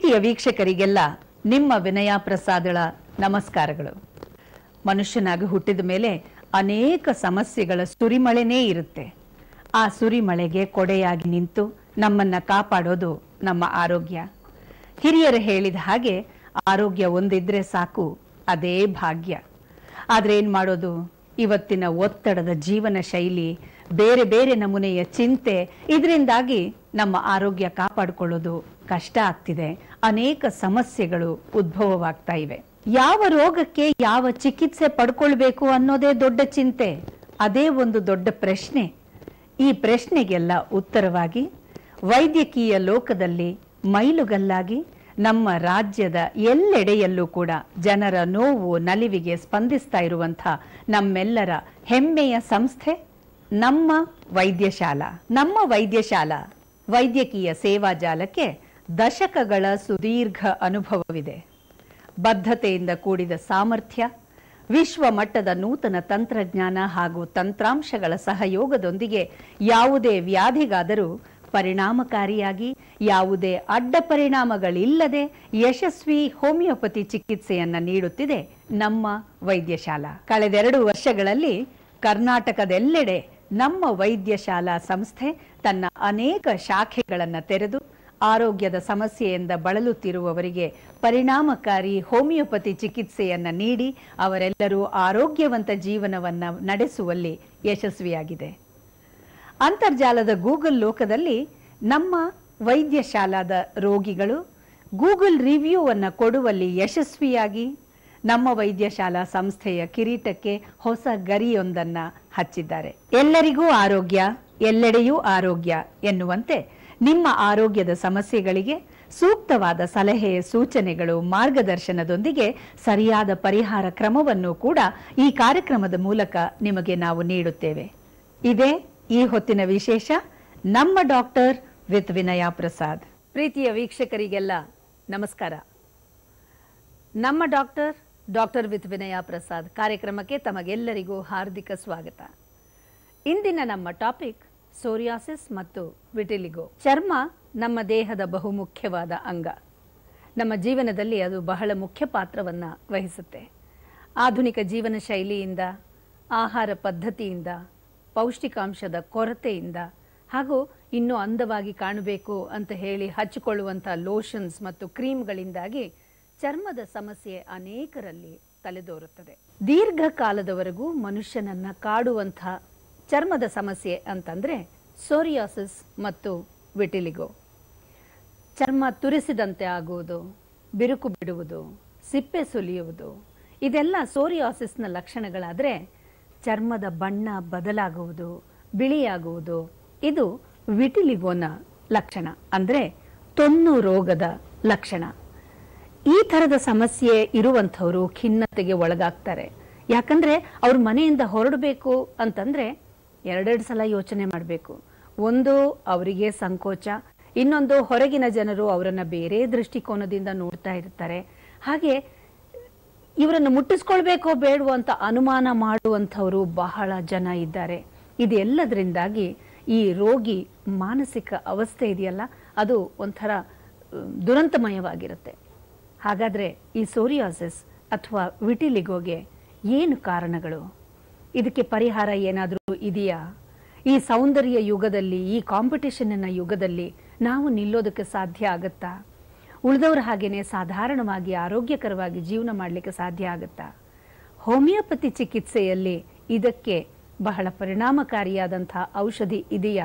ಪ್ರೀತಿಯ ವೀಕ್ಷಕರಿಗೆಲ್ಲ ನಿಮ್ಮ ವಿನಯ ಪ್ರಸಾದಳ ನಮಸ್ಕಾರಗಳು ಮನುಷ್ಯನಾಗಿ ಹುಟ್ಟಿದ ಮೇಲೆ ಅನೇಕ ಸಮಸ್ಯೆಗಳ ಸುರಿಮಳೆನೇ ಇರುತ್ತೆ ಆ ಸುರಿಮಳೆಗೆ ಕೊಡೆಯಾಗಿ ನಿಂತು ನಮ್ಮನ್ನ ಕಾಪಾಡೋದು ನಮ್ಮ ಆರೋಗ್ಯ ಹಿರಿಯರು ಹೇಳಿದ ಹಾಗೆ ಆರೋಗ್ಯ ಒಂದಿದ್ರೆ ಸಾಕು ಅದೇ ಭಾಗ್ಯ ಆದ್ರೆ ಏನ್ ಮಾಡೋದು ಇವತ್ತಿನ ಒತ್ತಡದ ಜೀವನ ಶೈಲಿ ಬೇರೆ ಬೇರೆ ನಮೂನೆಯ ಚಿಂತೆ ಇದರಿಂದಾಗಿ ನಮ್ಮ ಆರೋಗ್ಯ ಕಾಪಾಡಿಕೊಳ್ಳೋದು ಕಷ್ಟ ಆಗ್ತಿದೆ ಅನೇಕ ಸಮಸ್ಯೆಗಳು ಉದ್ಭವವಾಗ್ತಾ ಇವೆ ಯಾವ ರೋಗಕ್ಕೆ ಯಾವ ಚಿಕಿತ್ಸೆ ಪಡ್ಕೊಳ್ಬೇಕು ಅನ್ನೋದೇ ದೊಡ್ಡ ಚಿಂತೆ ಅದೇ ಒಂದು ದೊಡ್ಡ ಪ್ರಶ್ನೆ ಈ ಪ್ರಶ್ನೆಗೆಲ್ಲ ಉತ್ತರವಾಗಿ ವೈದ್ಯಕೀಯ ಲೋಕದಲ್ಲಿ ಮೈಲುಗಲ್ಲಾಗಿ ನಮ್ಮ ರಾಜ್ಯದ ಎಲ್ಲೆಡೆಯಲ್ಲೂ ಕೂಡ ಜನರ ನೋವು ನಲಿವಿಗೆ ಸ್ಪಂದಿಸ್ತಾ ಇರುವಂಥ ನಮ್ಮೆಲ್ಲರ ಹೆಮ್ಮೆಯ ಸಂಸ್ಥೆ ನಮ್ಮ ವೈದ್ಯಶಾಲಾ ನಮ್ಮ ವೈದ್ಯಶಾಲಾ ವೈದ್ಯಕೀಯ ಸೇವಾ ಜಾಲಕ್ಕೆ ದಶಕಗಳ ಸುದೀರ್ಘ ಅನುಭವವಿದೆ ಬದ್ಧತೆಯಿಂದ ಕೂಡಿದ ಸಾಮರ್ಥ್ಯ ವಿಶ್ವ ಮಟ್ಟದ ನೂತನ ತಂತ್ರಜ್ಞಾನ ಹಾಗೂ ತಂತ್ರಾಂಶಗಳ ಸಹಯೋಗದೊಂದಿಗೆ ಯಾವುದೇ ವ್ಯಾಧಿಗಾದರೂ ಪರಿಣಾಮಕಾರಿಯಾಗಿ ಯಾವುದೇ ಅಡ್ಡ ಪರಿಣಾಮಗಳಿಲ್ಲದೆ ಯಶಸ್ವಿ ಹೋಮಿಯೋಪತಿ ಚಿಕಿತ್ಸೆಯನ್ನ ನೀಡುತ್ತಿದೆ ನಮ್ಮ ವೈದ್ಯಶಾಲಾ ಕಳೆದೆರಡು ವರ್ಷಗಳಲ್ಲಿ ಕರ್ನಾಟಕದೆಲ್ಲೆಡೆ ನಮ್ಮ ವೈದ್ಯಶಾಲಾ ಸಂಸ್ಥೆ ತನ್ನ ಅನೇಕ ಶಾಖೆಗಳನ್ನು ತೆರೆದು ಆರೋಗ್ಯದ ಸಮಸ್ಯೆಯಿಂದ ಬಳಲುತ್ತಿರುವವರಿಗೆ ಪರಿಣಾಮಕಾರಿ ಹೋಮಿಯೋಪತಿ ಚಿಕಿತ್ಸೆಯನ್ನ ನೀಡಿ ಅವರೆಲ್ಲರೂ ಆರೋಗ್ಯವಂತ ಜೀವನವನ್ನ ನಡೆಸುವಲ್ಲಿ ಯಶಸ್ವಿಯಾಗಿದೆ ಅಂತರ್ಜಾಲದ ಗೂಗಲ್ ಲೋಕದಲ್ಲಿ ನಮ್ಮ ವೈದ್ಯಶಾಲಾದ ರೋಗಿಗಳು ಗೂಗಲ್ ರಿವ್ಯೂ ಅನ್ನ ಕೊಡುವಲ್ಲಿ ಯಶಸ್ವಿಯಾಗಿ ನಮ್ಮ ವೈದ್ಯಶಾಲಾ ಸಂಸ್ಥೆಯ ಕಿರೀಟಕ್ಕೆ ಹೊಸ ಗರಿಯೊಂದನ್ನ ಹಚ್ಚಿದ್ದಾರೆ ಎಲ್ಲರಿಗೂ ಆರೋಗ್ಯ ಎಲ್ಲೆಡೆಯೂ ಆರೋಗ್ಯ ಎನ್ನುವಂತೆ ನಿಮ್ಮ ಆರೋಗ್ಯದ ಸಮಸ್ಯೆಗಳಿಗೆ ಸೂಕ್ತವಾದ ಸಲಹೆ ಸೂಚನೆಗಳು ಮಾರ್ಗದರ್ಶನದೊಂದಿಗೆ ಸರಿಯಾದ ಪರಿಹಾರ ಕ್ರಮವನ್ನು ಕೂಡ ಈ ಕಾರ್ಯಕ್ರಮದ ಮೂಲಕ ನಿಮಗೆ ನಾವು ನೀಡುತ್ತೇವೆ ಇದೇ ಈ ಹೊತ್ತಿನ ವಿಶೇಷ ನಮ್ಮ ಡಾಕ್ಟರ್ ವಿತ್ ವಿನಯ ಪ್ರಸಾದ್ ಪ್ರೀತಿಯ ವೀಕ್ಷಕರಿಗೆಲ್ಲ ನಮಸ್ಕಾರ ನಮ್ಮ doctor doctor with Vinaya Prasad ಕಾರ್ಯಕ್ರಮಕ್ಕೆ ತಮಗೆಲ್ಲರಿಗೂ ಹಾರ್ದಿಕ ಸ್ವಾಗತ ಇಂದಿನ ನಮ್ಮ ಟಾಪಿಕ್ ಸೋರಿಯಾಸಿಸ್ ಮತ್ತು ವಿಟಿಲಿಗೋ ಚರ್ಮ ನಮ್ಮ ದೇಹದ ಬಹುಮುಖ್ಯವಾದ ಅಂಗ ನಮ್ಮ ಜೀವನದಲ್ಲಿ ಅದು ಬಹಳ ಮುಖ್ಯ ಪಾತ್ರವನ್ನ ವಹಿಸುತ್ತೆ ಆಧುನಿಕ ಜೀವನ ಶೈಲಿಯಿಂದ ಆಹಾರ ಪದ್ಧತಿಯಿಂದ ಪೌಷ್ಟಿಕಾಂಶದ ಕೊರತೆಯಿಂದ ಹಾಗೂ ಇನ್ನೂ ಅಂದವಾಗಿ ಕಾಣಬೇಕು ಅಂತ ಹೇಳಿ ಹಚ್ಚಿಕೊಳ್ಳುವಂಥ ಲೋಷನ್ಸ್ ಮತ್ತು ಕ್ರೀಮ್ಗಳಿಂದಾಗಿ ಚರ್ಮದ ಸಮಸ್ಯೆ ಅನೇಕರಲ್ಲಿ ತಲೆದೋರುತ್ತದೆ ದೀರ್ಘಕಾಲದವರೆಗೂ ಮನುಷ್ಯನನ್ನ ಕಾಡುವಂಥ ಚರ್ಮದ ಸಮಸ್ಯೆ ಅಂತಂದ್ರೆ ಸೋರಿಯಾಸಿಸ್ ಮತ್ತು ವಿಟಿಲಿಗೋ ಚರ್ಮ ತುರಿಸಿದಂತೆ ಆಗುವುದು ಬಿರುಕು ಬಿಡುವುದು ಸಿಪ್ಪೆ ಸುಲಿಯುವುದು ಇದೆಲ್ಲ ಸೋರಿಯಾಸಿಸ್ನ ಲಕ್ಷಣಗಳಾದ್ರೆ ಚರ್ಮದ ಬಣ್ಣ ಬದಲಾಗುವುದು ಬಿಳಿಯಾಗುವುದು ಇದು ವಿಟಿಲಿಗೋನ ಲಕ್ಷಣ ಅಂದ್ರೆ ತೊನ್ನು ರೋಗದ ಲಕ್ಷಣ ಈ ತರದ ಸಮಸ್ಯೆ ಇರುವಂಥವರು ಖಿನ್ನತೆಗೆ ಒಳಗಾಗ್ತಾರೆ ಯಾಕಂದ್ರೆ ಅವ್ರ ಮನೆಯಿಂದ ಹೊರಡಬೇಕು ಅಂತಂದ್ರೆ ಎರಡೆರಡು ಸಲ ಯೋಚನೆ ಮಾಡಬೇಕು ಒಂದು ಅವರಿಗೆ ಸಂಕೋಚ ಇನ್ನೊಂದು ಹೊರಗಿನ ಜನರು ಅವರನ್ನ ಬೇರೆ ದೃಷ್ಟಿಕೋನದಿಂದ ನೋಡ್ತಾ ಇರ್ತಾರೆ ಹಾಗೆ ಇವರನ್ನು ಮುಟ್ಟಿಸ್ಕೊಳ್ಬೇಕೋ ಬೇಡವೋ ಅಂತ ಅನುಮಾನ ಮಾಡುವಂಥವರು ಬಹಳ ಜನ ಇದ್ದಾರೆ ಇದೆಲ್ಲದರಿಂದಾಗಿ ಈ ರೋಗಿ ಮಾನಸಿಕ ಅವಸ್ಥೆ ಇದೆಯಲ್ಲ ಅದು ಒಂಥರ ಅಹ್, ದುರಂತಮಯವಾಗಿರುತ್ತೆ ಹಾಗಾದ್ರೆ ಈ ಸೋರಿಯಾಸಿಸ್ ಅಥವಾ ವಿಟಿಲಿಗೋಗೆ ಏನು ಕಾರಣಗಳು ಇದಕ್ಕೆ ಪರಿಹಾರ ಏನಾದರೂ ಇದೆಯಾ ಈ ಸೌಂದರ್ಯ ಯುಗದಲ್ಲಿ ಈ ಕಾಂಪಿಟೇಷನ್ನ ಯುಗದಲ್ಲಿ ನಾವು ನಿಲ್ಲೋದಕ್ಕೆ ಸಾಧ್ಯ ಆಗತ್ತಾ ಉಳಿದವ್ರ ಹಾಗೇನೆ ಸಾಧಾರಣವಾಗಿ ಆರೋಗ್ಯಕರವಾಗಿ ಜೀವನ ಮಾಡಲಿಕ್ಕೆ ಸಾಧ್ಯ ಆಗುತ್ತಾ ಹೋಮಿಯೋಪತಿ ಚಿಕಿತ್ಸೆಯಲ್ಲಿ ಇದಕ್ಕೆ ಬಹಳ ಪರಿಣಾಮಕಾರಿಯಾದಂತಹ ಔಷಧಿ ಇದೆಯಾ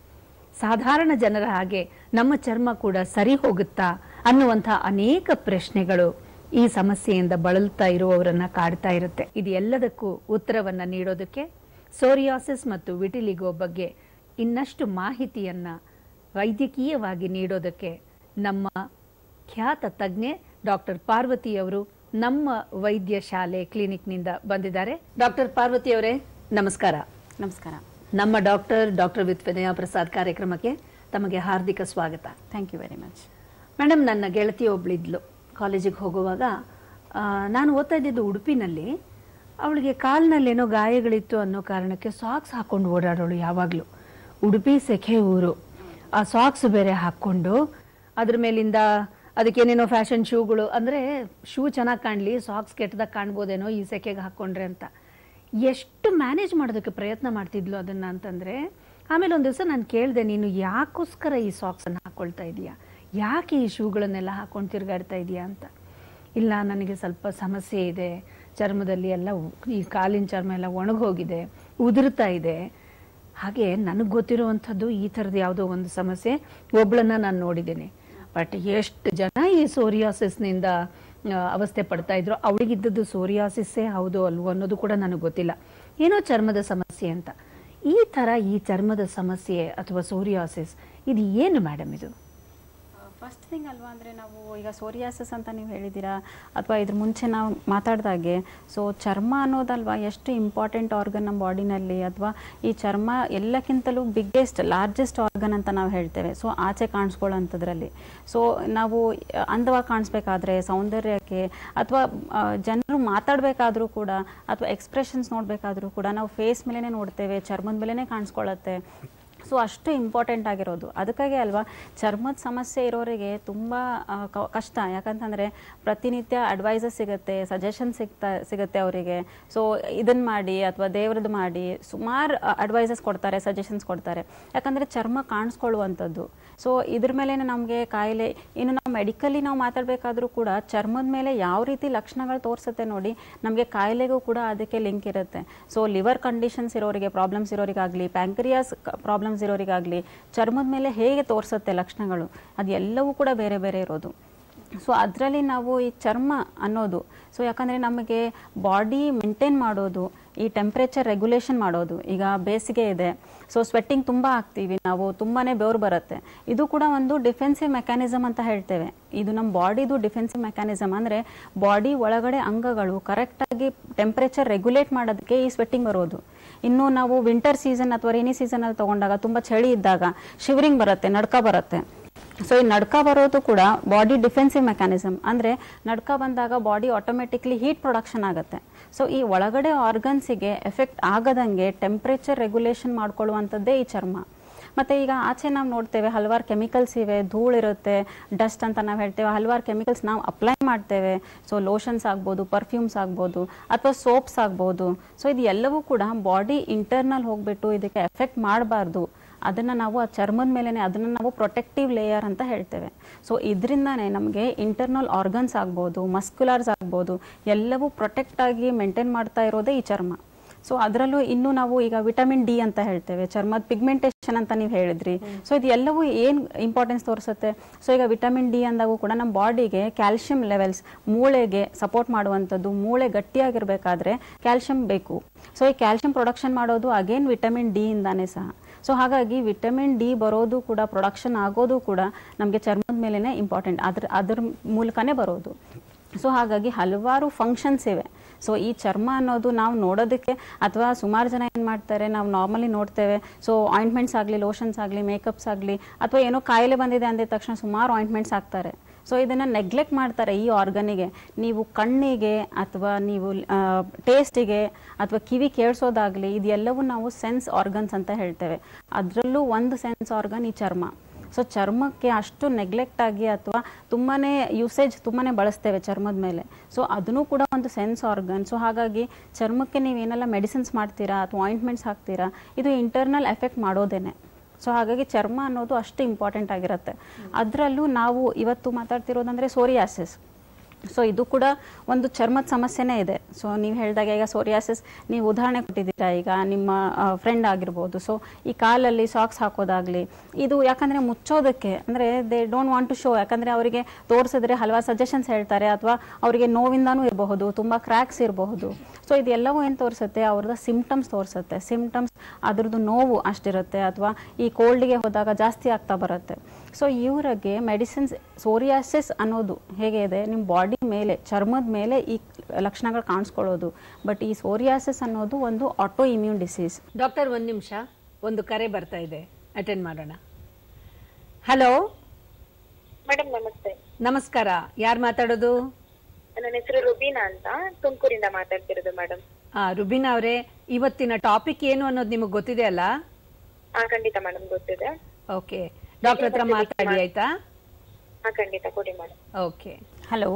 ಸಾಧಾರಣ ಜನರ ಹಾಗೆ ನಮ್ಮ ಚರ್ಮ ಕೂಡ ಸರಿ ಹೋಗುತ್ತಾ ಅನ್ನುವಂಥ ಅನೇಕ ಪ್ರಶ್ನೆಗಳು ಈ ಸಮಸ್ಯೆಯಿಂದ ಬಳಲ್ತಾ ಇರುವವರನ್ನ ಕಾಡ್ತಾ ಇರುತ್ತೆ ಇದು ಎಲ್ಲದಕ್ಕೂ ಉತ್ತರವನ್ನ ನೀಡೋದಕ್ಕೆ ಸೋರಿಯಾಸಿಸ್ ಮತ್ತು ವಿಟಿಲಿಗೋ ಬಗ್ಗೆ ಇನ್ನಷ್ಟು ಮಾಹಿತಿಯನ್ನ ವೈದ್ಯಕೀಯವಾಗಿ ನೀಡೋದಕ್ಕೆ ನಮ್ಮ ಖ್ಯಾತ ತಜ್ಞೆ ಡಾಕ್ಟರ್ ಪಾರ್ವತಿ ಅವರು ನಮ್ಮ ವೈದ್ಯ ಶಾಲೆ ಕ್ಲಿನಿಕ್ನಿಂದ ಬಂದಿದ್ದಾರೆ ಡಾಕ್ಟರ್ ಪಾರ್ವತಿ ಅವರೇ ನಮಸ್ಕಾರ ನಮಸ್ಕಾರ ನಮ್ಮ doctor doctor with Vinaya Prasad ಕಾರ್ಯಕ್ರಮಕ್ಕೆ ತಮಗೆ ಹಾರ್ದಿಕ ಸ್ವಾಗತ thank you very much madam ನನ್ನ ಗೆಳತಿ ಒಬ್ಳಿದ್ಲು ಕಾಲೇಜಿಗೆ ಹೋಗುವಾಗ ಆ, ನಾನು ಓದ್ತಾ ಇದ್ದಿದ್ದು ಉಡುಪಿನಲ್ಲಿ ಅವಳಿಗೆ ಕಾಲಿನಲ್ಲೇನೋ ಗಾಯಗಳಿತ್ತು ಅನ್ನೋ ಕಾರಣಕ್ಕೆ ಸಾಕ್ಸ್ ಹಾಕೊಂಡು ಓಡಾಡೋಳು ಯಾವಾಗಲೂ ಉಡುಪಿ ಸೆಖೆ ಊರು ಆ ಸಾಕ್ಸ್ ಬೇರೆ ಹಾಕ್ಕೊಂಡು ಅದ್ರ ಮೇಲಿಂದ ಅದಕ್ಕೇನೇನೋ ಫ್ಯಾಷನ್ ಶೂಗಳು ಅಂದರೆ ಶೂ ಚೆನ್ನಾಗಿ ಕಾಣಲಿ ಸಾಕ್ಸ್ ಕೆಟ್ಟದಾಗ ಕಾಣ್ಬೋದೇನೋ ಈ ಸೆಕೆಗೆ ಹಾಕ್ಕೊಂಡ್ರೆ ಅಂತ ಎಷ್ಟು ಮ್ಯಾನೇಜ್ ಮಾಡೋದಕ್ಕೆ ಪ್ರಯತ್ನ ಮಾಡ್ತಿದ್ಲು ಅದನ್ನು ಅಂತಂದರೆ ಆಮೇಲೆ ಒಂದು ದಿವಸ ನಾನು ಕೇಳಿದೆ ನೀನು ಯಾಕೋಸ್ಕರ ಈ ಸಾಕ್ಸನ್ನು ಹಾಕ್ಕೊಳ್ತಾ ಇದೀಯಾ ಯಾಕೆ ಈ ಶೂಗಳನ್ನೆಲ್ಲ ಹಾಕ್ಕೊಂಡು ತಿರುಗಾಡ್ತಾ ಇದೀಯಾ ಅಂತ ಇಲ್ಲ ನನಗೆ ಸ್ವಲ್ಪ ಸಮಸ್ಯೆ ಇದೆ ಚರ್ಮದಲ್ಲಿ ಎಲ್ಲ ಉ- ಈ ಕಾಲಿನ ಚರ್ಮ ಎಲ್ಲ ಒಣಗೋಗಿದೆ ಉದುರ್ತಾ ಇದೆ ಹಾಗೆ ನನಗೆ ಗೊತ್ತಿರುವಂಥದ್ದು ಈ ಥರದ್ದು ಯಾವುದೋ ಒಂದು ಸಮಸ್ಯೆ ಒಬ್ಳನ್ನ ನಾನು ನೋಡಿದ್ದೀನಿ ಬಟ್ ಎಷ್ಟು ಜನ ಈ ಸೋರಿಯಾಸಿಸ್ನಿಂದ ಆ, ಅವಸ್ಥೆ ಪಡ್ತಾ ಇದ್ರು ಅವಳಿಗಿದ್ದದ್ದು ಸೋರಿಯಾಸಿಸ್ಸೇ ಹೌದು ಅಲ್ವೋ ಅನ್ನೋದು ಕೂಡ ನನಗೆ ಗೊತ್ತಿಲ್ಲ ಏನೋ ಚರ್ಮದ ಸಮಸ್ಯೆ ಅಂತ ಈ ಥರ ಈ ಚರ್ಮದ ಸಮಸ್ಯೆ ಅಥವಾ ಸೋರಿಯಾಸಿಸ್ ಇದು ಏನು ಮೇಡಮ್ ಇದು ಫಸ್ಟ್ ಥಿಂಗ್ ಅಲ್ವಾ ಅಂದರೆ ನಾವು ಈಗ ಸೋರಿಯಾಸಿಸ್ ಅಂತ ನೀವು ಹೇಳಿದ್ದೀರಾ ಅಥವಾ ಇದ್ರ ಮುಂಚೆ ನಾವು ಮಾತಾಡ್ದಾಗೆ ಸೊ ಚರ್ಮ ಅನ್ನೋದಲ್ವಾ ಎಷ್ಟು ಇಂಪಾರ್ಟೆಂಟ್ ಆರ್ಗನ್ ನಮ್ಮ ಬಾಡಿನಲ್ಲಿ ಅಥವಾ ಈ ಚರ್ಮ ಎಲ್ಲಕ್ಕಿಂತಲೂ ಬಿಗ್ಗೆಸ್ಟ್ ಲಾರ್ಜೆಸ್ಟ್ ಆರ್ಗನ್ ಅಂತ ನಾವು ಹೇಳ್ತೇವೆ ಸೊ ಆಚೆ ಕಾಣಿಸ್ಕೊಳ್ಳೋಂಥದ್ರಲ್ಲಿ ಸೊ ನಾವು ಅಂದವಾಗಿ ಕಾಣಿಸ್ಬೇಕಾದ್ರೆ ಸೌಂದರ್ಯಕ್ಕೆ ಅಥವಾ ಜನರು ಮಾತಾಡಬೇಕಾದ್ರೂ ಕೂಡ ಅಥವಾ ಎಕ್ಸ್ಪ್ರೆಷನ್ಸ್ ನೋಡಬೇಕಾದ್ರೂ ಕೂಡ ನಾವು ಫೇಸ್ ಮೇಲೇ ನೋಡ್ತೇವೆ ಚರ್ಮದ ಮೇಲೇ ಕಾಣಿಸ್ಕೊಳ್ಳುತ್ತೆ ಸೊ ಅಷ್ಟು ಇಂಪಾರ್ಟೆಂಟ್ ಆಗಿರೋದು ಅದಕ್ಕಾಗಿ ಅಲ್ವಾ ಚರ್ಮದ ಸಮಸ್ಯೆ ಇರೋರಿಗೆ ತುಂಬ ಆ, ಕ- ಕಷ್ಟ ಯಾಕಂತಂದರೆ ಪ್ರತಿನಿತ್ಯ ಅಡ್ವೈಸಸ್ ಸಿಗುತ್ತೆ ಸಜೆಷನ್ ಸಿಗ್ತಾ ಸಿಗುತ್ತೆ ಅವರಿಗೆ ಸೊ ಇದನ್ನು ಮಾಡಿ ಅಥವಾ ದೇವ್ರದ್ದು ಮಾಡಿ ಸುಮಾರು ಅಡ್ವೈಸಸ್ ಕೊಡ್ತಾರೆ ಸಜೆಷನ್ಸ್ ಕೊಡ್ತಾರೆ ಯಾಕಂದರೆ ಚರ್ಮ ಕಾಣಿಸ್ಕೊಳ್ಳುವಂಥದ್ದು ಸೊ ಇದ್ರ ಮೇಲೆ ನಮಗೆ ಕಾಯಿಲೆ ಇನ್ನು ನಾವು ಮೆಡಿಕಲಿ ನಾವು ಮಾತಾಡಬೇಕಾದ್ರೂ ಕೂಡ ಚರ್ಮದ ಮೇಲೆ ಯಾವ ರೀತಿ ಲಕ್ಷಣಗಳು ತೋರಿಸುತ್ತೆ ನೋಡಿ ನಮಗೆ ಕಾಯಿಲೆಗೂ ಕೂಡ ಅದಕ್ಕೆ ಲಿಂಕ್ ಇರುತ್ತೆ ಸೊ ಲಿವರ್ ಕಂಡೀಷನ್ಸ್ ಇರೋರಿಗೆ ಪ್ರಾಬ್ಲಮ್ಸ್ ಇರೋರಿಗಾಗಲಿ ಪ್ಯಾಂಕ್ರಿಯಾಸ್ ಪ್ರಾಬ್ಲಮ್ಸ್ ಇರೋರಿಗಾಗಲಿ ಚರ್ಮದ ಮೇಲೆ ಹೇಗೆ ತೋರಿಸುತ್ತೆ ಲಕ್ಷಣಗಳು ಅದು ಎಲ್ಲವೂ ಕೂಡ ಬೇರೆ ಬೇರೆ ಇರೋದು ಸೊ ಅದರಲ್ಲಿ ನಾವು ಈ ಚರ್ಮ ಅನ್ನೋದು ಸೊ ಯಾಕಂದರೆ ನಮಗೆ ಬಾಡಿ ಮೇಂಟೈನ್ ಮಾಡೋದು ಈ ಟೆಂಪ್ರೇಚರ್ ರೆಗ್ಯುಲೇಷನ್ ಮಾಡೋದು ಈಗ ಬೇಸಿಗೆ ಇದೆ ಸೊ ಸ್ವೆಟ್ಟಿಂಗ್ ತುಂಬ ಆಗ್ತೀವಿ ನಾವು ತುಂಬಾ ಬೆವರು ಬರುತ್ತೆ ಇದು ಕೂಡ ಒಂದು ಡಿಫೆನ್ಸಿವ್ ಮೆಕ್ಯಾನಿಸಮ್ ಅಂತ ಹೇಳ್ತೇವೆ ಇದು ನಮ್ಮ ಬಾಡಿದು ಡಿಫೆನ್ಸಿವ್ ಮೆಕ್ಯಾನಿಸಮ್ ಅಂದರೆ ಬಾಡಿ ಒಳಗಡೆ ಅಂಗಗಳು ಕರೆಕ್ಟಾಗಿ ಟೆಂಪ್ರೇಚರ್ ರೆಗ್ಯುಲೇಟ್ ಮಾಡೋದಕ್ಕೆ ಈ ಸ್ವೆಟ್ಟಿಂಗ್ ಬರೋದು ಇನ್ನು ನಾವು ವಿಂಟರ್ ಸೀಸನ್ ಅಥವಾ ರೇನಿ ಸೀಸನಲ್ಲಿ ತಗೊಂಡಾಗ ತುಂಬ ಚಳಿ ಇದ್ದಾಗ ಶಿವರಿಂಗ್ ಬರುತ್ತೆ ನಡ್ಕ ಬರುತ್ತೆ ಸೊ ಈ ನಡ್ಕ ಬರೋದು ಕೂಡ ಬಾಡಿ ಡಿಫೆನ್ಸಿವ್ ಮೆಕ್ಯಾನಿಸಮ್ ಅಂದರೆ ನಡ್ಕ ಬಂದಾಗ ಬಾಡಿ ಆಟೋಮೆಟಿಕ್ಲಿ ಹೀಟ್ ಪ್ರೊಡಕ್ಷನ್ ಆಗುತ್ತೆ ಸೊ ಈ ಒಳಗಡೆ ಆರ್ಗನ್ಸಿಗೆ ಎಫೆಕ್ಟ್ ಆಗದಂಗೆ ಟೆಂಪ್ರೇಚರ್ ರೆಗ್ಯುಲೇಷನ್ ಮಾಡ್ಕೊಳ್ಳುವಂಥದ್ದೇ ಈ ಚರ್ಮ ಮತ್ತು ಈಗ ಆಚೆ ನಾವು ನೋಡ್ತೇವೆ ಹಲವಾರು ಕೆಮಿಕಲ್ಸ್ ಇವೆ ಧೂಳಿರುತ್ತೆ ಡಸ್ಟ್ ಅಂತ ನಾವು ಹೇಳ್ತೇವೆ ಹಲವಾರು ಕೆಮಿಕಲ್ಸ್ ನಾವು ಅಪ್ಲೈ ಮಾಡ್ತೇವೆ ಸೊ ಲೋಷನ್ಸ್ ಆಗ್ಬೋದು ಪರ್ಫ್ಯೂಮ್ಸ್ ಆಗ್ಬೋದು ಅಥವಾ ಸೋಪ್ಸ್ ಆಗ್ಬೋದು ಸೊ ಇದು ಎಲ್ಲವೂ ಕೂಡ ಬಾಡಿ ಇಂಟರ್ನಲ್ ಹೋಗ್ಬಿಟ್ಟು ಇದಕ್ಕೆ ಎಫೆಕ್ಟ್ ಮಾಡಬಾರ್ದು ಅದನ್ನು ನಾವು ಆ ಚರ್ಮದ ಮೇಲೇ ಅದನ್ನು ನಾವು ಪ್ರೊಟೆಕ್ಟಿವ್ ಲೇಯರ್ ಅಂತ ಹೇಳ್ತೇವೆ ಸೊ ಇದರಿಂದಾನೇ ನಮಗೆ ಇಂಟರ್ನಲ್ ಆರ್ಗನ್ಸ್ ಆಗ್ಬೋದು ಮಸ್ಕ್ಯುಲರ್ಸ್ ಆಗ್ಬೋದು ಎಲ್ಲವೂ ಪ್ರೊಟೆಕ್ಟ್ ಆಗಿ ಮೇಂಟೈನ್ ಮಾಡ್ತಾ ಇರೋದೇ ಈ ಚರ್ಮ ಸೊ ಅದರಲ್ಲೂ ಇನ್ನು ನಾವು ಈಗ ವಿಟಮಿನ್ ಡಿ ಅಂತ ಹೇಳ್ತೇವೆ ಚರ್ಮದ ಪಿಗ್ಮೆಂಟೇಷನ್ ಅಂತ ನೀವು ಹೇಳಿದ್ರಿ ಸೊ ಇದು ಎಲ್ಲವೂ ಏನು ಇಂಪಾರ್ಟೆನ್ಸ್ ತೋರಿಸುತ್ತೆ ಸೊ ಈಗ ವಿಟಮಿನ್ ಡಿ ಅಂದಾಗೂ ಕೂಡ ನಮ್ಮ ಬಾಡಿಗೆ ಕ್ಯಾಲ್ಶಿಯಂ ಲೆವೆಲ್ಸ್ ಮೂಳೆಗೆ ಸಪೋರ್ಟ್ ಮಾಡುವಂಥದ್ದು ಮೂಳೆ ಗಟ್ಟಿಯಾಗಿರ್ಬೇಕಾದ್ರೆ ಕ್ಯಾಲ್ಶಿಯಂ ಬೇಕು ಸೊ ಈ ಕ್ಯಾಲ್ಶಿಯಂ ಪ್ರೊಡಕ್ಷನ್ ಮಾಡೋದು ಅಗೇನ್ ವಿಟಮಿನ್ ಡಿ ಇಂದಾನೇ ಸಹ ಸೊ ಹಾಗಾಗಿ ವಿಟಮಿನ್ ಡಿ ಬರೋದು ಕೂಡ ಪ್ರೊಡಕ್ಷನ್ ಆಗೋದು ಕೂಡ ನಮಗೆ ಚರ್ಮದ ಮೇಲೇ ಇಂಪಾರ್ಟೆಂಟ್ ಅದ್ರ ಅದ್ರ ಮೂಲಕನೇ ಬರೋದು ಸೊ ಹಾಗಾಗಿ ಹಲವಾರು ಫಂಕ್ಷನ್ಸ್ ಇವೆ ಸೊ ಈ ಚರ್ಮ ಅನ್ನೋದು ನಾವು ನೋಡೋದಕ್ಕೆ ಅಥವಾ ಸುಮಾರು ಜನ ಏನು ಮಾಡ್ತಾರೆ ನಾವು ನಾರ್ಮಲಿ ನೋಡ್ತೇವೆ ಸೊ ಆಯಿಂಟ್ಮೆಂಟ್ಸ್ ಆಗಲಿ ಲೋಷನ್ಸ್ ಆಗಲಿ ಮೇಕಪ್ಸ್ ಆಗಲಿ ಅಥವಾ ಏನೋ ಕಾಯಿಲೆ ಬಂದಿದೆ ಅಂದಿದ ತಕ್ಷಣ ಸುಮಾರು ಆಯಿಂಟ್ಮೆಂಟ್ಸ್ ಹಾಕ್ತಾರೆ ಸೊ ಇದನ್ನು ನೆಗ್ಲೆಕ್ಟ್ ಮಾಡ್ತಾರೆ ಈ ಆರ್ಗನಿಗೆ ನೀವು ಕಣ್ಣಿಗೆ ಅಥವಾ ನೀವು ಟೇಸ್ಟಿಗೆ ಅಥವಾ ಕಿವಿ ಕೇಳಿಸೋದಾಗಲಿ ಇದೆಲ್ಲವೂ ನಾವು ಸೆನ್ಸ್ ಆರ್ಗನ್ಸ್ ಅಂತ ಹೇಳ್ತೇವೆ ಅದರಲ್ಲೂ ಒಂದು ಸೆನ್ಸ್ ಆರ್ಗನ್ ಈ ಚರ್ಮ ಸೊ ಚರ್ಮಕ್ಕೆ ಅಷ್ಟು ನೆಗ್ಲೆಕ್ಟ್ ಆಗಿ ಅಥವಾ ತುಂಬಾ ಯೂಸೇಜ್ ತುಂಬಾ ಬಳಸ್ತೇವೆ ಚರ್ಮದ ಮೇಲೆ ಸೊ ಅದನ್ನು ಕೂಡ ಒಂದು ಸೆನ್ಸ್ ಆರ್ಗನ್ ಸೊ ಹಾಗಾಗಿ ಚರ್ಮಕ್ಕೆ ನೀವೇನೆಲ್ಲ ಮೆಡಿಸಿನ್ಸ್ ಮಾಡ್ತೀರಾ ಅಥವಾ ಆಯಿಂಟ್ಮೆಂಟ್ಸ್ ಹಾಕ್ತೀರಾ ಇದು ಇಂಟರ್ನಲ್ ಎಫೆಕ್ಟ್ ಮಾಡೋದೇನೆ ಸೊ ಹಾಗಾಗಿ ಚರ್ಮ ಅನ್ನೋದು ಅಷ್ಟು ಇಂಪಾರ್ಟೆಂಟ್ ಆಗಿರುತ್ತೆ ಅದರಲ್ಲೂ ನಾವು ಇವತ್ತು ಮಾತಾಡ್ತಿರೋದಂದರೆ ಸೋರಿಯಾಸಿಸ್ ಸೊ ಇದು ಕೂಡ ಒಂದು ಚರ್ಮದ ಸಮಸ್ಯೆನೇ ಇದೆ ಸೊ ನೀವು ಹೇಳಿದಾಗ ಈಗ ಸೋರಿಯಾಸಿಸ್ ನೀವು ಉದಾಹರಣೆ ಕೊಟ್ಟಿದ್ದೀರಾ ಈಗ ನಿಮ್ಮ ಫ್ರೆಂಡ್ ಆಗಿರ್ಬೋದು ಸೊ ಈ ಕಾಲಲ್ಲಿ ಸಾಕ್ಸ್ ಹಾಕೋದಾಗ್ಲಿ ಇದು ಯಾಕಂದರೆ ಮುಚ್ಚೋದಕ್ಕೆ ಅಂದರೆ they don't want to show ಯಾಕಂದರೆ ಅವರಿಗೆ ತೋರಿಸಿದ್ರೆ ಹಲವಾರು ಸಜೆಷನ್ಸ್ ಹೇಳ್ತಾರೆ ಅಥವಾ ಅವರಿಗೆ ನೋವಿಂದಾನೂ ಇರಬಹುದು ತುಂಬ ಕ್ರ್ಯಾಕ್ಸ್ ಇರಬಹುದು ಸೊ ಇದೆಲ್ಲವೂ ಏನು ತೋರಿಸುತ್ತೆ ಅವ್ರದ್ದು ಸಿಮ್ಟಮ್ಸ್ ತೋರಿಸುತ್ತೆ ಸಿಮ್ಟಮ್ಸ್ ಅದ್ರದ್ದು ನೋವು ಅಷ್ಟಿರುತ್ತೆ ಅಥವಾ ಈ ಕೋಲ್ಡ್ಗೆ ಹೋದಾಗ ಜಾಸ್ತಿ ಆಗ್ತಾ ಬರುತ್ತೆ ಸೊ ಇವರಿಗೆ ಮೆಡಿಸಿನ್ಸ್ ಸೋರಿಯಾಸಿಸ್ ಅನ್ನೋದು ಹೇಗೆ ಇದೆ ನಿಮ್ಮ ಬಾಡಿ ಮೇಲೆ ಚರ್ಮದ ಮೇಲೆ ಈ ಲಕ್ಷಣಗಳು ಕಾಣಿಸ್ಕೊಳ್ಳೋದು ಬಟ್ ಈ ಸೋರಿಯಾಸಿಸ್ ಅನ್ನೋದು ಒಂದು ಆಟೋ ಇಮ್ಯೂನ್ ಡಿಸೀಸ್ ಡಾಕ್ಟರ್ ಒಂದು ನಿಮಿಷ ಒಂದು ಕರೆ ಬರ್ತಾ ಇದೆ ಅಟೆಂಡ್ ಮಾಡೋಣ ಹಲೋ ಮೇಡಮ್ ನಮಸ್ತೆ ನಮಸ್ಕಾರ ಯಾರು ಮಾತಾಡೋದು ನನ್ನ ಹೆಸರು ರುಬೀನಾ ಅಂತ ತುಮಕೂರಿಂದ ಮಾತಾಡ್ತಿರೋದು ಮೇಡಮ್ ಆ, ರುಬಿನಾ ಅವರೇ ಇವತ್ತಿನ ಟಾಪಿಕ್ ಏನು ಅನ್ನೋದು ನಿಮಗೆ ಗೊತ್ತಿದೆ ಅಲ್ಲ ಹಾ ಖಂಡಿತ ಮೇಡಮ್ ಗೊತ್ತಿದೆ ಓಕೆ ಡಾಕ್ಟರ್ ಹತ್ರ ಮಾತಾಡಿ ಆಯ್ತಾ ಹಾ ಖಂಡಿತ ಕೊಡಿ ಮೇಡಮ್ ಓಕೆ ಹಲೋ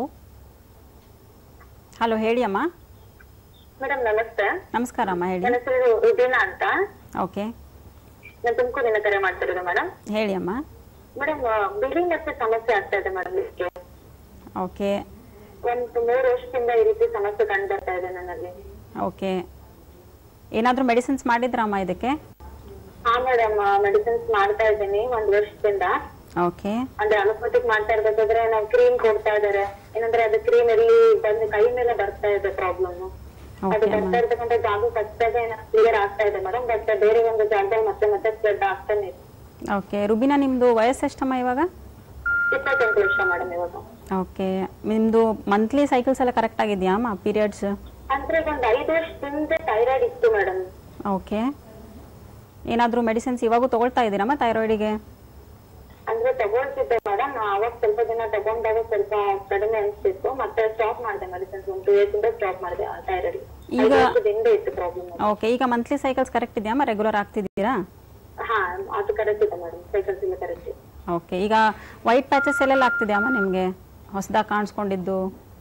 ಹಲೋ ಹೇಳಿ ಅಮ್ಮ ಮೇಡಮ್ ನಮಸ್ತೆ ನಮಸ್ಕಾರ ಅಮ್ಮ ಹೇಳಿ ನನ್ನ ಹೆಸರು ರುಬೀನಾ ಅಂತ ಓಕೆ ನಾನು ತುಮಕೂರಿಂದ ಕರೆ ಮಾಡ್ತಿರೋದು ಮೇಡಮ್ ಹೇಳಿ ಅಮ್ಮ ಮೇಡಮ್ ಬಿಳಿ ಮತ್ತೆ ಸಮಸ್ಯೆ ಆಗ್ತಾ ಇದೆ ಮೇಡಮ್ ಇದಕ್ಕೆ ಓಕೆ ಒಂದು ಮೂರು ವರ್ಷದಿಂದ ಈ ರೀತಿ ಸಮಸ್ಯೆ ಕಂಡು ಬರ್ತಾ ಇದೆ ನನ್ನಲ್ಲಿ ಓಕೆ ಏನಾದರೂ ಮೆಡಿಸಿನ್ಸ್ ಮಾಡಿದ್ರಮ್ಮ ಇದಕ್ಕೆ ಹಾ ಮೇಡಮ್ ಮೆಡಿಸಿನ್ಸ್ ಮಾಡ್ತಾ ಇದ್ದೀನಿ ಒಂದ್ ವರ್ಷದಿಂದ ಓಕೆ ಅಂದ್ರೆ ಅಲೋಪತಿಕ್ ಮಾಡ್ತಾ ಇರ್ಬೇಕಾದ್ರೆ ನಾವು ಕ್ರೀಮ್ ಕೊಡ್ತಾ ಇದಾರೆ ಏನಂದ್ರೆ ಅದು ಕ್ರೀಮ್ ಎಲ್ಲಿ ಬಂದು ಕೈ ಮೇಲೆ ಬರ್ತಾ ಇದೆ ಪ್ರಾಬ್ಲಮ್ ಅದು ಓಕೆ ಅಮ್ಮ ಬರ್ತಾ ಇರ್ತಕ್ಕಂಥ ಜಾಗ ಕಚ್ಚಾಗ ಕ್ಲಿಯರ್ ಆಗ್ತಾ ಇದೆ ಮೇಡಮ್ ಬಟ್ ಬೇರೆ ಒಂದು ಜಾಗದಲ್ಲಿ ಮತ್ತೆ ಮತ್ತೆ ಸ್ಪ್ರೆಡ್ ಆಗ್ತಾನೆ ಇದೆ ಓಕೆ ರುಬಿನಾ ನಿಮ್ಮದು ವಯಸ್ಸು ಎಷ್ಟಮ್ಮ ಇವಾಗ ಇಪ್ಪತ್ತೆಂಟು ವರ್ಷ ಮೇಡಮ್ ಇವಾಗ ಓಕೆ ನಿಮ್ಮದು ಮಂತ್ಲಿ ಸೈಕಲ್ಸ್ ಎಲ್ಲ ಕರೆಕ್ಟ್ ಆಗಿದೆಯಾ ಅಮ್ಮ ಪೀರಿಯಡ್ಸ್ ಅಂದ್ರೆ ಈಗ ಒಂದ್ ಐದು ವರ್ಷದಿಂದ ಥೈರಾಯ್ಡ್ ಇತ್ತು ಮೇಡಮ್ ಓಕೆ ಏನಾದರೂ ಮೆಡಿಸಿನ್ಸ್ ಇವಾಗೂ ತೊಗೊಳ್ತಾ ಇದ್ದೀರಮ್ಮ ಥೈರಾಯ್ಡಿಗೆ ಅಂದ್ರೆ ತಗೊಳ್ತಿದ್ದೆ ಮೇಡಮ್ ಅವಾಗ ಸ್ವಲ್ಪ ದಿನ ತಗೊಂಡಾಗ ಸ್ವಲ್ಪ ಕಡಿಮೆ ಅನ್ಸ್ತಿತ್ತು ಮತ್ತೆ ಸ್ಟಾಪ್ ಮಾಡಿದೆ ಮೆಡಿಸಿನ್ಸ್ ಒಂದು ಟೂ ಇಯರ್ಸ್ ಇಂದ ಸ್ಟಾಪ್ ಮಾಡಿದೆ ಥೈರಾಯ್ಡ್ ಈಗ- ಈಗ ವರ್ಷದಿಂದ ಇತ್ತು ಪ್ರಾಬ್ಲಮ್ ಓಕೆ ಈಗ ಮಂತ್ಲಿ ಸೈಕಲ್ಸ್ ಕರೆಕ್ಟ್ ಇದೆಯಮ್ಮ ರೆಗ್ಯುಲರ್ ಆಗ್ತಿದ್ದೀರಾ ಹಾ ಅದು ಕರೆಕ್ಟ್ ಇದೆ ಮೇಡಮ್ ಸೈಕಲ್ಸ್ ಇಲ್ಲ ಕರೆಕ್ಟ್ ಇದೆ ಓಕೆ ಈಗ ವೈಟ್ ಪ್ಯಾಚಸ್ ಎಲ್ಲೆಲ್ಲ ಆಗ್ತಿದೆಯಮ್ಮ ನಿಮಗೆ ಹೊಸದಾಗಿ ಕಾಣಿಸ್ಕೊಂಡಿದ್ದು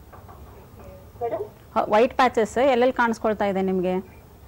ಮೇಡಮ್ ವೈಟ್ ಪ್ಯಾಚಸ್ ಎಲ್ಲೆಲ್ಲಿ ಕಾಣಿಸ್ಕೊಳ್ತಾ ಇದೆ ನಿಮಗೆ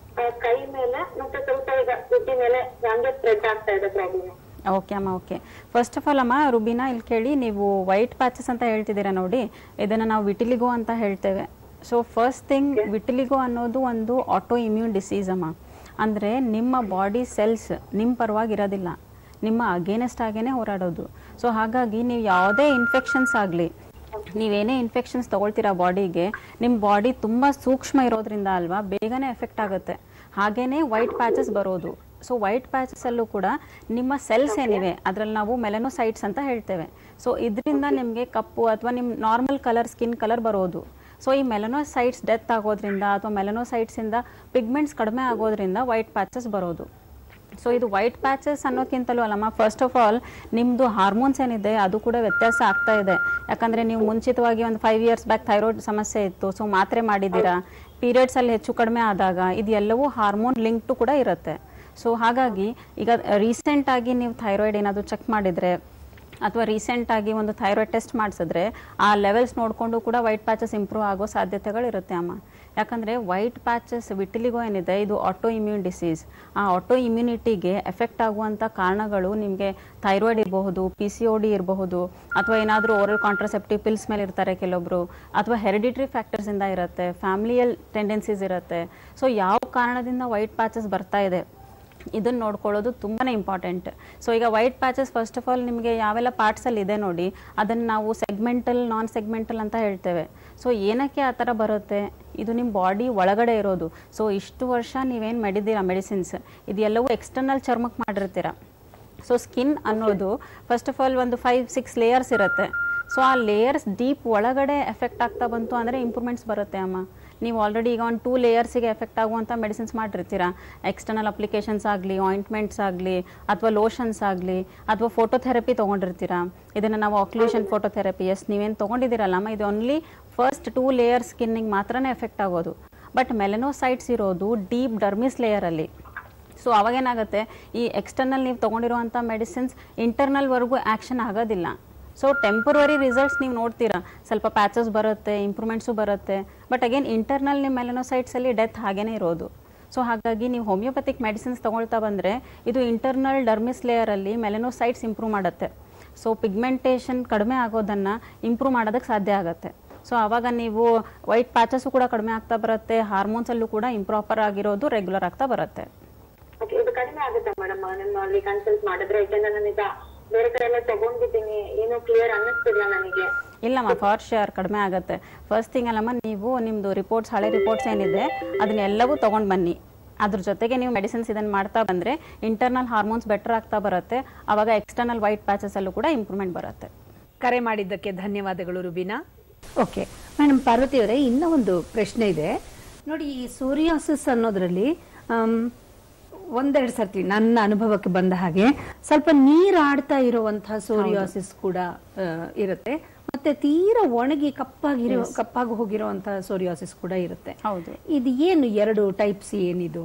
ಕೈ ಮೇಲೆ ಮತ್ತೆ ಸ್ವಲ್ಪ ಈಗ ತುಟಿ ಮೇಲೆ ಹಂಗೆ ಸ್ಪ್ರೆಡ್ ಆಗ್ತಾ ಇದೆ ಪ್ರಾಬ್ಲಮ್ ಓಕೆ ಅಮ್ಮ ಓಕೆ ಫಸ್ಟ್ ಆಫ್ ಆಲ್ ಅಮ್ಮ ರುಬಿನಾ ಇಲ್ಲಿ ಕೇಳಿ ನೀವು ವೈಟ್ ಪ್ಯಾಚಸ್ ಅಂತ ಹೇಳ್ತಿದ್ದೀರಾ ನೋಡಿ ಇದನ್ನು ನಾವು ವಿಟಿಲಿಗೋ ಅಂತ ಹೇಳ್ತೇವೆ ಸೊ ಫಸ್ಟ್ ಥಿಂಗ್ ವಿಟಿಲಿಗೋ ಅನ್ನೋದು ಒಂದು ಆಟೋ ಇಮ್ಯೂನ್ ಡಿಸೀಸ್ ಅಮ್ಮ ಅಂದರೆ ನಿಮ್ಮ ಬಾಡಿ ಸೆಲ್ಸ್ ನಿಮ್ಮ ಪರವಾಗಿ ಇರೋದಿಲ್ಲ ನಿಮ್ಮ ಅಗೇನೆಸ್ಟ್ ಆಗೇನೆ ಹೋರಾಡೋದು ಸೊ ಹಾಗಾಗಿ ನೀವು ಯಾವುದೇ ಇನ್ಫೆಕ್ಷನ್ಸ್ ಆಗಲಿ ನೀವೇನೇ ಇನ್ಫೆಕ್ಷನ್ಸ್ ತೊಗೊಳ್ತೀರಾ ಬಾಡಿಗೆ ನಿಮ್ಮ ಬಾಡಿ ತುಂಬ ಸೂಕ್ಷ್ಮ ಇರೋದ್ರಿಂದ ಅಲ್ವಾ ಬೇಗನೆ ಎಫೆಕ್ಟ್ ಆಗುತ್ತೆ ಹಾಗೇನೆ ವೈಟ್ ಪ್ಯಾಚಸ್ ಬರೋದು ಸೊ ವೈಟ್ ಪ್ಯಾಚಸಲ್ಲೂ ಕೂಡ ನಿಮ್ಮ ಸೆಲ್ಸ್ ಏನಿವೆ ಅದರಲ್ಲಿ ನಾವು ಮೆಲನೋಸೈಟ್ಸ್ ಅಂತ ಹೇಳ್ತೇವೆ ಸೊ ಇದರಿಂದ ನಿಮಗೆ ಕಪ್ಪು ಅಥವಾ ನಿಮ್ಮ ನಾರ್ಮಲ್ ಕಲರ್ ಸ್ಕಿನ್ ಕಲರ್ ಬರೋದು ಸೊ ಈ ಮೆಲನೋಸೈಟ್ಸ್ ಡೆತ್ ಆಗೋದ್ರಿಂದ ಅಥವಾ ಮೆಲನೋಸೈಟ್ಸಿಂದ ಪಿಗ್ಮೆಂಟ್ಸ್ ಕಡಿಮೆ ಆಗೋದ್ರಿಂದ ವೈಟ್ ಪ್ಯಾಚಸ್ ಬರೋದು ಸೊ ಇದು ವೈಟ್ ಪ್ಯಾಚಸ್ ಅನ್ನೋಕ್ಕಿಂತಲೂ ಅಲ್ಲಮ್ಮ ಫಸ್ಟ್ ಆಫ್ ಆಲ್ ನಿಮ್ಮದು ಹಾರ್ಮೋನ್ಸ್ ಏನಿದೆ ಅದು ಕೂಡ ವ್ಯತ್ಯಾಸ ಆಗ್ತಾ ಇದೆ ಯಾಕಂದರೆ ನೀವು ಮುಂಚಿತವಾಗಿ ಒಂದು ಫೈವ್ ಇಯರ್ಸ್ ಬ್ಯಾಕ್ ಥೈರಾಯ್ಡ್ ಸಮಸ್ಯೆ ಇತ್ತು ಸೊ ಮಾತ್ರೆ ಮಾಡಿದ್ದೀರಾ ಪೀರಿಯಡ್ಸಲ್ಲಿ ಹೆಚ್ಚು ಕಡಿಮೆ ಆದಾಗ ಇದು ಎಲ್ಲವೂ ಹಾರ್ಮೋನ್ ಲಿಂಕ್ಟು ಕೂಡ ಇರುತ್ತೆ ಸೊ ಹಾಗಾಗಿ ಈಗ ರೀಸೆಂಟಾಗಿ ನೀವು ಥೈರಾಯ್ಡ್ ಏನಾದರೂ ಚೆಕ್ ಮಾಡಿದರೆ ಅಥವಾ ರೀಸೆಂಟಾಗಿ ಒಂದು ಥೈರಾಯ್ಡ್ ಟೆಸ್ಟ್ ಮಾಡಿಸಿದ್ರೆ ಆ ಲೆವೆಲ್ಸ್ ನೋಡಿಕೊಂಡು ಕೂಡ ವೈಟ್ ಪ್ಯಾಚಸ್ ಇಂಪ್ರೂವ್ ಆಗೋ ಸಾಧ್ಯತೆಗಳಿರುತ್ತೆ ಅಮ್ಮ ಯಾಕಂದರೆ ವೈಟ್ ಪ್ಯಾಚಸ್ ವಿಟಿಲಿಗೋ ಏನಿದೆ ಇದು ಆಟೋ ಇಮ್ಯೂನ್ ಡಿಸೀಸ್ ಆ ಆಟೋ ಇಮ್ಯುನಿಟಿಗೆ ಎಫೆಕ್ಟ್ ಆಗುವಂಥ ಕಾರಣಗಳು ನಿಮಗೆ ಥೈರಾಯ್ಡ್ ಇರಬಹುದು ಪಿ ಸಿ ಒ ಡಿ ಇರಬಹುದು ಅಥವಾ ಏನಾದರೂ ಓರಲ್ ಕಾಂಟ್ರಸೆಪ್ಟಿವ್ ಪಿಲ್ಸ್ ಮೇಲೆ ಇರ್ತಾರೆ ಕೆಲವೊಬ್ಬರು ಅಥವಾ ಹೆರಿಡಿಟ್ರಿ ಫ್ಯಾಕ್ಟರ್ಸಿಂದ ಇರುತ್ತೆ ಫ್ಯಾಮಿಲಿಯಲ್ ಟೆಂಡೆನ್ಸೀಸ್ ಇರುತ್ತೆ ಸೊ ಯಾವ ಕಾರಣದಿಂದ ವೈಟ್ ಪ್ಯಾಚಸ್ ಬರ್ತಾ ಇದೆ ಇದನ್ನ ನೋಡ್ಕೊಳ್ಳೋದು ತುಂಬಾ ಇಂಪಾರ್ಟೆಂಟ್ ಸೊ ಈಗ white patches first of all ನಿಮಗೆ ಯಾವೆಲ್ಲ ಪಾರ್ಟ್ಸಲ್ಲಿ ಇದೆ ನೋಡಿ ಅದನ್ನು ನಾವು ಸೆಗ್ಮೆಂಟಲ್ ನಾನ್ ಸೆಗ್ಮೆಂಟಲ್ ಅಂತ ಹೇಳ್ತೇವೆ ಸೊ ಏನಕ್ಕೆ ಆ ಥರ ಬರುತ್ತೆ ಇದು ನಿಮ್ಮ ಬಾಡಿ ಒಳಗಡೆ ಇರೋದು ಸೊ ಇಷ್ಟು ವರ್ಷ ನೀವೇನು ಮಾಡಿದ್ದೀರಾ ಮೆಡಿಸಿನ್ಸ್ ಇದೆಲ್ಲವೂ ಎಕ್ಸ್ಟರ್ನಲ್ ಚರ್ಮಕ್ಕೆ ಮಾಡಿರ್ತೀರ ಸೊ ಸ್ಕಿನ್ ಅನ್ನೋದು ಫಸ್ಟ್ ಆಫ್ ಆಲ್ ಒಂದು ಫೈವ್ ಸಿಕ್ಸ್ ಲೇಯರ್ಸ್ ಇರುತ್ತೆ ಸೊ ಆ ಲೇಯರ್ಸ್ ಡೀಪ್ ಒಳಗಡೆ ಎಫೆಕ್ಟ್ ಆಗ್ತಾ ಬಂತು ಅಂದರೆ ಇಂಪ್ರೂವ್ಮೆಂಟ್ಸ್ ಬರುತ್ತೆ ಅಮ್ಮ ನೀವು ಆಲ್ರೆಡಿ ಈಗ ಒಂದು ಟೂ ಲೇಯರ್ಸಿಗೆ ಎಫೆಕ್ಟ್ ಆಗುವಂಥ ಮೆಡಿಸಿನ್ಸ್ ಮಾಡಿರ್ತೀರಾ ಎಕ್ಸ್ಟರ್ನಲ್ ಅಪ್ಲಿಕೇಶನ್ಸ್ ಆಗಲಿ ಆಯಿಂಟ್ಮೆಂಟ್ಸ್ ಆಗಲಿ ಅಥವಾ ಲೋಷನ್ಸ್ ಆಗಲಿ ಅಥವಾ ಫೋಟೋಥೆರಪಿ ತೊಗೊಂಡಿರ್ತೀರಾ ಇದನ್ನು ನಾವು ಆಕ್ಲೂಷನ್ ಫೋಟೋಥೆರಪಿ ಎಸ್ ನೀವೇನು ತೊಗೊಂಡಿದ್ದೀರಲ್ಲಮ್ಮ ಇದು ಓನ್ಲಿ ಫಸ್ಟ್ ಟೂ ಲೇಯರ್ ಸ್ಕಿನ್ನಿಗೆ ಮಾತ್ರನೇ ಎಫೆಕ್ಟ್ ಆಗೋದು ಬಟ್ ಮೆಲನೋಸೈಟ್ಸ್ ಇರೋದು ಡೀಪ್ ಡರ್ಮಿಸ್ ಲೇಯರಲ್ಲಿ ಸೊ ಅವಾಗೇನಾಗುತ್ತೆ ಈ ಎಕ್ಸ್ಟರ್ನಲ್ ನೀವು ತೊಗೊಂಡಿರುವಂಥ ಮೆಡಿಸಿನ್ಸ್ ಇಂಟರ್ನಲ್ವರೆಗೂ ಆ್ಯಕ್ಷನ್ ಆಗೋದಿಲ್ಲ ಸೊ ಟೆಂಪರರಿ ರಿಸಲ್ಟ್ಸ್ ನೀವು ನೋಡ್ತೀರಾ ಸ್ವಲ್ಪ ಪ್ಯಾಚಸ್ ಬರುತ್ತೆ ಇಂಪ್ರೂವ್ಮೆಂಟ್ಸು ಬರುತ್ತೆ ಬಟ್ ಅಗೇನ್ ಇಂಟರ್ನಲ್ ನಿಮ್ಮ ಮೆಲನೋಸೈಟ್ಸಲ್ಲಿ ಡೆತ್ ಹಾಗೇನೇ ಇರೋದು ಸೊ ಹಾಗಾಗಿ ನೀವು ಹೋಮಿಯೋಪತಿಕ್ ಮೆಡಿಸಿನ್ಸ್ ತೊಗೊಳ್ತಾ ಬಂದರೆ ಇದು ಇಂಟರ್ನಲ್ ಡರ್ಮಿಸ್ ಲೇಯರಲ್ಲಿ ಮೆಲನೋಸೈಟ್ಸ್ ಇಂಪ್ರೂವ್ ಮಾಡುತ್ತೆ ಸೊ ಪಿಗ್ಮೆಂಟೇಷನ್ ಕಡಿಮೆ ಆಗೋದನ್ನು ಇಂಪ್ರೂವ್ ಮಾಡೋದಕ್ಕೆ ಸಾಧ್ಯ ಆಗುತ್ತೆ ಸೊ ಆವಾಗ ನೀವು ವೈಟ್ ಪ್ಯಾಚಸ್ಸು ಕೂಡ ಕಡಿಮೆ ಆಗ್ತಾ ಬರುತ್ತೆ ಹಾರ್ಮೋನ್ಸಲ್ಲೂ ಕೂಡ ಇಂಪ್ರಾಪರ್ ಆಗಿರೋದು ರೆಗ್ಯುಲರ್ ಆಗ್ತಾ ಬರುತ್ತೆ ಓಕೆ ಇದು ಕಡಿಮೆ ಆಗುತ್ತೆ ಮೇಡಮ್ ನಿಮ್ಮಲ್ಲಿ ಕನ್ಸಲ್ಟ್ ಮಾಡಿದ್ರೆ ಯಾಕೆಂದ್ರೆ ನಾನೀಗ ಬೇರೆ ಕಡೆ ಎಲ್ಲ ತಗೊಂಡಿದ್ದೀನಿ ಏನು ಕ್ಲಿಯರ್ ಅನ್ನಿಸ್ತಿಲ್ಲ ನನಗೆ ಇಲ್ಲಮ್ಮ ಫಾರ್ ಶೇರ್ ಕಡಿಮೆ ಆಗುತ್ತೆ ಫಸ್ಟ್ ಥಿಂಗ್ ಅಲ್ಲಮ್ಮ ನೀವು ನಿಮ್ಮದು ರಿಪೋರ್ಟ್ಸ್ ಹಳೆ ರಿಪೋರ್ಟ್ಸ್ ಏನಿದೆ ಅದನ್ನೆಲ್ಲವೂ ತೊಗೊಂಡು ಬನ್ನಿ ಅದ್ರ ಜೊತೆಗೆ ನೀವು ಮೆಡಿಸಿನ್ಸ್ ಇದನ್ನು ಮಾಡ್ತಾ ಬಂದರೆ ಇಂಟರ್ನಲ್ ಹಾರ್ಮೋನ್ಸ್ ಬೆಟರ್ ಆಗ್ತಾ ಬರುತ್ತೆ ಆವಾಗ ಎಕ್ಸ್ಟರ್ನಲ್ ವೈಟ್ ಪ್ಯಾಚಸಲ್ಲೂ ಕೂಡ ಇಂಪ್ರೂವ್ಮೆಂಟ್ ಬರುತ್ತೆ ಕರೆ ಮಾಡಿದ್ದಕ್ಕೆ ಧನ್ಯವಾದಗಳು ರುಬಿನಾ ಓಕೆ ಮೇಡಮ್ ಪಾರ್ವತಿ ಅವರೇ ಇನ್ನೂ ಒಂದು ಪ್ರಶ್ನೆ ಇದೆ ನೋಡಿ ಈ ಸೋರಿಯಾಸಿಸ್ ಅನ್ನೋದ್ರಲ್ಲಿ ಆಮ್, ಒಂದೆರಡು ಸರ್ತಿ ನನ್ನ ಅನುಭವಕ್ಕೆ ಬಂದ ಹಾಗೆ ಸ್ವಲ್ಪ ನೀರಾಡ್ತಾ ಇರುವಂತಹ ಸೋರಿಯಾಸಿಸ್ ಕೂಡ ಆ, ಇರುತ್ತೆ ಮತ್ತೆ ತೀರಾ ಒಣಗಿ ಕಪ್ಪಾಗಿರೋ ಕಪ್ಪಾಗಿ ಹೋಗಿರುವಂತಹ ಸೋರಿಯಾಸಿಸ್ ಕೂಡ ಇರುತ್ತೆ ಹೌದು ಇದು ಏನು ಎರಡು ಟೈಪ್ಸ್ ಏನಿದು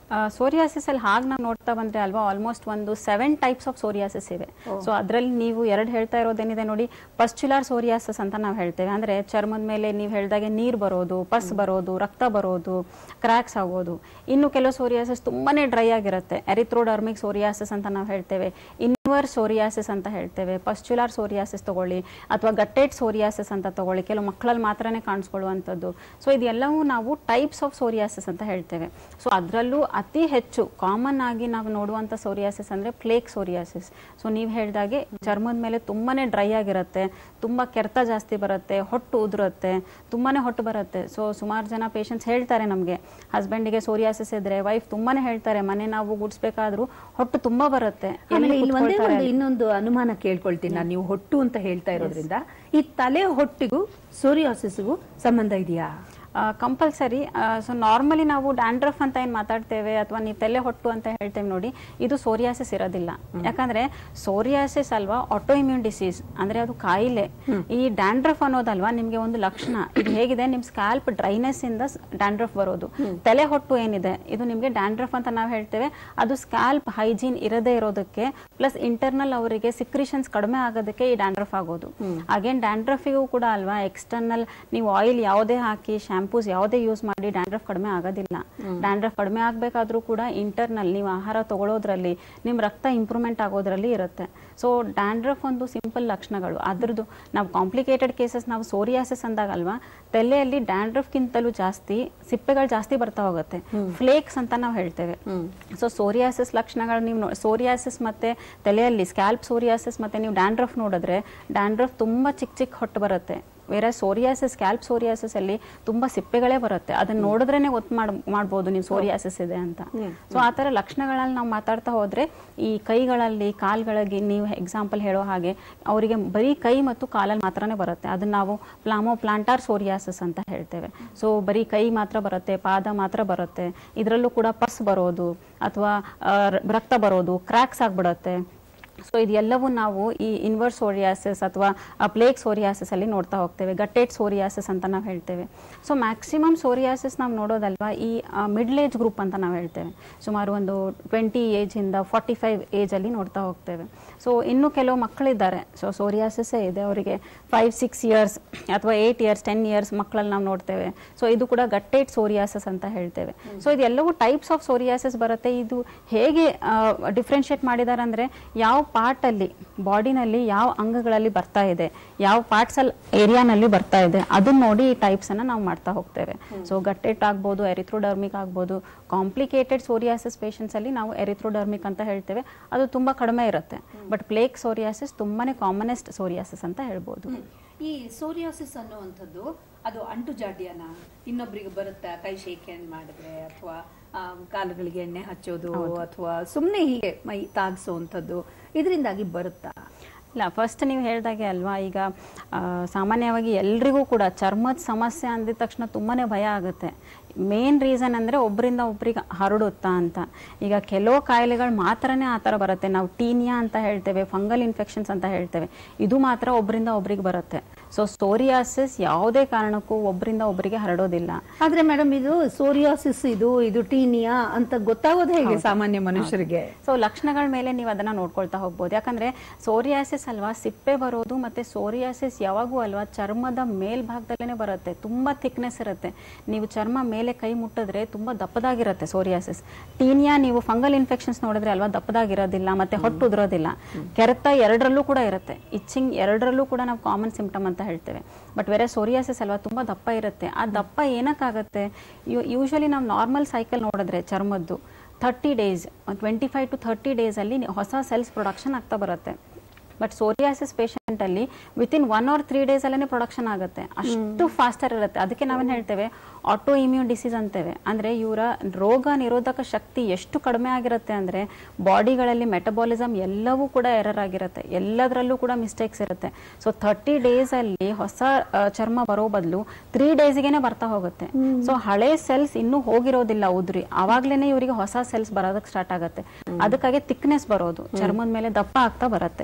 ಸೋರಿಯಾಸಿಸ್ ಅಲ್ಲಿ ಹಾಗೆ ನಾವು ನೋಡ್ತಾ ಬಂದ್ರೆ ಅಲ್ವಾ ಆಲ್ಮೋಸ್ಟ್ ಒಂದು ಸೆವೆನ್ ಟೈಪ್ಸ್ ಆಫ್ ಸೋರಿಯಾಸಿಸ್ ಇವೆ ಸೊ ಅದರಲ್ಲಿ ನೀವು ಎರಡು ಹೇಳ್ತಾ ಇರೋದೇನಿದೆ ನೋಡಿ ಪಸ್ಚುಲಾರ್ ಸೋರಿಯಾಸಿಸ್ ಅಂತ ನಾವು ಹೇಳ್ತೇವೆ ಅಂದ್ರೆ ಚರ್ಮದ ಮೇಲೆ ನೀವು ಹೇಳ್ದಾಗೆ ನೀರು ಬರೋದು ಪಸ್ ಬರೋದು ರಕ್ತ ಬರೋದು ಕ್ರ್ಯಾಕ್ಸ್ ಆಗೋದು ಇನ್ನು ಕೆಲವು ಸೋರಿಯಾಸಿಸ್ ತುಂಬಾನೇ ಡ್ರೈ ಆಗಿರುತ್ತೆ ಎರಿಥ್ರೋಡರ್ಮಿಕ್ ಸೋರಿಯಾಸಿಸ್ ಅಂತ ನಾವು ಹೇಳ್ತೇವೆ ಇನ್ವರ್ ಸೋರಿಯಾಸಿಸ್ ಅಂತ ಹೇಳ್ತೇವೆ ಪಸ್ಚುಲಾರ್ ಸೋರಿಯಾಸಿಸ್ ತಗೊಳ್ಳಿ ಅಥವಾ ಗಟ್ಟೆಡ್ ಸೋರಿಯಾಸಿಸ್ ಅಂತ ತಗೊಳ್ಳಿ ಕೆಲವು ಮಕ್ಕಳಲ್ಲಿ ಮಾತ್ರನೇ ಕಾಣಿಸ್ಕೊಳ್ಳುವಂಥದ್ದು ಸೊ ಇದೆಲ್ಲವೂ ನಾವು ಟೈಪ್ಸ್ ಆಫ್ ಸೋರಿಯಾಸಿಸ್ ಅಂತ ಹೇಳ್ತೇವೆ ಸೊ ಅದರಲ್ಲೂ ಅತಿ ಹೆಚ್ಚು ಕಾಮನ್ ಆಗಿ ನಾವು ನೋಡುವಂಥ ಸೋರಿಯಾಸಿಸ್ ಅಂದರೆ ಫ್ಲೇಕ್ ಸೋರಿಯಾಸಿಸ್ ಸೊ ನೀವು ಹೇಳ್ದಾಗೆ ಚರ್ಮದ ಮೇಲೆ ತುಂಬಾನೇ ಡ್ರೈ ಆಗಿರುತ್ತೆ ತುಂಬ ಕೆರೆತ ಜಾಸ್ತಿ ಬರುತ್ತೆ ಹೊಟ್ಟು ಉದುರುತ್ತೆ ತುಂಬಾನೇ ಹೊಟ್ಟು ಬರುತ್ತೆ ಸೊ ಸುಮಾರು ಜನ ಪೇಷಂಟ್ಸ್ ಹೇಳ್ತಾರೆ ನಮಗೆ ಹಸ್ಬೆಂಡಿಗೆ ಸೋರಿಯಾಸಿಸ್ ಇದ್ರೆ ವೈಫ್ ತುಂಬಾನೇ ಹೇಳ್ತಾರೆ ಮನೆ ನಾವು ಗುಡ್ಸ್ಬೇಕಾದ್ರೂ ಹೊಟ್ಟು ತುಂಬಾ ಬರುತ್ತೆ ಎಲ್ಲಿ ಆಮೇಲೆ ಇಲ್ಲಿ ಒಂದೇ ಕುತ್ಕೊಳ್ತಾರೆ ಒಂದು ಇನ್ನೊಂದು ಅನುಮಾನ ಕೇಳ್ಕೊಳ್ತೀನಿ ನಾನು ನೀವು ಹೊಟ್ಟು ಅಂತ ಹೇಳ್ತಾ ಇರೋದ್ರಿಂದ ಈ ತಲೆ ಹೊಟ್ಟಿಗೂ ಸೋರಿಯಾಸಿಸ್ಗೂ ಸಂಬಂಧ ಇದೆಯಾ ಕಂಪಲ್ಸರಿ ಸೊ ನಾರ್ಮಲಿ ನಾವು ಡ್ಯಾಂಡ್ರಫ್ ಅಂತ ಏನು ಮಾತಾಡ್ತೇವೆ ಅಥವಾ ನೀವು ತಲೆ ಹೊಟ್ಟು ಅಂತ ಹೇಳ್ತೇವೆ ನೋಡಿ ಇದು ಸೋರಿಯಾಸಿಸ್ ಇರೋದಿಲ್ಲ ಯಾಕಂದ್ರೆ ಸೋರಿಯಾಸಿಸ್ ಅಲ್ವಾ ಆಟೋ ಇಮ್ಯೂನ್ ಡಿಸೀಸ್ ಅಂದ್ರೆ ಅದು ಕಾಯಿಲೆ ಈ ಡ್ಯಾಂಡ್ರಫ್ ಅನ್ನೋದಲ್ವಾ ನಿಮ್ಗೆ ಒಂದು ಲಕ್ಷಣ ಇದು ಹೇಗಿದೆ ನಿಮ್ ಸ್ಕ್ಯಾಲ್ಪ್ ಡ್ರೈನೆಸ್ ಇಂದ ಡ್ಯಾಂಡ್ರಫ್ ಬರೋದು ತಲೆ ಹೊಟ್ಟು ಏನಿದೆ ಇದು ನಿಮ್ಗೆ ಡ್ಯಾಂಡ್ರಫ್ ಅಂತ ನಾವು ಹೇಳ್ತೇವೆ ಅದು ಸ್ಕ್ಯಾಲ್ಪ್ ಹೈಜೀನ್ ಇರದೇ ಇರೋದಕ್ಕೆ ಪ್ಲಸ್ ಇಂಟರ್ನಲ್ ಅವರಿಗೆ ಸಿಕ್ರಿಷನ್ಸ್ ಕಡಿಮೆ ಆಗೋದಕ್ಕೆ ಈ ಡ್ಯಾಂಡ್ರಫ್ ಆಗೋದು ಅಗೇನ್ ಡ್ಯಾಂಡ್ರಫಿಗೂ ಕೂಡ ಅಲ್ವಾ ಎಕ್ಸ್ಟರ್ನಲ್ ನೀವು ಆಯಿಲ್ ಯಾವುದೇ ಹಾಕಿ ಶಾಂಪೂಸ್ ಯಾವುದೇ ಯೂಸ್ ಮಾಡಿ ಡ್ಯಾಂಡ್ರಫ್ ಕಡಿಮೆ ಆಗೋದಿಲ್ಲ ಡ್ಯಾಂಡ್ರಫ್ ಕಡಿಮೆ ಆಗಬೇಕಾದ್ರೂ ಕೂಡ ಇಂಟರ್ನಲ್ ನೀವು ಆಹಾರ ತಗೊಳ್ಳೋದ್ರಲ್ಲಿ ನಿಮ್ಮ ರಕ್ತ ಇಂಪ್ರೂವ್ಮೆಂಟ್ ಆಗೋದ್ರಲ್ಲಿ ಇರುತ್ತೆ ಸೊ ಡ್ಯಾಂಡ್ರಫ್ ಒಂದು ಸಿಂಪಲ್ ಲಕ್ಷಣಗಳು ಅದ್ರದ್ದು ನಾವು ಕಾಂಪ್ಲಿಕೇಟೆಡ್ ಕೇಸಸ್ ನಾವು ಸೋರಿಯಾಸಿಸ್ ಅಂದಾಗಲ್ವಾ ತಲೆಯಲ್ಲಿ ಡ್ಯಾಂಡ್ರಫ್ಗಿಂತಲೂ ಜಾಸ್ತಿ ಸಿಪ್ಪೆಗಳು ಜಾಸ್ತಿ ಬರ್ತಾ ಹೋಗುತ್ತೆ ಫ್ಲೇಕ್ಸ್ ಅಂತ ನಾವು ಹೇಳ್ತೇವೆ ಸೊ ಸೋರಿಯಾಸಿಸ್ ಲಕ್ಷಣಗಳು ನೀವು ಸೋರಿಯಾಸಿಸ್ ಮತ್ತೆ ತಲೆಯಲ್ಲಿ ಸ್ಕ್ಯಾಲ್ಪ್ ಸೋರಿಯಾಸಿಸ್ ಮತ್ತೆ ನೀವು ಡ್ಯಾಂಡ್ರಫ್ ನೋಡಿದ್ರೆ ಡ್ಯಾಂಡ್ರಫ್ ತುಂಬಾ ಚಿಕ್ಕ ಚಿಕ್ಕ ಹೊಟ್ಟು ಬರುತ್ತೆ ಬೇರೆ ಸೋರಿಯಾಸಿಸ್ ಸ್ಕ್ಯಾಲ್ಪ್ ಸೋರಿಯಾಸಿಸ್ ಅಲ್ಲಿ ತುಂಬಾ ಸಿಪ್ಪೆಗಳೇ ಬರುತ್ತೆ ಅದನ್ನ ನೋಡಿದ್ರೇನೆ ಗೊತ್ತು ಮಾಡ್ ಮಾಡ್ಬೋದು ನೀವು ಸೋರಿಯಾಸಿಸ್ ಇದೆ ಅಂತ ಸೊ ಆ ತರ ಲಕ್ಷಣಗಳಲ್ಲಿ ನಾವು ಮಾತಾಡ್ತಾ ಹೋದ್ರೆ ಈ ಕೈಗಳಲ್ಲಿ ಕಾಲ್ಗಳಿಗೆ ನೀವು ಎಕ್ಸಾಂಪಲ್ ಹೇಳೋ ಹಾಗೆ ಅವರಿಗೆ ಬರೀ ಕೈ ಮತ್ತು ಕಾಲಲ್ಲಿ ಮಾತ್ರನೇ ಬರುತ್ತೆ ಅದನ್ನ ನಾವು ಪ್ಲಾಮೋ ಪ್ಲಾಂಟಾರ್ ಸೋರಿಯಾಸಿಸ್ ಅಂತ ಹೇಳ್ತೇವೆ ಸೊ ಬರೀ ಕೈ ಮಾತ್ರ ಬರುತ್ತೆ ಪಾದ ಮಾತ್ರ ಬರುತ್ತೆ ಇದರಲ್ಲೂ ಕೂಡ ಪಸ್ ಬರೋದು ಅಥವಾ ರಕ್ತ ಬರೋದು ಕ್ರ್ಯಾಕ್ಸ್ ಆಗ್ಬಿಡುತ್ತೆ ಸೊ ಇದೆಲ್ಲವೂ ನಾವು ಈ ಇನ್ವರ್ಸ್ ಸೋರಿಯಾಸಿಸ್ ಅಥವಾ ಪ್ಲೇಕ್ ಸೋರಿಯಾಸಿಸ್ ಅಲ್ಲಿ ನೋಡ್ತಾ ಹೋಗ್ತೇವೆ ಗಟ್ಟೆಡ್ ಸೋರಿಯಾಸಿಸ್ ಅಂತ ನಾವು ಹೇಳ್ತೇವೆ ಸೊ ಮ್ಯಾಕ್ಸಿಮಮ್ ಸೋರಿಯಾಸಿಸ್ ನಾವು ನೋಡೋದಲ್ವಾ ಈ ಮಿಡ್ಲ್ ಏಜ್ ಗ್ರೂಪ್ ಅಂತ ನಾವು ಹೇಳ್ತೇವೆ ಸುಮಾರು ಒಂದು ಟ್ವೆಂಟಿ ಏಜಿಂದ ಫಾರ್ಟಿ ಫೈವ್ ಏಜಲ್ಲಿ ನೋಡ್ತಾ ಹೋಗ್ತೇವೆ ಸೊ ಇನ್ನು ಕೆಲವು ಮಕ್ಕಳಿದ್ದಾರೆ ಸೊ ಸೋರಿಯಾಸಿಸ್ಸೇ ಇದೆ ಅವರಿಗೆ ಫೈವ್ ಸಿಕ್ಸ್ ಇಯರ್ಸ್ ಅಥವಾ ಏಯ್ಟ್ ಇಯರ್ಸ್ ಟೆನ್ ಇಯರ್ಸ್ ಮಕ್ಕಳಲ್ಲಿ ನಾವು ನೋಡ್ತೇವೆ ಸೊ ಇದು ಕೂಡ ಗಟ್ಟೆಡ್ ಸೋರಿಯಾಸಿಸ್ ಅಂತ ಹೇಳ್ತೇವೆ ಸೊ ಇದೆಲ್ಲವೂ ಟೈಪ್ಸ್ ಆಫ್ ಸೋರಿಯಾಸಿಸ್ ಬರುತ್ತೆ ಇದು ಹೇಗೆ ಡಿಫ್ರೆನ್ಶಿಯೇಟ್ ಮಾಡಿದ್ದಾರೆ ಅಂದರೆ ಯಾವ ಪಾರ್ಟಲ್ಲಿ ಬಾಡಿನಲ್ಲಿ ಯಾವ ಅಂಗಗಳಲ್ಲಿ ಬರ್ತಾ ಇದೆ ಯಾವ ಪಾರ್ಟ್ಸ್ ಅಲ್ಲಿ ಏರಿಯಾನಲ್ಲಿ ಬರ್ತಾ ಇದೆ ಅದನ್ನ ನೋಡಿ ಈ ಟೈಪ್ಸ್ ಅನ್ನ ನಾವು ಮಾಡ್ತಾ ಹೋಗ್ತೇವೆ ಸೊ ಗಟ್ಟೆಟ್ ಆಗ್ಬೋದು ಎರಿಥ್ರೋಡರ್ಮಿಕ್ ಆಗ್ಬೋದು ಕಾಂಪ್ಲಿಕೇಟೆಡ್ ಸೋರಿಯಾಸಿಸ್ ಪೇಷಂಟ್ಸ್ ಅಲ್ಲಿ ನಾವು ಎರಿಥ್ರೋಡರ್ಮಿಕ್ ಅಂತ ಹೇಳ್ತೇವೆ ಅದು ತುಂಬಾ ಕಡಿಮೆ ಇರುತ್ತೆ ಬಟ್ ಪ್ಲೇಕ್ ಸೋರಿಯಾಸಿಸ್ ತುಂಬಾನೇ ಕಾಮನೆಸ್ಟ್ ಸೋರಿಯಾಸಿಸ್ ಅಂತ ಹೇಳ್ಬೋದು ಈ ಸೋರಿಯಾಸಿಸ್ ಅನ್ನುವಂಥದ್ದು ಅದು ಅಂಟು ಜಾಡ್ಯನ ಇನ್ನೊಬ್ರಿಗೆ ಬರುತ್ತಾ ಕೈ ಶೇಕ್ ಹ್ಯಾಂಡ್ ಮಾಡಿದ್ರೆ ಅಥವಾ ಕಾಲುಗಳಿಗೆ ಎಣ್ಣೆ ಹಚ್ಚೋದು ಅಥವಾ ಸುಮ್ಮನೆ ಹೀಗೆ ಮೈ ತಾಗಿಸುವಂಥದ್ದು ಇದರಿಂದಾಗಿ ಬರುತ್ತಾ ಇಲ್ಲ ಫಸ್ಟ್ ನೀವು ಹೇಳ್ದಾಗೆ ಅಲ್ವಾ ಈಗ ಆ, ಸಾಮಾನ್ಯವಾಗಿ ಎಲ್ರಿಗೂ ಕೂಡ ಚರ್ಮದ ಸಮಸ್ಯೆ ಅಂದಿದ ತಕ್ಷಣ ತುಂಬಾನೇ ಭಯ ಆಗುತ್ತೆ ಮೇನ್ ರೀಸನ್ ಅಂದರೆ ಒಬ್ಬರಿಂದ ಒಬ್ರಿಗೆ ಹರಡುತ್ತಾ ಅಂತ ಈಗ ಕೆಲವು ಕಾಯಿಲೆಗಳು ಮಾತ್ರನೇ ಆ ಥರ ಬರುತ್ತೆ ನಾವು ಟೀನಿಯಾ ಅಂತ ಹೇಳ್ತೇವೆ ಫಂಗಲ್ ಇನ್ಫೆಕ್ಷನ್ಸ್ ಅಂತ ಹೇಳ್ತೇವೆ ಇದು ಮಾತ್ರ ಒಬ್ಬರಿಂದ ಒಬ್ರಿಗೆ ಬರುತ್ತೆ ಸೊ ಸೋರಿಯಾಸಿಸ್ ಯಾವುದೇ ಕಾರಣಕ್ಕೂ ಒಬ್ಬರಿಂದ ಒಬ್ಬರಿಗೆ ಹರಡೋದಿಲ್ಲ ಆದ್ರೆ ಮೇಡಮ್ ಇದು ಸೋರಿಯಾಸಿಸ್ ಇದು ಇದು ಟೀನಿಯಾ ಅಂತ ಗೊತ್ತಾಗೋದು ಹೇಗೆ ಸಾಮಾನ್ಯ ಮನುಷ್ಯರಿಗೆ ಸೊ ಲಕ್ಷಣಗಳ ಮೇಲೆ ನೀವು ಅದನ್ನ ನೋಡ್ಕೊಳ್ತಾ ಹೋಗ್ಬೋದು ಯಾಕಂದ್ರೆ ಸೋರಿಯಾಸಿಸ್ ಅಲ್ವಾ ಸಿಪ್ಪೆ ಬರೋದು ಮತ್ತೆ ಸೋರಿಯಾಸಿಸ್ ಯಾವಾಗೂ ಅಲ್ವಾ ಚರ್ಮದ ಮೇಲ್ಭಾಗದಲ್ಲೇ ಬರುತ್ತೆ ತುಂಬಾ ಥಿಕ್ನೆಸ್ ಇರುತ್ತೆ ನೀವು ಚರ್ಮ ಮೇಲೆ ಕೈ ಮುಟ್ಟಿದ್ರೆ ತುಂಬಾ ದಪ್ಪದಾಗಿರುತ್ತೆ ಸೋರಿಯಾಸಿಸ್ ಟೀನಿಯಾ ನೀವು ಫಂಗಲ್ ಇನ್ಫೆಕ್ಷನ್ಸ್ ನೋಡಿದ್ರೆ ಅಲ್ವಾ ದಪ್ಪದಾಗಿರೋದಿಲ್ಲ ಮತ್ತೆ ಹೊಟ್ಟು ಉದುರೋದಿಲ್ಲ ಕೆರೆತ ಎರಡರಲ್ಲೂ ಕೂಡ ಇರುತ್ತೆ ಇಚ್ಚಿಂಗ್ ಎರಡರಲ್ಲೂ ಕೂಡ ನಾವು ಕಾಮನ್ ಸಿಂಪ್ಟಮ್ ಅಂತ ಹೇಳ್ತೇವೆ ಬಟ್ ಬೇರೆ ಸೋರಿಯಾಸಿಸ್ ಅಲ್ವಾ ತುಂಬಾ ದಪ್ಪ ಇರುತ್ತೆ ಆ ದಪ್ಪ ಏನಕ್ಕಾಗತ್ತೆ ಯೂಶಲಿ ನಾವು ನಾರ್ಮಲ್ ಸೈಕಲ್ ನೋಡಿದ್ರೆ ಚರ್ಮದ್ದು thirty days twenty five to thirty ಡೇಸಲ್ಲಿ ಹೊಸ ಸೆಲ್ಸ್ ಪ್ರೊಡಕ್ಷನ್ ಆಗ್ತಾ ಬರುತ್ತೆ ಬಟ್ ಸೋರಿಯಾಸಿಸ್ ಪೇಷಂಟ್ ಅಲ್ಲಿ within one or three days ಅಲ್ಲೇ ಪ್ರೊಡಕ್ಷನ್ ಆಗುತ್ತೆ ಅಷ್ಟು ಫಾಸ್ಟರ್ ಇರುತ್ತೆ ಅದಕ್ಕೆ ನಾವೇನು ಹೇಳ್ತೇವೆ ಆಟೋ ಇಮ್ಯೂನ್ ಡಿಸೀಸ್ ಅಂತೇವೆ ಅಂದ್ರೆ ಇವರ ರೋಗ ನಿರೋಧಕ ಶಕ್ತಿ ಎಷ್ಟು ಕಡಿಮೆ ಆಗಿರುತ್ತೆ ಅಂದ್ರೆ ಬಾಡಿಗಳಲ್ಲಿ ಮೆಟಬಾಲಿಸಮ್ ಎಲ್ಲವೂ ಕೂಡ ಎರರ್ ಆಗಿರುತ್ತೆ ಎಲ್ಲದರಲ್ಲೂ ಕೂಡ ಮಿಸ್ಟೇಕ್ಸ್ ಇರುತ್ತೆ ಸೊ ಥರ್ಟಿ ಡೇಸ್ ಅಲ್ಲಿ ಹೊಸ ಆ, ಚರ್ಮ ಬರೋ ಬದಲು ತ್ರೀ ಡೇಸ್ಗೆನೆ ಬರ್ತಾ ಹೋಗುತ್ತೆ ಸೊ ಹಳೆ ಸೆಲ್ಸ್ ಇನ್ನೂ ಹೋಗಿರೋದಿಲ್ಲ ಉದ್ರಿ ಅವಾಗ್ಲೇನೆ ಇವರಿಗೆ ಹೊಸ ಸೆಲ್ಸ್ ಬರೋದಕ್ಕೆ ಸ್ಟಾರ್ಟ್ ಆಗುತ್ತೆ ಅದಕ್ಕಾಗಿ ಥಿಕ್ನೆಸ್ ಬರೋದು ಚರ್ಮದ ಮೇಲೆ ದಪ್ಪ ಆಗ್ತಾ ಬರುತ್ತೆ ಸೊ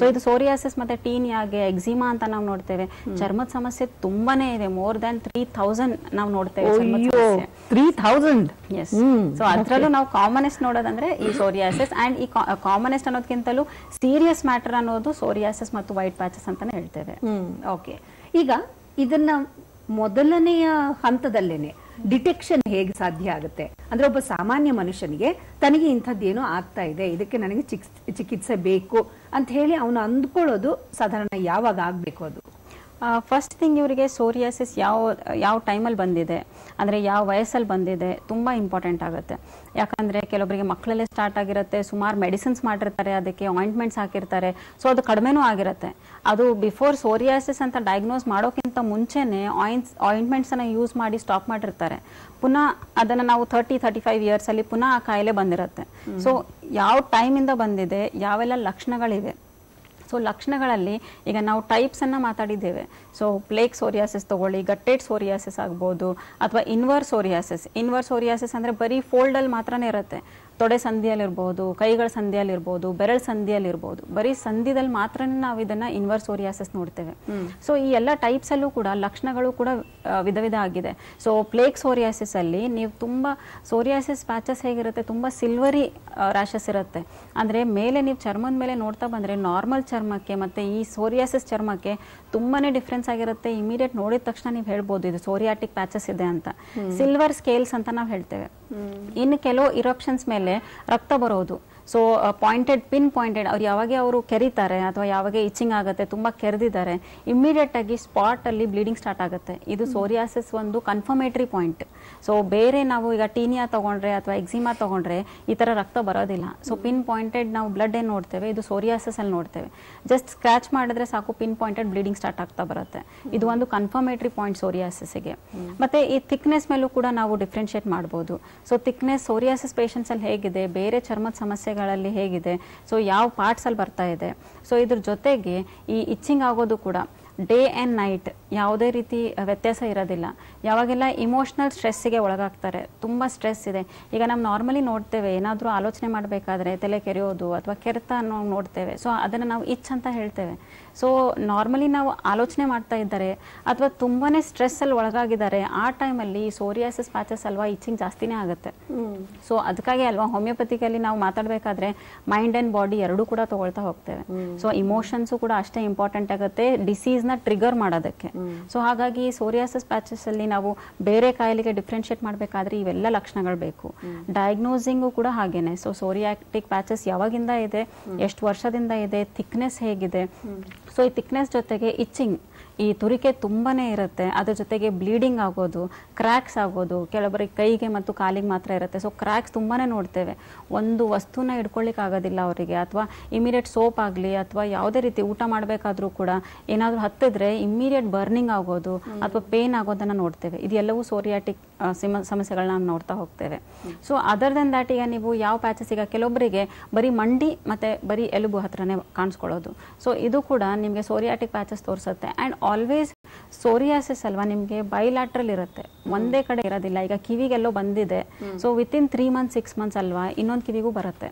ಇದು ಸೋರಿಯಾಸಿಸ್ ಮತ್ತೆ ಟೀನಿಯಾಗೆ ಎಕ್ಸಿಮಾ ಅಂತ ನಾವು ನೋಡ್ತೇವೆ ಚರ್ಮದ ಸಮಸ್ಯೆ ತುಂಬಾನೇ ಇದೆ ಮೋರ್ ದನ್ ತ್ರೀ ಥೌಸಂಡ್ ನಾವು ನೋಡ್ತೇವೆ ಚರ್ಮದ್ ಅಯ್ಯೋ ಸಮಸ್ಯೆ. ತ್ರೀ ಥೌಸಂಡ್ ಎಸ್ ಸೊ ಅದ್ರಲ್ಲೂ ನಾವು ಕಾಮನೆಸ್ಟ್ ನೋಡೋದಂದ್ರೆ ಈ ಸೋರಿಯಾಸಿಸ್ ಅಂಡ್ ಈ ಕಾಮನೆಸ್ಟ್ ಅನ್ನೋದಕ್ಕಿಂತಲೂ ಸೀರಿಯಸ್ ಮ್ಯಾಟರ್ ಅನ್ನೋದು ಸೋರಿಯಾಸಿಸ್ ಮತ್ತು ವೈಟ್ ಪ್ಯಾಚಸ್ ಅಂತಾನೆ ಹೇಳ್ತೇವೆ ಹ್ಮ್ ಓಕೆ ಈಗ ಇದನ್ನ ಮೊದಲನೆಯ ಹಂತದಲ್ಲೇನೆ ಡಿಟೆಕ್ಷನ್ ಹೇಗೆ ಸಾಧ್ಯ ಆಗುತ್ತೆ ಅಂದ್ರೆ ಒಬ್ಬ ಸಾಮಾನ್ಯ ಮನುಷ್ಯನಿಗೆ ತನಗೆ ಇಂಥದ್ದೇನೋ ಆಗ್ತಾ ಇದೆ ಇದಕ್ಕೆ ನನಗೆ ಚಿಕಿತ್ಸೆ ಚಿಕಿತ್ಸೆ ಬೇಕು ಅಂತ ಹೇಳಿ ಅವನು ಅಂದ್ಕೊಳ್ಳೋದು ಸಾಧಾರಣ ಯಾವಾಗ ಆಗ್ಬೇಕು ಅದು ಫಸ್ಟ್ ಥಿಂಗ್ ಇವರಿಗೆ ಸೋರಿಯಾಸಿಸ್ ಯಾವ ಯಾವ ಟೈಮಲ್ಲಿ ಬಂದಿದೆ ಅಂದರೆ ಯಾವ ವಯಸ್ಸಲ್ಲಿ ಬಂದಿದೆ ತುಂಬ ಇಂಪಾರ್ಟೆಂಟ್ ಆಗುತ್ತೆ ಯಾಕಂದರೆ ಕೆಲವೊಬ್ಬರಿಗೆ ಮಕ್ಕಳಲ್ಲೇ ಸ್ಟಾರ್ಟ್ ಆಗಿರುತ್ತೆ ಸುಮಾರು ಮೆಡಿಸಿನ್ಸ್ ಮಾಡಿರ್ತಾರೆ ಅದಕ್ಕೆ ಆಯಿಂಟ್ಮೆಂಟ್ಸ್ ಹಾಕಿರ್ತಾರೆ ಸೊ ಅದು ಕಡಿಮೆನೂ ಆಗಿರುತ್ತೆ ಅದು ಬಿಫೋರ್ ಸೋರಿಯಾಸಿಸ್ ಅಂತ ಡಯಾಗ್ನೋಸ್ ಮಾಡೋಕ್ಕಿಂತ ಮುಂಚೆನೇ ಆಯಿಂಟ್ಸ್ ಆಯಿಂಟ್ಮೆಂಟ್ಸನ್ನು ಯೂಸ್ ಮಾಡಿ ಸ್ಟಾಪ್ ಮಾಡಿರ್ತಾರೆ ಪುನಃ ಅದನ್ನು ನಾವು ತರ್ಟಿ ತರ್ಟಿ ಫೈವ್ ಇಯರ್ಸಲ್ಲಿ ಪುನಃ ಆ ಕಾಯಿಲೆ ಬಂದಿರುತ್ತೆ ಸೊ ಯಾವ ಟೈಮಿಂದ ಬಂದಿದೆ ಯಾವೆಲ್ಲ ಲಕ್ಷಣಗಳಿವೆ ಸೊ ಲಕ್ಷಣಗಳಲ್ಲಿ ಈಗ ನಾವು ಟೈಪ್ಸ್ ಅನ್ನ ಮಾತಾಡಿದ್ದೇವೆ ಸೊ ಪ್ಲೇಕ್ ಸೋರಿಯಾಸಿಸ್ ತಗೊಳ್ಳಿ ಗಟ್ಟೆಡ್ ಸೋರಿಯಾಸಿಸ್ ಆಗ್ಬೋದು ಅಥವಾ ಇನ್ವರ್ ಸೋರಿಯಾಸಿಸ್ ಇನ್ವರ್ ಸೋರಿಯಾಸಿಸ್ ಅಂದ್ರೆ ಬರೀ ಫೋಲ್ಡಲ್ಲಿ ಮಾತ್ರನೇ ಇರುತ್ತೆ ತೊಡೆ ಸಂಧಿಯಲ್ಲಿರ್ಬೋದು ಕೈಗಳ ಸಂಧಿಯಲ್ಲಿರ್ಬೋದು ಬೆರಳು ಸಂಧಿಯಲ್ಲಿರ್ಬೋದು ಬರೀ ಸಂಧಿದಲ್ಲಿ ಮಾತ್ರನೇ ನಾವು ಇದನ್ನ ಇನ್ವರ್ ಸೋರಿಯಾಸಿಸ್ ನೋಡ್ತೇವೆ ಸೊ ಈ ಎಲ್ಲ ಟೈಪ್ಸ್ ಅಲ್ಲೂ ಕೂಡ ಲಕ್ಷಣಗಳು ಕೂಡ ಆ, ವಿಧ ವಿಧ ಆಗಿದೆ ಸೊ ಪ್ಲೇಕ್ ಸೋರಿಯಾಸಿಸ್ ಅಲ್ಲಿ ನೀವು ತುಂಬಾ ಸೋರಿಯಾಸಿಸ್ ಪ್ಯಾಚಸ್ ಹೇಗಿರುತ್ತೆ ತುಂಬಾ ಸಿಲ್ವರಿ ರ್ಯಾಷಸ್ ಇರುತ್ತೆ ಅಂದ್ರೆ ಮೇಲೆ ನೀವು ಚರ್ಮದ ಮೇಲೆ ನೋಡ್ತಾ ಬಂದ್ರೆ ನಾರ್ಮಲ್ ಚರ್ಮಕ್ಕೆ ಮತ್ತೆ ಈ ಸೋರಿಯಾಸಿಸ್ ಚರ್ಮಕ್ಕೆ ತುಂಬಾನೇ ಡಿಫ್ರೆನ್ಸ್ ಆಗಿರುತ್ತೆ ಇಮಿಡಿಯೇಟ್ ನೋಡಿದ ತಕ್ಷಣ ನೀವು ಹೇಳ್ಬೋದು ಇದು ಸೋರಿಯಾಟಿಕ್ ಪ್ಯಾಚಸ್ ಇದೆ ಅಂತ ಸಿಲ್ವರ್ ಸ್ಕೇಲ್ಸ್ ಅಂತ ನಾವು ಹೇಳ್ತೇವೆ ಇನ್ನು ಕೆಲವು ಇರಪ್ಷನ್ಸ್ ಮೇಲೆ ರಕ್ತ ಬರೋದು ಸೊ ಪಾಯಿಂಟೆಡ್ ಪಿನ್ ಪಾಯಿಂಟೆಡ್ ಅವ್ರು ಯಾವಾಗ ಅವರು ಕೆರಿತಾರೆ ಅಥವಾ ಯಾವಾಗ ಇಚಿಂಗ್ ಆಗುತ್ತೆ ತುಂಬಾ ಕೆರೆದಿದ್ದಾರೆ ಇಮಿಡಿಯೇಟ್ ಆಗಿ ಸ್ಪಾಟ್ ಅಲ್ಲಿ ಬ್ಲೀಡಿಂಗ್ ಸ್ಟಾರ್ಟ್ ಆಗುತ್ತೆ ಇದು ಸೋರಿಯಾಸಿಸ್ ಒಂದು ಕನ್ಫರ್ಮೇಟರಿ ಪಾಯಿಂಟ್ ಸೊ ಬೇರೆ ನಾವು ಈಗ ಟೀನಿಯಾ ತಗೊಂಡ್ರೆ ಅಥವಾ ಎಕ್ಸಿಮಾ ತಗೊಂಡ್ರೆ ಈ ತರ ರಕ್ತ ಬರೋದಿಲ್ಲ ಸೊ ಪಿನ್ ಪಾಯಿಂಟೆಡ್ ನಾವು ಬ್ಲಡ್ ಏನ್ ನೋಡ್ತೇವೆ ಇದು ಸೋರಿಯಾಸಿಸ್ ಅಲ್ಲಿ ನೋಡ್ತೇವೆ ಜಸ್ಟ್ ಸ್ಕ್ರಾಚ್ ಮಾಡಿದ್ರೆ ಸಾಕು ಪಿನ್ ಪಾಯಿಂಟೆಡ್ ಬ್ಲೀಡಿಂಗ್ ಸ್ಟಾರ್ಟ್ ಆಗ್ತಾ ಬರುತ್ತೆ ಇದು ಒಂದು ಕನ್ಫರ್ಮೇಟರಿ ಪಾಯಿಂಟ್ ಸೋರಿಯಾಸಿಸ್ಗೆ ಮತ್ತೆ ಈ ಥಿಕ್ನೆಸ್ ಮೇಲೂ ಕೂಡ ನಾವು ಡಿಫ್ರೆನ್ಶಿಯೇಟ್ ಮಾಡ್ಬೋದು ಸೊ ಥಿಕ್ನೆಸ್ ಸೋರಿಯಾಸಿಸ್ ಪೇಷಂಟ್ಸ್ ಅಲ್ಲಿ ಹೇಗಿದೆ ಬೇರೆ ಚರ್ಮದ ಸಮಸ್ಯೆಗಳಲ್ಲಿ ಹೇಗಿದೆ ಸೊ ಯಾವ ಪಾರ್ಟ್ಸ್ ಅಲ್ಲಿ ಬರ್ತಾ ಇದೆ ಸೊ ಇದ್ರ ಜೊತೆಗೆ ಈ ಇಚ್ಚಿಂಗ್ ಆಗೋದು ಕೂಡ ಡೇ ಆ್ಯಂಡ್ ನೈಟ್ ಯಾವುದೇ ರೀತಿ ವ್ಯತ್ಯಾಸ ಇರೋದಿಲ್ಲ ಯಾವಾಗೆಲ್ಲ ಇಮೋಷ್ನಲ್ ಸ್ಟ್ರೆಸ್ಸಿಗೆ ಒಳಗಾಗ್ತಾರೆ ತುಂಬ ಸ್ಟ್ರೆಸ್ ಇದೆ ಈಗ ನಾವು ನಾರ್ಮಲಿ ನೋಡ್ತೇವೆ ಏನಾದರೂ ಆಲೋಚನೆ ಮಾಡಬೇಕಾದ್ರೆ ತಲೆ ಕೆರೆಯೋದು ಅಥವಾ ಕೆರೆತ ನಾವು ನೋಡ್ತೇವೆ ಸೊ ಅದನ್ನು ನಾವು ಇಚ್ ಅಂತ ಹೇಳ್ತೇವೆ ಸೊ ನಾರ್ಮಲಿ ನಾವು ಆಲೋಚನೆ ಮಾಡ್ತಾ ಇದ್ದಾರೆ ಅಥವಾ ತುಂಬಾನೇ ಸ್ಟ್ರೆಸ್ಸಲ್ಲಿ ಒಳಗಾಗಿದ್ದಾರೆ ಆ ಟೈಮಲ್ಲಿ ಸೋರಿಯಾಸಿಸ್ ಪ್ಯಾಚಸ್ ಅಲ್ವಾ ಇಚ್ಚಿಂಗ್ ಜಾಸ್ತಿನೇ ಆಗುತ್ತೆ ಸೊ ಅದಕ್ಕಾಗಿ ಅಲ್ವಾ ಹೋಮಿಯೋಪತಿಕಲ್ಲಿ ನಾವು ಮಾತಾಡಬೇಕಾದ್ರೆ ಮೈಂಡ್ ಅಂಡ್ ಬಾಡಿ ಎರಡೂ ಕೂಡ ತಗೊಳ್ತಾ ಹೋಗ್ತೇವೆ ಸೊ ಇಮೋಷನ್ಸು ಕೂಡ ಅಷ್ಟೇ ಇಂಪಾರ್ಟೆಂಟ್ ಆಗುತ್ತೆ ಡಿಸೀಸ್ ನ ಟ್ರಿಗರ್ ಮಾಡೋದಕ್ಕೆ ಸೊ ಹಾಗಾಗಿ ಸೋರಿಯಾಸಿಸ್ ಪ್ಯಾಚಸ್ ಅಲ್ಲಿ ನಾವು ಬೇರೆ ಕಾಯಿಲೆಗೆ ಡಿಫ್ರೆನ್ಶಿಯೇಟ್ ಮಾಡಬೇಕಾದ್ರೆ ಇವೆಲ್ಲ ಲಕ್ಷಣಗಳು ಬೇಕು ಡಯಾಗ್ನೋಸಿಂಗು ಕೂಡ ಹಾಗೇನೆ ಸೊ ಸೋರಿಯಾಟಿಕ್ ಪ್ಯಾಚಸ್ ಯಾವಾಗಿಂದ ಇದೆ ಎಷ್ಟು ವರ್ಷದಿಂದ ಇದೆ ಥಿಕ್ನೆಸ್ ಹೇಗಿದೆ ಸೊ ಈ ಥಿಕ್ನೆಸ್ ಜೊತೆಗೆ ಇಚ್ಚಿಂಗ್ ಈ ತುರಿಕೆ ತುಂಬಾನೇ ಇರುತ್ತೆ ಅದ್ರ ಜೊತೆಗೆ ಬ್ಲೀಡಿಂಗ್ ಆಗೋದು ಕ್ರ್ಯಾಕ್ಸ್ ಆಗೋದು ಕೆಲವರಿಗೆ ಕೈಗೆ ಮತ್ತು ಕಾಲಿಗೆ ಮಾತ್ರ ಇರುತ್ತೆ ಸೊ ಕ್ರ್ಯಾಕ್ಸ್ ತುಂಬಾನೇ ನೋಡ್ತೇವೆ ಒಂದು ವಸ್ತುನ ಇಟ್ಕೊಳ್ಳಿಕ್ ಆಗೋದಿಲ್ಲ ಅವರಿಗೆ ಅಥವಾ ಇಮಿಡಿಯೇಟ್ ಸೋಪ್ ಆಗಲಿ ಅಥವಾ ಯಾವುದೇ ರೀತಿ ಊಟ ಮಾಡಬೇಕಾದ್ರೂ ಕೂಡ ಏನಾದರೂ ಹತ್ತಿದ್ರೆ ಇಮಿಡಿಯೇಟ್ ಬರ್ನಿಂಗ್ ಆಗೋದು ಅಥವಾ ಪೇನ್ ಆಗೋದನ್ನ ನೋಡ್ತೇವೆ ಇದೆಲ್ಲವೂ ಸೋರಿಯಾಟಿಕ್ ಸಮಸ್ಯೆಗಳನ್ನ ನಾವು ನೋಡ್ತಾ ಹೋಗ್ತೇವೆ ಸೊ ಅದರ್ ದೆನ್ ದ್ಯಾಟ್ ಈಗ ನೀವು ಯಾವ ಪ್ಯಾಚಸ್ ಈಗ ಕೆಲವೊಬ್ಬರಿಗೆ ಬರೀ ಮಂಡಿ ಮತ್ತೆ ಬರೀ ಎಲುಬು ಹತ್ರನೇ ಕಾಣಿಸ್ಕೊಳ್ಳೋದು ಸೊ ಇದು ಕೂಡ ನಿಮಗೆ ಸೋರಿಯಾಟಿಕ್ ಪ್ಯಾಚಸ್ ತೋರಿಸುತ್ತೆ ಅಂಡ್ ಆಲ್ವೇಸ್ ಸೋರಿಯಾಸಿಸ್ ಅಲ್ವಾ ನಿಮಗೆ ಬೈಲ್ಯಾಟ್ರಲ್ ಇರುತ್ತೆ ಒಂದೇ ಕಡೆ ಇರೋದಿಲ್ಲ ಈಗ ಕಿವಿಗೆಲ್ಲೋ ಬಂದಿದೆ so within three months six months ಅಲ್ವಾ ಇನ್ನೊಂದು ಕಿವಿಗೂ ಬರುತ್ತೆ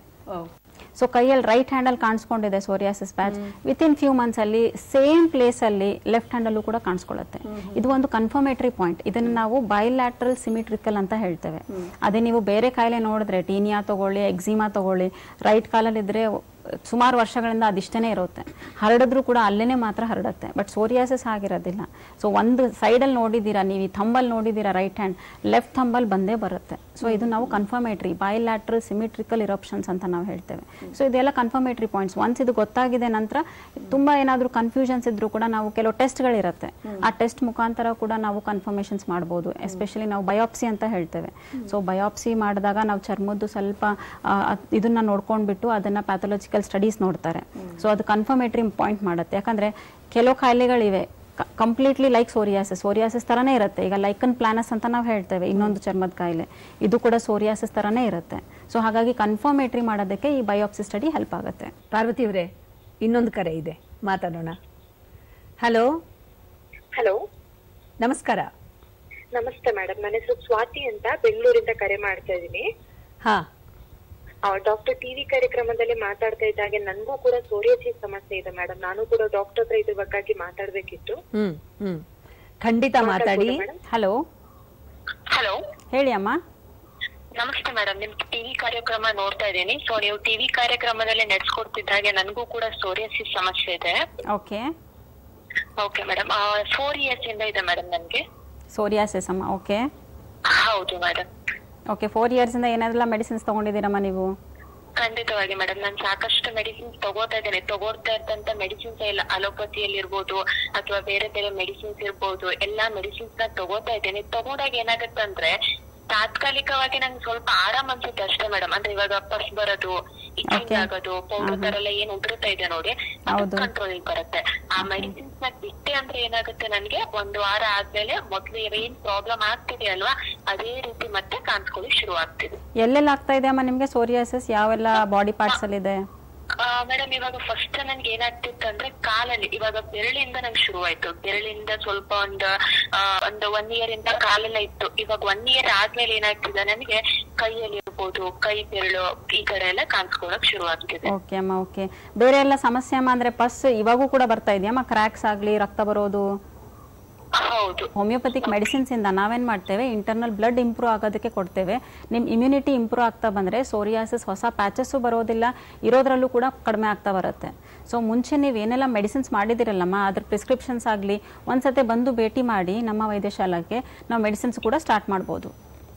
ಸೊ ಕೈಯಲ್ಲಿ ರೈಟ್ ಹ್ಯಾಂಡ್ ಅಲ್ಲಿ ಕಾಣಿಸ್ಕೊಂಡಿದೆ psoriasis patch within few months ಅಲ್ಲಿ ಸೇಮ್ ಪ್ಲೇಸ್ ಅಲ್ಲಿ ಲೆಫ್ಟ್ ಹ್ಯಾಂಡ್ ಅಲ್ಲೂ ಕೂಡ ಕಾಣಿಸ್ಕೊಳ್ಳುತ್ತೆ ಇದು ಒಂದು ಕನ್ಫರ್ಮೇಟರಿ ಪಾಯಿಂಟ್ ಇದನ್ನ ನಾವು ಬೈಲ್ಯಾಟ್ರಲ್ ಸಿಮಿಟ್ರಿಕಲ್ ಅಂತ ಹೇಳ್ತೇವೆ ಅದೇ ನೀವು ಬೇರೆ ಕಾಯಿಲೆ ನೋಡಿದ್ರೆ ಟೀನಿಯಾ ತಗೊಳ್ಳಿ ಎಕ್ಸಿಮಾ ತಗೊಳ್ಳಿ ರೈಟ್ ಕಾಲಲ್ಲಿ ಇದ್ರೆ ಸುಮಾರು ವರ್ಷಗಳಿಂದ ಅದಿಷ್ಟನೇ ಇರುತ್ತೆ ಹರಡಿದ್ರು ಕೂಡ ಅಲ್ಲೇನೆ ಮಾತ್ರ ಹರಡುತ್ತೆ ಬಟ್ ಸೋರಿಯಾಸಿಸ್ ಆಗಿರೋದಿಲ್ಲ ಸೊ ಒಂದು ಸೈಡಲ್ಲಿ ನೋಡಿದ್ದೀರಾ ನೀವು ಈ ಥಂಬಲ್ಲಿ ನೋಡಿದ್ದೀರಾ ರೈಟ್ ಹ್ಯಾಂಡ್ ಲೆಫ್ಟ್ ಥಂಬಲ್ಲಿ ಬಂದೇ ಬರುತ್ತೆ ಸೊ ಇದು ನಾವು ಕನ್ಫರ್ಮೇಟ್ರಿ ಬೈಲ್ಯಾಟ್ರಲ್ ಸಿಮಿಟ್ರಿಕಲ್ ಇರಪ್ಷನ್ಸ್ ಅಂತ ನಾವು ಹೇಳ್ತೇವೆ ಸೊ ಇದೆಲ್ಲ ಕನ್ಫರ್ಮೇಟ್ರಿ ಪಾಯಿಂಟ್ಸ್ ಒನ್ಸ್ ಇದು ಗೊತ್ತಾಗಿದೆ ನಂತರ ತುಂಬಾ ಏನಾದರೂ ಕನ್ಫ್ಯೂಷನ್ಸ್ ಇದ್ರೂ ಕೂಡ ನಾವು ಕೆಲವು ಟೆಸ್ಟ್ಗಳಿರುತ್ತೆ ಆ ಟೆಸ್ಟ್ ಮುಖಾಂತರ ಕೂಡ ನಾವು ಕನ್ಫರ್ಮೇಷನ್ಸ್ ಮಾಡ್ಬೋದು ಎಸ್ಪೆಷಲಿ ನಾವು ಬಯೋಪ್ಸಿ ಅಂತ ಹೇಳ್ತೇವೆ ಸೊ ಬಯೋಪ್ಸಿ ಮಾಡಿದಾಗ ನಾವು ಚರ್ಮದ್ದು ಸ್ವಲ್ಪ ಆ, ಅದ್- ಇದನ್ನ ನೋಡ್ಕೊಂಡ್ಬಿಟ್ಟು ಅದನ್ನ ಪ್ಯಾಥೊಲಜಿಕಲ್ ಸ್ಟಡೀಸ್ ನೋಡ್ತಾರೆ ಸೊ ಅದು ಕನ್ಫರ್ಮೇಟ್ರಿ ಪಾಯಿಂಟ್ ಮಾಡುತ್ತೆ ಯಾಕಂದ್ರೆ ಕೆಲವು ಕಾಯಿಲೆಗಳಿವೆ ಕಂಪ್ಲೀಟ್ಲಿ ಲೈಕ್ ಸೋರಿಯಾಸಿಸ್ ಸೋರಿಯಾಸಿಸ್ ತರನೇ ಇರುತ್ತೆ ಈಗ ಲೈಕನ್ ಪ್ಲಾನಸ್ ಅಂತ ನಾವು ಹೇಳ್ತೇವೆ ಇನ್ನೊಂದು ಚರ್ಮದ ಕಾಯಿಲೆ ಇದು ಕೂಡ ಸೋರಿಯಾಸಿಸ್ ತರನೇ ಇರುತ್ತೆ ಸೊ ಹಾಗಾಗಿ ಕನ್ಫರ್ಮೇಟ್ರಿ ಮಾಡೋದಕ್ಕೆ ಈ ಬಯೋಪ್ಸಿ ಸ್ಟಡಿ ಹೆಲ್ಪ್ ಆಗುತ್ತೆ ಪಾರ್ವತಿ ಅವರೇ ಇನ್ನೊಂದು ಕರೆ ಇದೆ ಮಾತಾಡೋಣ ಹಲೋ ಹಲೋ ನಮಸ್ಕಾರ ನಮಸ್ತೆ ಮೇಡಮ್ ನನ್ನ ಹೆಸರು ಸ್ವಾತಿ ಅಂತ ಬೆಂಗಳೂರಿಂದ ಕರೆ ಮಾಡ್ತಾ ಇದ್ದೀನಿ ಹಾ ಡಾಕ್ಟರ್ ಟಿವಿ ಕಾರ್ಯಕ್ರಮದಲ್ಲಿ ಮಾತಾಡ್ತಾ ಇದ್ದಾಗೆ ನನ್ಗೂ ಕೂಡ ಸೋರಿಯಾಸಿಸ್ ಸಮಸ್ಯೆ ಇದೆ ಮೇಡಮ್ ನಾನು ಕೂಡ ಡಾಕ್ಟರ್ ಹತ್ರ ಇದ್ರ ಬಗ್ಗಾಗಿ ಮಾತಾಡ್ಬೇಕಿತ್ತು ಹ್ಮ್ ಹ್ಮ್ ಖಂಡಿತ ಮಾತಾಡಿ ಹಲೋ ಹಲೋ ಹೇಳಿ ಅಮ್ಮ ನಮಸ್ತೆ ಮೇಡಮ್ ನಿಮ್ ಟಿವಿ ಕಾರ್ಯಕ್ರಮ ನೋಡ್ತಾ ಇದ್ದೀನಿ ಸೊ ನೀವು ಟಿವಿ ಕಾರ್ಯಕ್ರಮದಲ್ಲಿ ನಡೆಸ್ಕೊಡ್ತಿದ್ದ ಹಾಗೆ ನನಗೂ ಕೂಡ ಸೋರಿಯಾಸಿಸ್ ಸಮಸ್ಯೆ ಇದೆ okay okay madam four years ಇಂದ ಇದೆ ಮೇಡಮ್ ನನ್ಗೆ ಸೋರಿಯಾಸಿಸ್ ಅಮ್ಮ ಓಕೆ ಹೌದು ಮೇಡಮ್ ಓಕೆ ಫೋರ್ ಇಯರ್ಸಿಂದ ಏನಾದ್ರೆಲ್ಲ ಮೆಡಿಸಿನ್ಸ್ ತೊಗೊಂಡಿದ್ದೀರಮ್ಮ ನೀವು ಖಂಡಿತವಾಗಿ ಮೇಡಮ್ ನಾನು ಸಾಕಷ್ಟು ಮೆಡಿಸಿನ್ಸ್ ತಗೋತಾ ಇದ್ದೇನೆ ತಗೋತಾ ಇದ್ದಂತ ಮೆಡಿಸಿನ್ಸ್ ಎಲ್ಲ ಅಲೋಪತಿಯಲ್ಲಿ ಇರ್ಬೋದು ಅಥವಾ ಬೇರೆ ಬೇರೆ ಮೆಡಿಸಿನ್ಸ್ ಇರ್ಬೋದು ಎಲ್ಲಾ ಮೆಡಿಸಿನ್ಸ್ ನ ತಗೋತಾ ಇದ್ದೇನೆ ತಗೊಂಡಾಗ ಏನಾಗುತ್ತೆ ಅಂದ್ರೆ ತಾತ್ಕಾಲಿಕವಾಗಿ ನಂಗೆ ಸ್ವಲ್ಪ ಆರಾಮ್ ಅನ್ಸುತ್ತೆ ಅಷ್ಟೇ ಮೇಡಮ್ ಅಂದ್ರೆ ಇವಾಗ ಪಸ್ ಬರೋದು ಇಚ್ಚಿಂಗ್ Okay. ಆಗೋದು ಪೌಡರ್ ತರ ಎಲ್ಲ ಏನ್ ಉದುರುತ್ತಾ ಇದೆ ನೋಡಿ ಹೌದು. ಕಂಟ್ರೋಲ್ ಬರುತ್ತೆ ಆ ಮೆಡಿಸಿನ್ಸ್ ನ ಬಿಟ್ಟೆ ಅಂದ್ರೆ ಏನಾಗುತ್ತೆ ನನ್ಗೆ ಒಂದು ವಾರ ಆದ್ಮೇಲೆ ಮೊದ್ಲು ಏನ್ ಪ್ರಾಬ್ಲಮ್ ಆಗ್ತಿದೆ ಅಲ್ವಾ ಅದೇ ರೀತಿ ಮತ್ತೆ ಕಾಣಿಸ್ಕೊಳ್ಳಿ ಶುರು ಆಗ್ತಿದೆ ಎಲ್ಲೆಲ್ಲ ಆಗ್ತಾ ಇದೆ ಅಮ್ಮ ನಿಮಗೆ ಸೋರಿಯಾಸಿಸ್ ಯಾವೆಲ್ಲ ಬಾಡಿ ಪಾರ್ಟ್ಸ್ ಅಲ್ಲಿ ಇದೆ ಮೇಡಮ್ ಇವಾಗ ಫಸ್ಟ್ ನನ್ಗೆ ಏನಾಗ್ತಿತ್ತು ಅಂದ್ರೆ ಕಾಲಲ್ಲಿ ಇವಾಗ ಬೆರಳಿಂದ ನಂಗೆ ಶುರುವಾಯ್ತು ಬೆರಳಿಂದ ಸ್ವಲ್ಪ ಒಂದು ಆ, ಒಂದು ಒನ್ ಇಯರ್ ಇಂದ ಕಾಲೆಲ್ಲ ಇತ್ತು ಇವಾಗ ಒನ್ ಇಯರ್ ಆದ್ಮೇಲೆ ಏನಾಗ್ತಿದೆ ನನಗೆ ಕೈಯಲ್ಲಿ ಇರ್ಬೋದು ಕೈ ಬೆರಳು ಈ ಕಡೆ ಎಲ್ಲ ಕಾಣಿಸ್ಕೊಳಕ್ ಶುರು ಆಗ್ತಿದೆ ಓಕೆ ಅಮ್ಮ ಓಕೆ ಬೇರೆ ಎಲ್ಲ ಸಮಸ್ಯೆ ಅಮ್ಮ ಅಂದ್ರೆ ಪಸ್ ಇವಾಗೂ ಕೂಡ ಬರ್ತಾ ಇದೆಯಮ್ಮ ಕ್ರ್ಯಾಕ್ಸ್ ಆಗಲಿ ರಕ್ತ ಬರೋದು ಹೌದು ಹೋಮಿಯೋಪತಿಕ್ ಮೆಡಿಸಿನ್ಸ್ ಇಂದ ನಾವೇನ್ ಮಾಡ್ತೇವೆ ಇಂಟರ್ನಲ್ ಬ್ಲಡ್ ಇಂಪ್ರೂವ್ ಆಗೋದಕ್ಕೆ ಕೊಡ್ತೇವೆ ನಿಮ್ ಇಮ್ಯುನಿಟಿ ಇಂಪ್ರೂವ್ ಆಗ್ತಾ ಬಂದ್ರೆ ಸೋರಿಯಾಸಿಸ್ ಹೊಸ ಪ್ಯಾಚಸ್ಸು ಬರೋದಿಲ್ಲ ಇರೋದ್ರಲ್ಲೂ ಕೂಡ ಕಡಿಮೆ ಆಗ್ತಾ ಬರುತ್ತೆ ಸೊ ಮುಂಚೆ ನೀವು ಏನೆಲ್ಲ ಮೆಡಿಸಿನ್ಸ್ ಮಾಡಿದಿರಲ್ಲಮ್ಮ ಅದ್ರ ಪ್ರಿಸ್ಕ್ರಿಪ್ಷನ್ಸ್ ಆಗಲಿ ಒಂದ್ಸತಿ ಬಂದು ಭೇಟಿ ಮಾಡಿ ನಮ್ಮ ವೈದ್ಯಶಾಲೆಗೆ ನಾವು ಮೆಡಿಸಿನ್ಸ್ ಕೂಡ ಸ್ಟಾರ್ಟ್ ಮಾಡ್ಬೋದು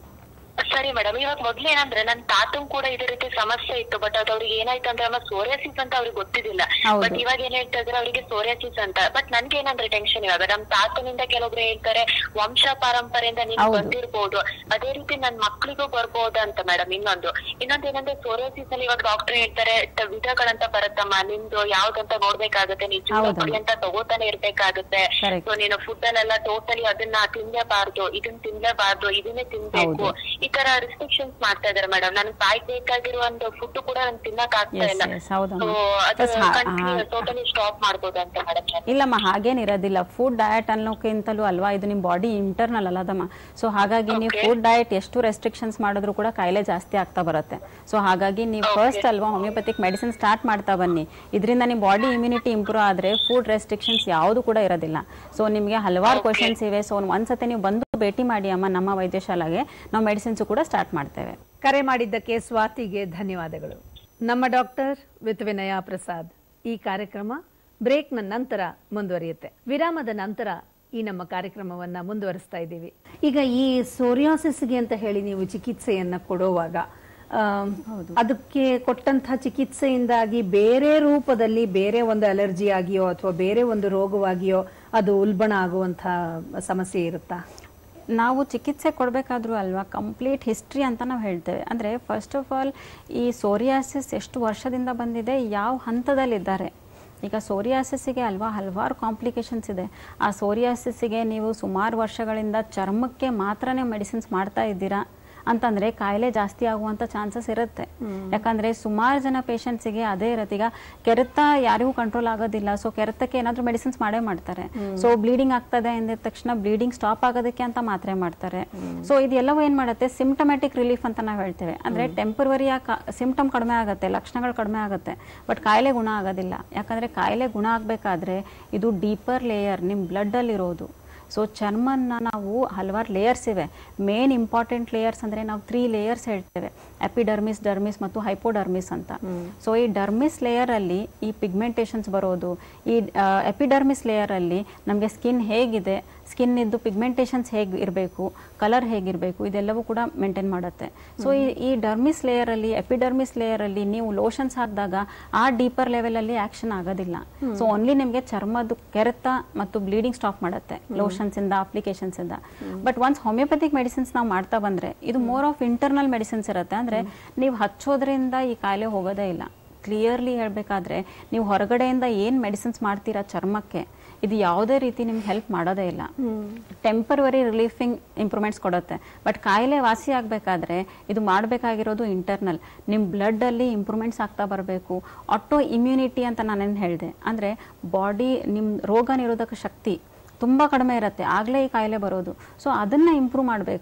ಸರಿ ಮೇಡಮ್ ಇವಾಗ ಮೊದ್ಲು ಏನಂದ್ರೆ ನನ್ ತಾತನ್ ಕೂಡ ಇದೇ ರೀತಿ ಸಮಸ್ಯೆ ಇತ್ತು ಬಟ್ ಅದು ಅವ್ರಿಗೆ ಏನಾಯ್ತು ಅಂದ್ರೆ ಅಮ್ಮ ಸೋರಿಯಾಸಿಸ್ ಅಂತ ಅವ್ರಿಗೆ ಗೊತ್ತಿದ್ದಿಲ್ಲ ಹೌದು. ಬಟ್ ಇವಾಗ ಏನ್ ಹೇಳ್ತಾ ಇದ್ರೆ ಅವರಿಗೆ ಸೋರಿಯಾಸಿಸ್ ಅಂತ ಬಟ್ ನನ್ಗೆ ಏನಂದ್ರೆ ಟೆನ್ಷನ್ ಇವಾಗ ನಮ್ ತಾತನಿಂದ ಕೆಲವೊಬ್ರು ಹೇಳ್ತಾರೆ ವಂಶ ಪಾರಂಪರೆಯಿಂದ ನಿಮ್ಗೆ ಹೌದು. ಬಂದಿರ್ಬೋದು ಅದೇ ರೀತಿ ನನ್ ಮಕ್ಳಿಗೂ ಬರ್ಬೋದು ಅಂತ ಮೇಡಮ್ ಇನ್ನೊಂದು ಇನ್ನೊಂದು ಏನಂದ್ರೆ ಸೋರಿಯಾಸಿಸ್ ಅಲ್ಲಿ ಇವಾಗ ಡಾಕ್ಟರ್ ಹೇಳ್ತಾರೆ ತ- ವಿಧಗಳಂತ ಬರುತ್ತಮ್ಮ ನಿಮ್ದು ಯಾವ್ದಂತ ನೋಡ್ಬೇಕಾಗುತ್ತೆ ನೀವು ಹೌದಮ್ಮ. ಜೀವನ ಅಂತ ತಗೋತಾನೆ ಇರ್ಬೇಕಾಗುತ್ತೆ Correct. ಸೊ ನೀನು ಫುಡ್ ಅಲ್ಲೆಲ್ಲ ಟೋಟಲಿ ಅದನ್ನ ತಿನ್ಲೇಬಾರ್ದು ಇದನ್ನ ತಿನ್ಲೇಬಾರ್ದು ಇದನ್ನೇ ತಿನ್ಬೇಕು ಹೌದು. ಈ ತರ ರಿಸ್ಟ್ರಿಕ್ಷನ್ಸ್ ಮಾಡ್ತಾ ಇದಾರೆ ಮೇಡಮ್ ನನ್ ಬಾಯ್ ಬೇಕಾಗಿರೋ ಒಂದು ಫುಡ್ ಕೂಡ ನನ್ ತಿನ್ನಕ್ ಆಗ್ತಾ Yes, ಇಲ್ಲ yes, ಹೌದಮ್ಮ. ಸೊ ಅದು Plus ಹಾ- ಟೋಟಲಿ ಸ್ಟಾಪ್ ಮಾಡ್ಬೋದಂತ ಮೇಡಮ್ ಇಲ್ಲಮ್ಮ ಹಾಗೇನಿರೋದಿಲ್ಲ ಫುಡ್ ಡಯಟ್ ಅನ್ನೋಕ್ಕಿಂತಲೂ ಅಲ್ವಾ ಇದು ನಿಮ್ಮ ಬಾಡಿ ಇಂಟರ್ನಲ್ ಅಲ್ಲದಮ್ಮ ಸೊ ಹಾಗಾಗಿ ನೀವು Okay. ಫುಡ್ ಡಯಟ್ ಎಷ್ಟು ರೆಸ್ಟ್ರಿಕ್ಷನ್ಸ್ ಮಾಡಿದ್ರು ಕೂಡ ಕಾಯಿಲೆ ಜಾಸ್ತಿ ಆಗ್ತಾ ಬರುತ್ತೆ ಸೊ ಹಾಗಾಗಿ ನೀವು ಫಸ್ಟ್ ಅಲ್ವಾ ಹೋಮಿಯೋಪತಿಕ್ ಮೆಡಿಸಿನ್ ಸ್ಟಾರ್ಟ್ ಮಾಡ್ತಾ ಬನ್ನಿ ಇದರಿಂದ ನಿಮ್ಮ ಬಾಡಿ ಇಮ್ಯುನಿಟಿ ಇಂಪ್ರೂವ್ ಆದರೆ ಫುಡ್ ರೆಸ್ಟ್ರಿಕ್ಷನ್ಸ್ ಯಾವುದು ಕೂಡ ಇರೋದಿಲ್ಲ ಸೊ ನಿಮಗೆ ಹಲವಾರು ಕ್ವಶನ್ಸ್ ಇವೆ ಸೊ ಒಂದ್ಸತಿ ನೀವು ಬಂದು ಭೇಟಿ ಮಾಡಿ ಅಮ್ಮ ನಮ್ಮ ವೈದ್ಯಶಾಲೆಗೆ ನಾವು ಮೆಡಿಸಿನ್ಸ್ ಕೂಡ ಸ್ಟಾರ್ಟ್ ಮಾಡ್ತೇವೆ ಕರೆ ಮಾಡಿದ್ದಕ್ಕೆ ಸ್ವಾತಿಗೆ ಧನ್ಯವಾದಗಳು ನಮ್ಮ ಡಾಕ್ಟರ್ ವಿತ್ ವಿನಯ ಪ್ರಸಾದ್ ಈ ಕಾರ್ಯಕ್ರಮ ಬ್ರೇಕ್ನ ನಂತರ ಮುಂದುವರಿಯುತ್ತೆ ವಿರಾಮದ ನಂತರ ಈ ನಮ್ಮ ಕಾರ್ಯಕ್ರಮವನ್ನ ಮುಂದುವರಿಸ್ತಾ ಇದ್ದೀವಿ ಈಗ ಈ ಸೋರಿಯಾಸಿಸ್ಗೆ ಅಂತ ಹೇಳಿ ನೀವು ಚಿಕಿತ್ಸೆಯನ್ನ ಕೊಡುವಾಗ ಆಮ್, ಅದಕ್ಕೆ ಕೊಟ್ಟಂತಹ ಚಿಕಿತ್ಸೆಯಿಂದಾಗಿ ಬೇರೆ ರೂಪದಲ್ಲಿ ಬೇರೆ ಒಂದು ಅಲರ್ಜಿ ಆಗಿಯೋ ಅಥವಾ ಬೇರೆ ಒಂದು ರೋಗವಾಗಿಯೋ ಅದು ಉಲ್ಬಣ ಆಗುವಂತಹ ಸಮಸ್ಯೆ ಇರುತ್ತಾ ನಾವು ಚಿಕಿತ್ಸೆ ಕೊಡಬೇಕಾದ್ರೂ ಅಲ್ವಾ ಕಂಪ್ಲೀಟ್ ಹಿಸ್ಟ್ರಿ ಅಂತ ನಾವು ಹೇಳ್ತೇವೆ ಅಂದರೆ ಫಸ್ಟ್ ಆಫ್ ಆಲ್ ಈ ಸೋರಿಯಾಸಿಸ್ ಎಷ್ಟು ವರ್ಷದಿಂದ ಬಂದಿದೆ ಯಾವ ಹಂತದಲ್ಲಿದ್ದಾರೆ ಈಗ ಸೋರಿಯಾಸಿಸ್ಸಿಗೆ ಅಲ್ವಾ ಹಲವಾರು ಕಾಂಪ್ಲಿಕೇಶನ್ಸ್ ಇದೆ ಆ ಸೋರಿಯಾಸಿಸ್ಸಿಗೆ ನೀವು ಸುಮಾರು ವರ್ಷಗಳಿಂದ ಚರ್ಮಕ್ಕೆ ಮಾತ್ರನೇ ಮೆಡಿಸಿನ್ಸ್ ಮಾಡ್ತಾ ಇದ್ದೀರಾ ಅಂತಂದ್ರೆ ಕಾಯಿಲೆ ಜಾಸ್ತಿ ಆಗುವಂತ ಚಾನ್ಸಸ್ ಇರುತ್ತೆ ಯಾಕಂದ್ರೆ ಸುಮಾರು ಜನ ಪೇಷಂಟ್ಸಿಗೆ ಅದೇ ಇರುತ್ತೆ ಈಗ ಕೆರೆತ ಯಾರಿಗೂ ಕಂಟ್ರೋಲ್ ಆಗೋದಿಲ್ಲ ಸೊ ಕೆರೆತಕ್ಕೆ ಏನಾದ್ರೂ ಮೆಡಿಸಿನ್ಸ್ ಮಾಡೇ ಮಾಡ್ತಾರೆ ಸೊ ಬ್ಲೀಡಿಂಗ್ ಆಗ್ತದೆ ಅಂದಿದ ತಕ್ಷಣ ಬ್ಲೀಡಿಂಗ್ ಸ್ಟಾಪ್ ಆಗೋದಕ್ಕೆ ಅಂತ ಮಾತ್ರೆ ಮಾಡ್ತಾರೆ ಸೊ ಇದೆಲ್ಲವೂ ಏನ್ ಮಾಡುತ್ತೆ ಸಿಂಪ್ಟಮ್ಯಾಟಿಕ್ ರಿಲೀಫ್ ಅಂತ ನಾವು ಹೇಳ್ತೇವೆ ಅಂದ್ರೆ ಟೆಂಪರವರಿ ಸಿಂಪ್ಟಮ್ ಕಡಿಮೆ ಆಗುತ್ತೆ ಲಕ್ಷಣಗಳು ಕಡಿಮೆ ಆಗುತ್ತೆ ಬಟ್ ಕಾಯಿಲೆ ಗುಣ ಆಗೋದಿಲ್ಲ ಯಾಕಂದ್ರೆ ಕಾಯಿಲೆ ಗುಣ ಆಗ್ಬೇಕಾದ್ರೆ ಇದು ಡೀಪರ್ ಲೇಯರ್ ನಿಮ್ ಬ್ಲಡ್ ಅಲ್ಲಿ ಇರೋದು ಸೊ ಚರ್ಮನ್ನ ನಾವು ಹಲವಾರು ಲೇಯರ್ಸ್ ಇವೆ ಮೇನ್ ಇಂಪಾರ್ಟೆಂಟ್ ಲೇಯರ್ಸ್ ಅಂದ್ರೆ ನಾವು ತ್ರೀ ಲೇಯರ್ಸ್ ಹೇಳ್ತೇವೆ ಎಪಿಡರ್ಮಿಸ್ ಡರ್ಮಿಸ್ ಮತ್ತು ಹೈಪೋಡರ್ಮಿಸ್ ಅಂತ ಸೊ ಈ ಡರ್ಮಿಸ್ ಲೇಯರ್ ಅಲ್ಲಿ ಈ ಪಿಗ್ಮೆಂಟೇಷನ್ಸ್ ಬರೋದು ಈ ಎಪಿಡರ್ಮಿಸ್ ಲೇಯರ್ ಅಲ್ಲಿ ನಮಗೆ ಸ್ಕಿನ್ ಹೇಗಿದೆ ಸ್ಕಿನ್ ಇದ್ದು ಪಿಗ್ಮೆಂಟೇಷನ್ಸ್ ಹೇಗೆ ಇರಬೇಕು ಕಲರ್ ಹೇಗಿರಬೇಕು ಇದೆಲ್ಲವೂ ಕೂಡ ಮೇಂಟೈನ್ ಮಾಡುತ್ತೆ ಸೊ ಈ ಈ ಡರ್ಮಿಸ್ ಲೇಯರ್ ಅಲ್ಲಿ ಎಪಿಡರ್ಮಿಸ್ ಲೇಯರ್ ಅಲ್ಲಿ ನೀವು ಲೋಷನ್ಸ್ ಹಾಕಿದಾಗ ಆ ಡೀಪರ್ ಲೆವೆಲ್ ಅಲ್ಲಿ ಆಕ್ಷನ್ ಆಗೋದಿಲ್ಲ ಸೊ ಓನ್ಲಿ ನಿಮಗೆ ಚರ್ಮದ ಕೆರೆತ ಮತ್ತು ಬ್ಲೀಡಿಂಗ್ ಸ್ಟಾಪ್ ಮಾಡುತ್ತೆ ಲೋಷನ್ಸ್ ಇಂದ ಅಪ್ಲಿಕೇಶನ್ಸ್ ಇಂದ ಬಟ್ ಒನ್ಸ್ ಹೋಮಿಯೋಪತಿಕ್ ಮೆಡಿಸಿನ್ಸ್ ನಾವು ಮಾಡ್ತಾ ಬಂದ್ರೆ ಇದು ಮೋರ್ ಆಫ್ ಇಂಟರ್ನಲ್ ಮೆಡಿಸಿನ್ಸ್ ಇರುತ್ತೆ ಅಂದ್ರೆ ನೀವು ಹಚ್ಚೋದ್ರಿಂದ ಈ ಕಾಯಿಲೆ ಹೋಗೋದೇ ಇಲ್ಲ ಕ್ಲಿಯರ್ಲಿ ಹೇಳಬೇಕಾದ್ರೆ ನೀವು ಹೊರಗಡೆಯಿಂದ ಏನು ಮೆಡಿಸಿನ್ಸ್ ಮಾಡ್ತೀರಾ ಚರ್ಮಕ್ಕೆ ಇದು ಯಾವುದೇ ರೀತಿ ನಿಮ್ಗೆ ಹೆಲ್ಪ್ ಮಾಡೋದೇ ಇಲ್ಲ ಟೆಂಪರವರಿ ರಿಲೀಫಿಂಗ್ ಇಂಪ್ರೂವ್ಮೆಂಟ್ಸ್ ಕೊಡುತ್ತೆ ಬಟ್ ಕಾಯಿಲೆ ವಾಸಿ ಆಗಬೇಕಾದ್ರೆ ಇದು ಮಾಡಬೇಕಾಗಿರೋದು ಇಂಟರ್ನಲ್ ನಿಮ್ಮ ಬ್ಲಡ್ಡಲ್ಲಿ ಇಂಪ್ರೂವ್ಮೆಂಟ್ಸ್ ಆಗ್ತಾ ಬರಬೇಕು ಆಟೋ ಇಮ್ಯುನಿಟಿ ಅಂತ ನಾನೇನು ಹೇಳಿದೆ ಅಂದರೆ ಬಾಡಿ ನಿಮ್ಮ ರೋಗ ನಿರೋಧಕ ಶಕ್ತಿ ತುಂಬ ಕಡಿಮೆ ಇರುತ್ತೆ ಆಗಲೇ ಈ ಕಾಯಿಲೆ ಬರೋದು ಸೊ ಅದನ್ನು ಇಂಪ್ರೂವ್ ಮಾಡಬೇಕು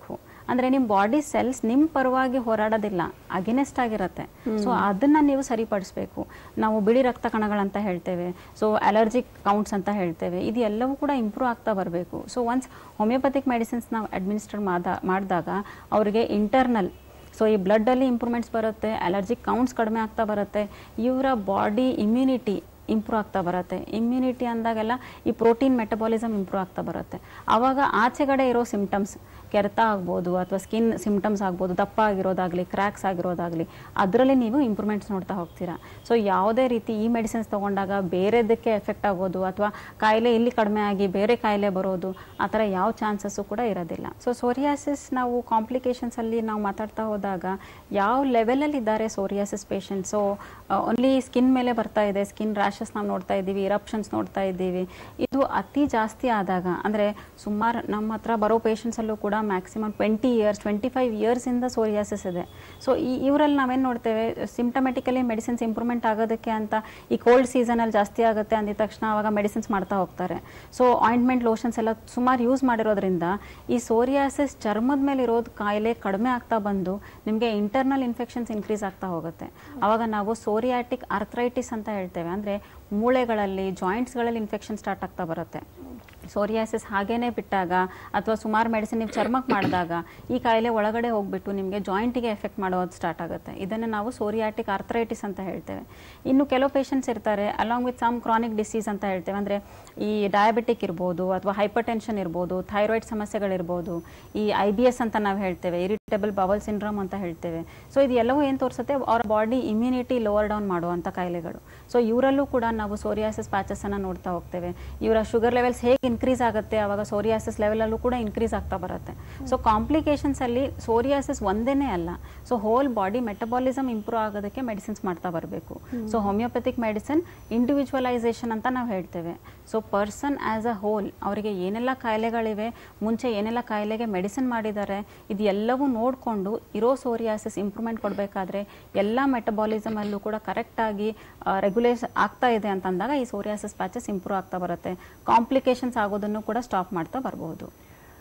ಅಂದರೆ ನಿಮ್ಮ ಬಾಡಿ ಸೆಲ್ಸ್ ನಿಮ್ಮ ಪರವಾಗಿ ಹೋರಾಡೋದಿಲ್ಲ ಅಗೇನೆಸ್ಟ್ ಆಗಿರುತ್ತೆ ಸೊ ಅದನ್ನು ನೀವು ಸರಿಪಡಿಸ್ಬೇಕು ನಾವು ಬಿಳಿ ರಕ್ತ ಕಣಗಳಂತ ಹೇಳ್ತೇವೆ ಸೊ ಅಲರ್ಜಿಕ್ ಕೌಂಟ್ಸ್ ಅಂತ ಹೇಳ್ತೇವೆ ಇದು ಎಲ್ಲವೂ ಕೂಡ ಇಂಪ್ರೂವ್ ಆಗ್ತಾ ಬರಬೇಕು ಸೊ ಒನ್ಸ್ ಹೋಮಿಯೋಪತಿಕ್ ಮೆಡಿಸಿನ್ಸ್ ನಾವು ಅಡ್ಮಿನಿಸ್ಟರ್ ಮಾದ ಮಾಡಿದಾಗ ಅವರಿಗೆ ಇಂಟರ್ನಲ್ ಸೊ ಈ ಬ್ಲಡ್ಡಲ್ಲಿ ಇಂಪ್ರೂವ್ಮೆಂಟ್ಸ್ ಬರುತ್ತೆ ಅಲರ್ಜಿಕ್ ಕೌಂಟ್ಸ್ ಕಡಿಮೆ ಆಗ್ತಾ ಬರುತ್ತೆ ಇವರ ಬಾಡಿ ಇಮ್ಯುನಿಟಿ ಇಂಪ್ರೂವ್ ಆಗ್ತಾ ಬರುತ್ತೆ ಇಮ್ಯುನಿಟಿ ಅಂದಾಗೆಲ್ಲ ಈ ಪ್ರೋಟೀನ್ ಮೆಟಬಾಲಿಸಮ್ ಇಂಪ್ರೂವ್ ಆಗ್ತಾ ಬರುತ್ತೆ ಆವಾಗ ಆಚೆಗಡೆ ಇರೋ ಸಿಮ್ಟಮ್ಸ್ ಕೆರೆತ ಆಗ್ಬೋದು ಅಥವಾ ಸ್ಕಿನ್ ಸಿಮ್ಟಮ್ಸ್ ಆಗ್ಬೋದು ದಪ್ಪ ಆಗಿರೋದಾಗಲಿ ಕ್ರ್ಯಾಕ್ಸ್ ಆಗಿರೋದಾಗಲಿ ಅದರಲ್ಲಿ ನೀವು ಇಂಪ್ರೂವ್ಮೆಂಟ್ಸ್ ನೋಡ್ತಾ ಹೋಗ್ತೀರಾ ಸೊ ಯಾವುದೇ ರೀತಿ ಈ ಮೆಡಿಸಿನ್ಸ್ ತೊಗೊಂಡಾಗ ಬೇರೆದಕ್ಕೆ ಎಫೆಕ್ಟ್ ಆಗೋದು ಅಥವಾ ಕಾಯಿಲೆ ಇಲ್ಲಿ ಕಡಿಮೆ ಆಗಿ ಬೇರೆ ಕಾಯಿಲೆ ಬರೋದು ಆ ಥರ ಯಾವ ಚಾನ್ಸಸ್ಸು ಕೂಡ ಇರೋದಿಲ್ಲ ಸೊ ಸೋರಿಯಾಸಿಸ್ ನಾವು ಕಾಂಪ್ಲಿಕೇಶನ್ಸಲ್ಲಿ ನಾವು ಮಾತಾಡ್ತಾ ಹೋದಾಗ ಯಾವ ಲೆವೆಲಲ್ಲಿ ಇದ್ದಾರೆ psoriasis patient so only skin ಮೇಲೆ ಬರ್ತಾ ಇದೆ ಸ್ಕಿನ್ ರ್ಯಾಷಸ್ ನಾವು ನೋಡ್ತಾ ಇದ್ದೀವಿ ಇರಪ್ಷನ್ಸ್ ನೋಡ್ತಾ ಇದ್ದೀವಿ ಇದು ಅತಿ ಜಾಸ್ತಿ ಆದಾಗ ಅಂದರೆ ಸುಮಾರು ನಮ್ಮ ಹತ್ರ ಬರೋ ಪೇಷಂಟ್ಸಲ್ಲೂ ಕೂಡ maximum twenty years twenty five ಇಯರ್ಸಿಂದ ಸೋರಿಯಾಸಿಸ್ ಇದೆ ಸೊ ಈ ಇವರಲ್ಲಿ ನಾವೇನು ನೋಡ್ತೇವೆ ಸಿಂಪ್ಟಮೆಟಿಕಲಿ ಮೆಡಿಸಿನ್ಸ್ ಇಂಪ್ರೂವ್ಮೆಂಟ್ ಆಗೋದಕ್ಕೆ ಅಂತ ಈ ಕೋಲ್ಡ್ ಸೀಸನಲ್ಲಿ ಜಾಸ್ತಿ ಆಗುತ್ತೆ ಅಂದಿದ ತಕ್ಷಣ ಅವಾಗ ಮೆಡಿಸಿನ್ಸ್ ಮಾಡ್ತಾ ಹೋಗ್ತಾರೆ ಸೊ ಆಯಿಂಟ್ಮೆಂಟ್ ಲೋಷನ್ಸ್ ಎಲ್ಲ ಸುಮಾರು ಯೂಸ್ ಮಾಡಿರೋದ್ರಿಂದ ಈ ಸೋರಿಯಾಸಿಸ್ ಚರ್ಮದ ಮೇಲೆ ಇರೋದು ಕಾಯಿಲೆ ಕಡಿಮೆ ಆಗ್ತಾ ಬಂದು ನಿಮಗೆ ಇಂಟರ್ನಲ್ ಇನ್ಫೆಕ್ಷನ್ಸ್ ಇನ್ಕ್ರೀಸ್ ಆಗ್ತಾ ಹೋಗುತ್ತೆ ಅವಾಗ ನಾವು ಸೋರಿಯಾಟಿಕ್ ಅರ್ಥ್ರೈಟಿಸ್ ಅಂತ ಹೇಳ್ತೇವೆ ಅಂದರೆ ಮೂಳೆಗಳಲ್ಲಿ ಜಾಯಿಂಟ್ಸ್ಗಳಲ್ಲಿ ಇನ್ಫೆಕ್ಷನ್ ಸ್ಟಾರ್ಟ್ ಆಗ್ತಾ ಬರುತ್ತೆ ಸೋರಿಯಾಸಿಸ್ ಹಾಗೇನೆ ಬಿಟ್ಟಾಗ ಅಥವಾ ಸುಮಾರು ಮೆಡಿಸಿನ್ ನೀವು ಚರ್ಮಕ್ಕೆ ಮಾಡಿದಾಗ ಈ ಕಾಯಿಲೆ ಒಳಗಡೆ ಹೋಗ್ಬಿಟ್ಟು ನಿಮಗೆ ಜಾಯಿಂಟಿಗೆ ಎಫೆಕ್ಟ್ ಮಾಡೋದು ಸ್ಟಾರ್ಟ್ ಆಗುತ್ತೆ ಇದನ್ನು ನಾವು ಸೋರಿಯಾಟಿಕ್ ಆರ್ಥ್ರೈಟಿಸ್ ಅಂತ ಹೇಳ್ತೇವೆ ಇನ್ನು ಕೆಲವು ಪೇಷಂಟ್ಸ್ ಇರ್ತಾರೆ along with some chronic disease ಅಂತ ಹೇಳ್ತೇವೆ ಅಂದರೆ ಈ ಡಯಾಬಿಟಿಕ್ ಇರ್ಬೋದು ಅಥವಾ ಹೈಪರ್ ಟೆನ್ಷನ್ ಇರ್ಬೋದು ಥೈರಾಯ್ಡ್ ಸಮಸ್ಯೆಗಳಿರ್ಬೋದು ಈ ಐ ಬಿ ಎಸ್ ಅಂತ ನಾವು ಹೇಳ್ತೇವೆ ಇರಿಟೇಬಲ್ ಬವಲ್ ಸಿಂಡ್ರೋಮ್ ಅಂತ ಹೇಳ್ತೇವೆ ಸೊ ಇದು ಎಲ್ಲವೂ ಏನು ತೋರಿಸುತ್ತೆ ಅವ್ರ ಬಾಡಿ ಇಮ್ಯುನಿಟಿ ಲೋವರ್ ಡೌನ್ ಮಾಡುವಂಥ ಕಾಯಿಲೆಗಳು ಸೊ ಇವರಲ್ಲೂ ಕೂಡ ನಾವು ಸೋರಿಯಾಸಿಸ್ ಪ್ಯಾಚಸನ್ನು ನೋಡ್ತಾ ಹೋಗ್ತೇವೆ ಇವರ ಶುಗರ್ ಲೆವೆಲ್ಸ್ ಹೇಗೆ ಇನ್ಕ್ರೀಸ್ ಆಗುತ್ತೆ ಆವಾಗ ಸೋರಿಯಾಸಿಸ್ ಲೆವೆಲಲ್ಲೂ ಕೂಡ ಇನ್ಕ್ರೀಸ್ ಆಗ್ತಾ ಬರುತ್ತೆ ಸೊ ಕಾಂಪ್ಲಿಕೇಶನ್ಸಲ್ಲಿ ಸೋರಿಯಾಸಿಸ್ ಒಂದೇನೇ ಅಲ್ಲ so whole body metabolism improve ಆಗೋದಕ್ಕೆ ಮೆಡಿಸಿನ್ಸ್ ಮಾಡ್ತಾ ಬರಬೇಕು ಸೊ ಹೋಮಿಯೋಪತಿಕ್ ಮೆಡಿಸಿನ್ ಇಂಡಿವಿಜುವಲೈಸೇಷನ್ ಅಂತ ನಾವು ಹೇಳ್ತೇವೆ so person as a whole ಅವರಿಗೆ ಏನೆಲ್ಲ ಕಾಯಿಲೆಗಳಿವೆ ಮುಂಚೆ ಏನೆಲ್ಲ ಕಾಯಿಲೆಗೆ ಮೆಡಿಸಿನ್ ಮಾಡಿದ್ದಾರೆ ಇದು ಎಲ್ಲವೂ ನೋಡಿಕೊಂಡು ಇರೋ ಸೋರಿಯಾಸಿಸ್ ಇಂಪ್ರೂವ್ಮೆಂಟ್ ಕೊಡಬೇಕಾದ್ರೆ ಎಲ್ಲ ಮೆಟಬಾಲಿಸಮಲ್ಲೂ ಕೂಡ ಕರೆಕ್ಟಾಗಿ ರೆಗ್ಯುಲೇಸ್ ಆಗ್ತಾ ಇದೆ ಅಂತಂದಾಗ ಈ ಸೋರಿಯಾಸಿಸ್ ಪ್ಯಾಚಸ್ ಇಂಪ್ರೂವ್ ಆಗ್ತಾ ಬರುತ್ತೆ ಕಾಂಪ್ಲಿಕೇಶನ್ಸ್ ಆಗೋದನ್ನು ಕೂಡ ಸ್ಟಾಪ್ ಮಾಡ್ತಾ ಬರಬಹುದು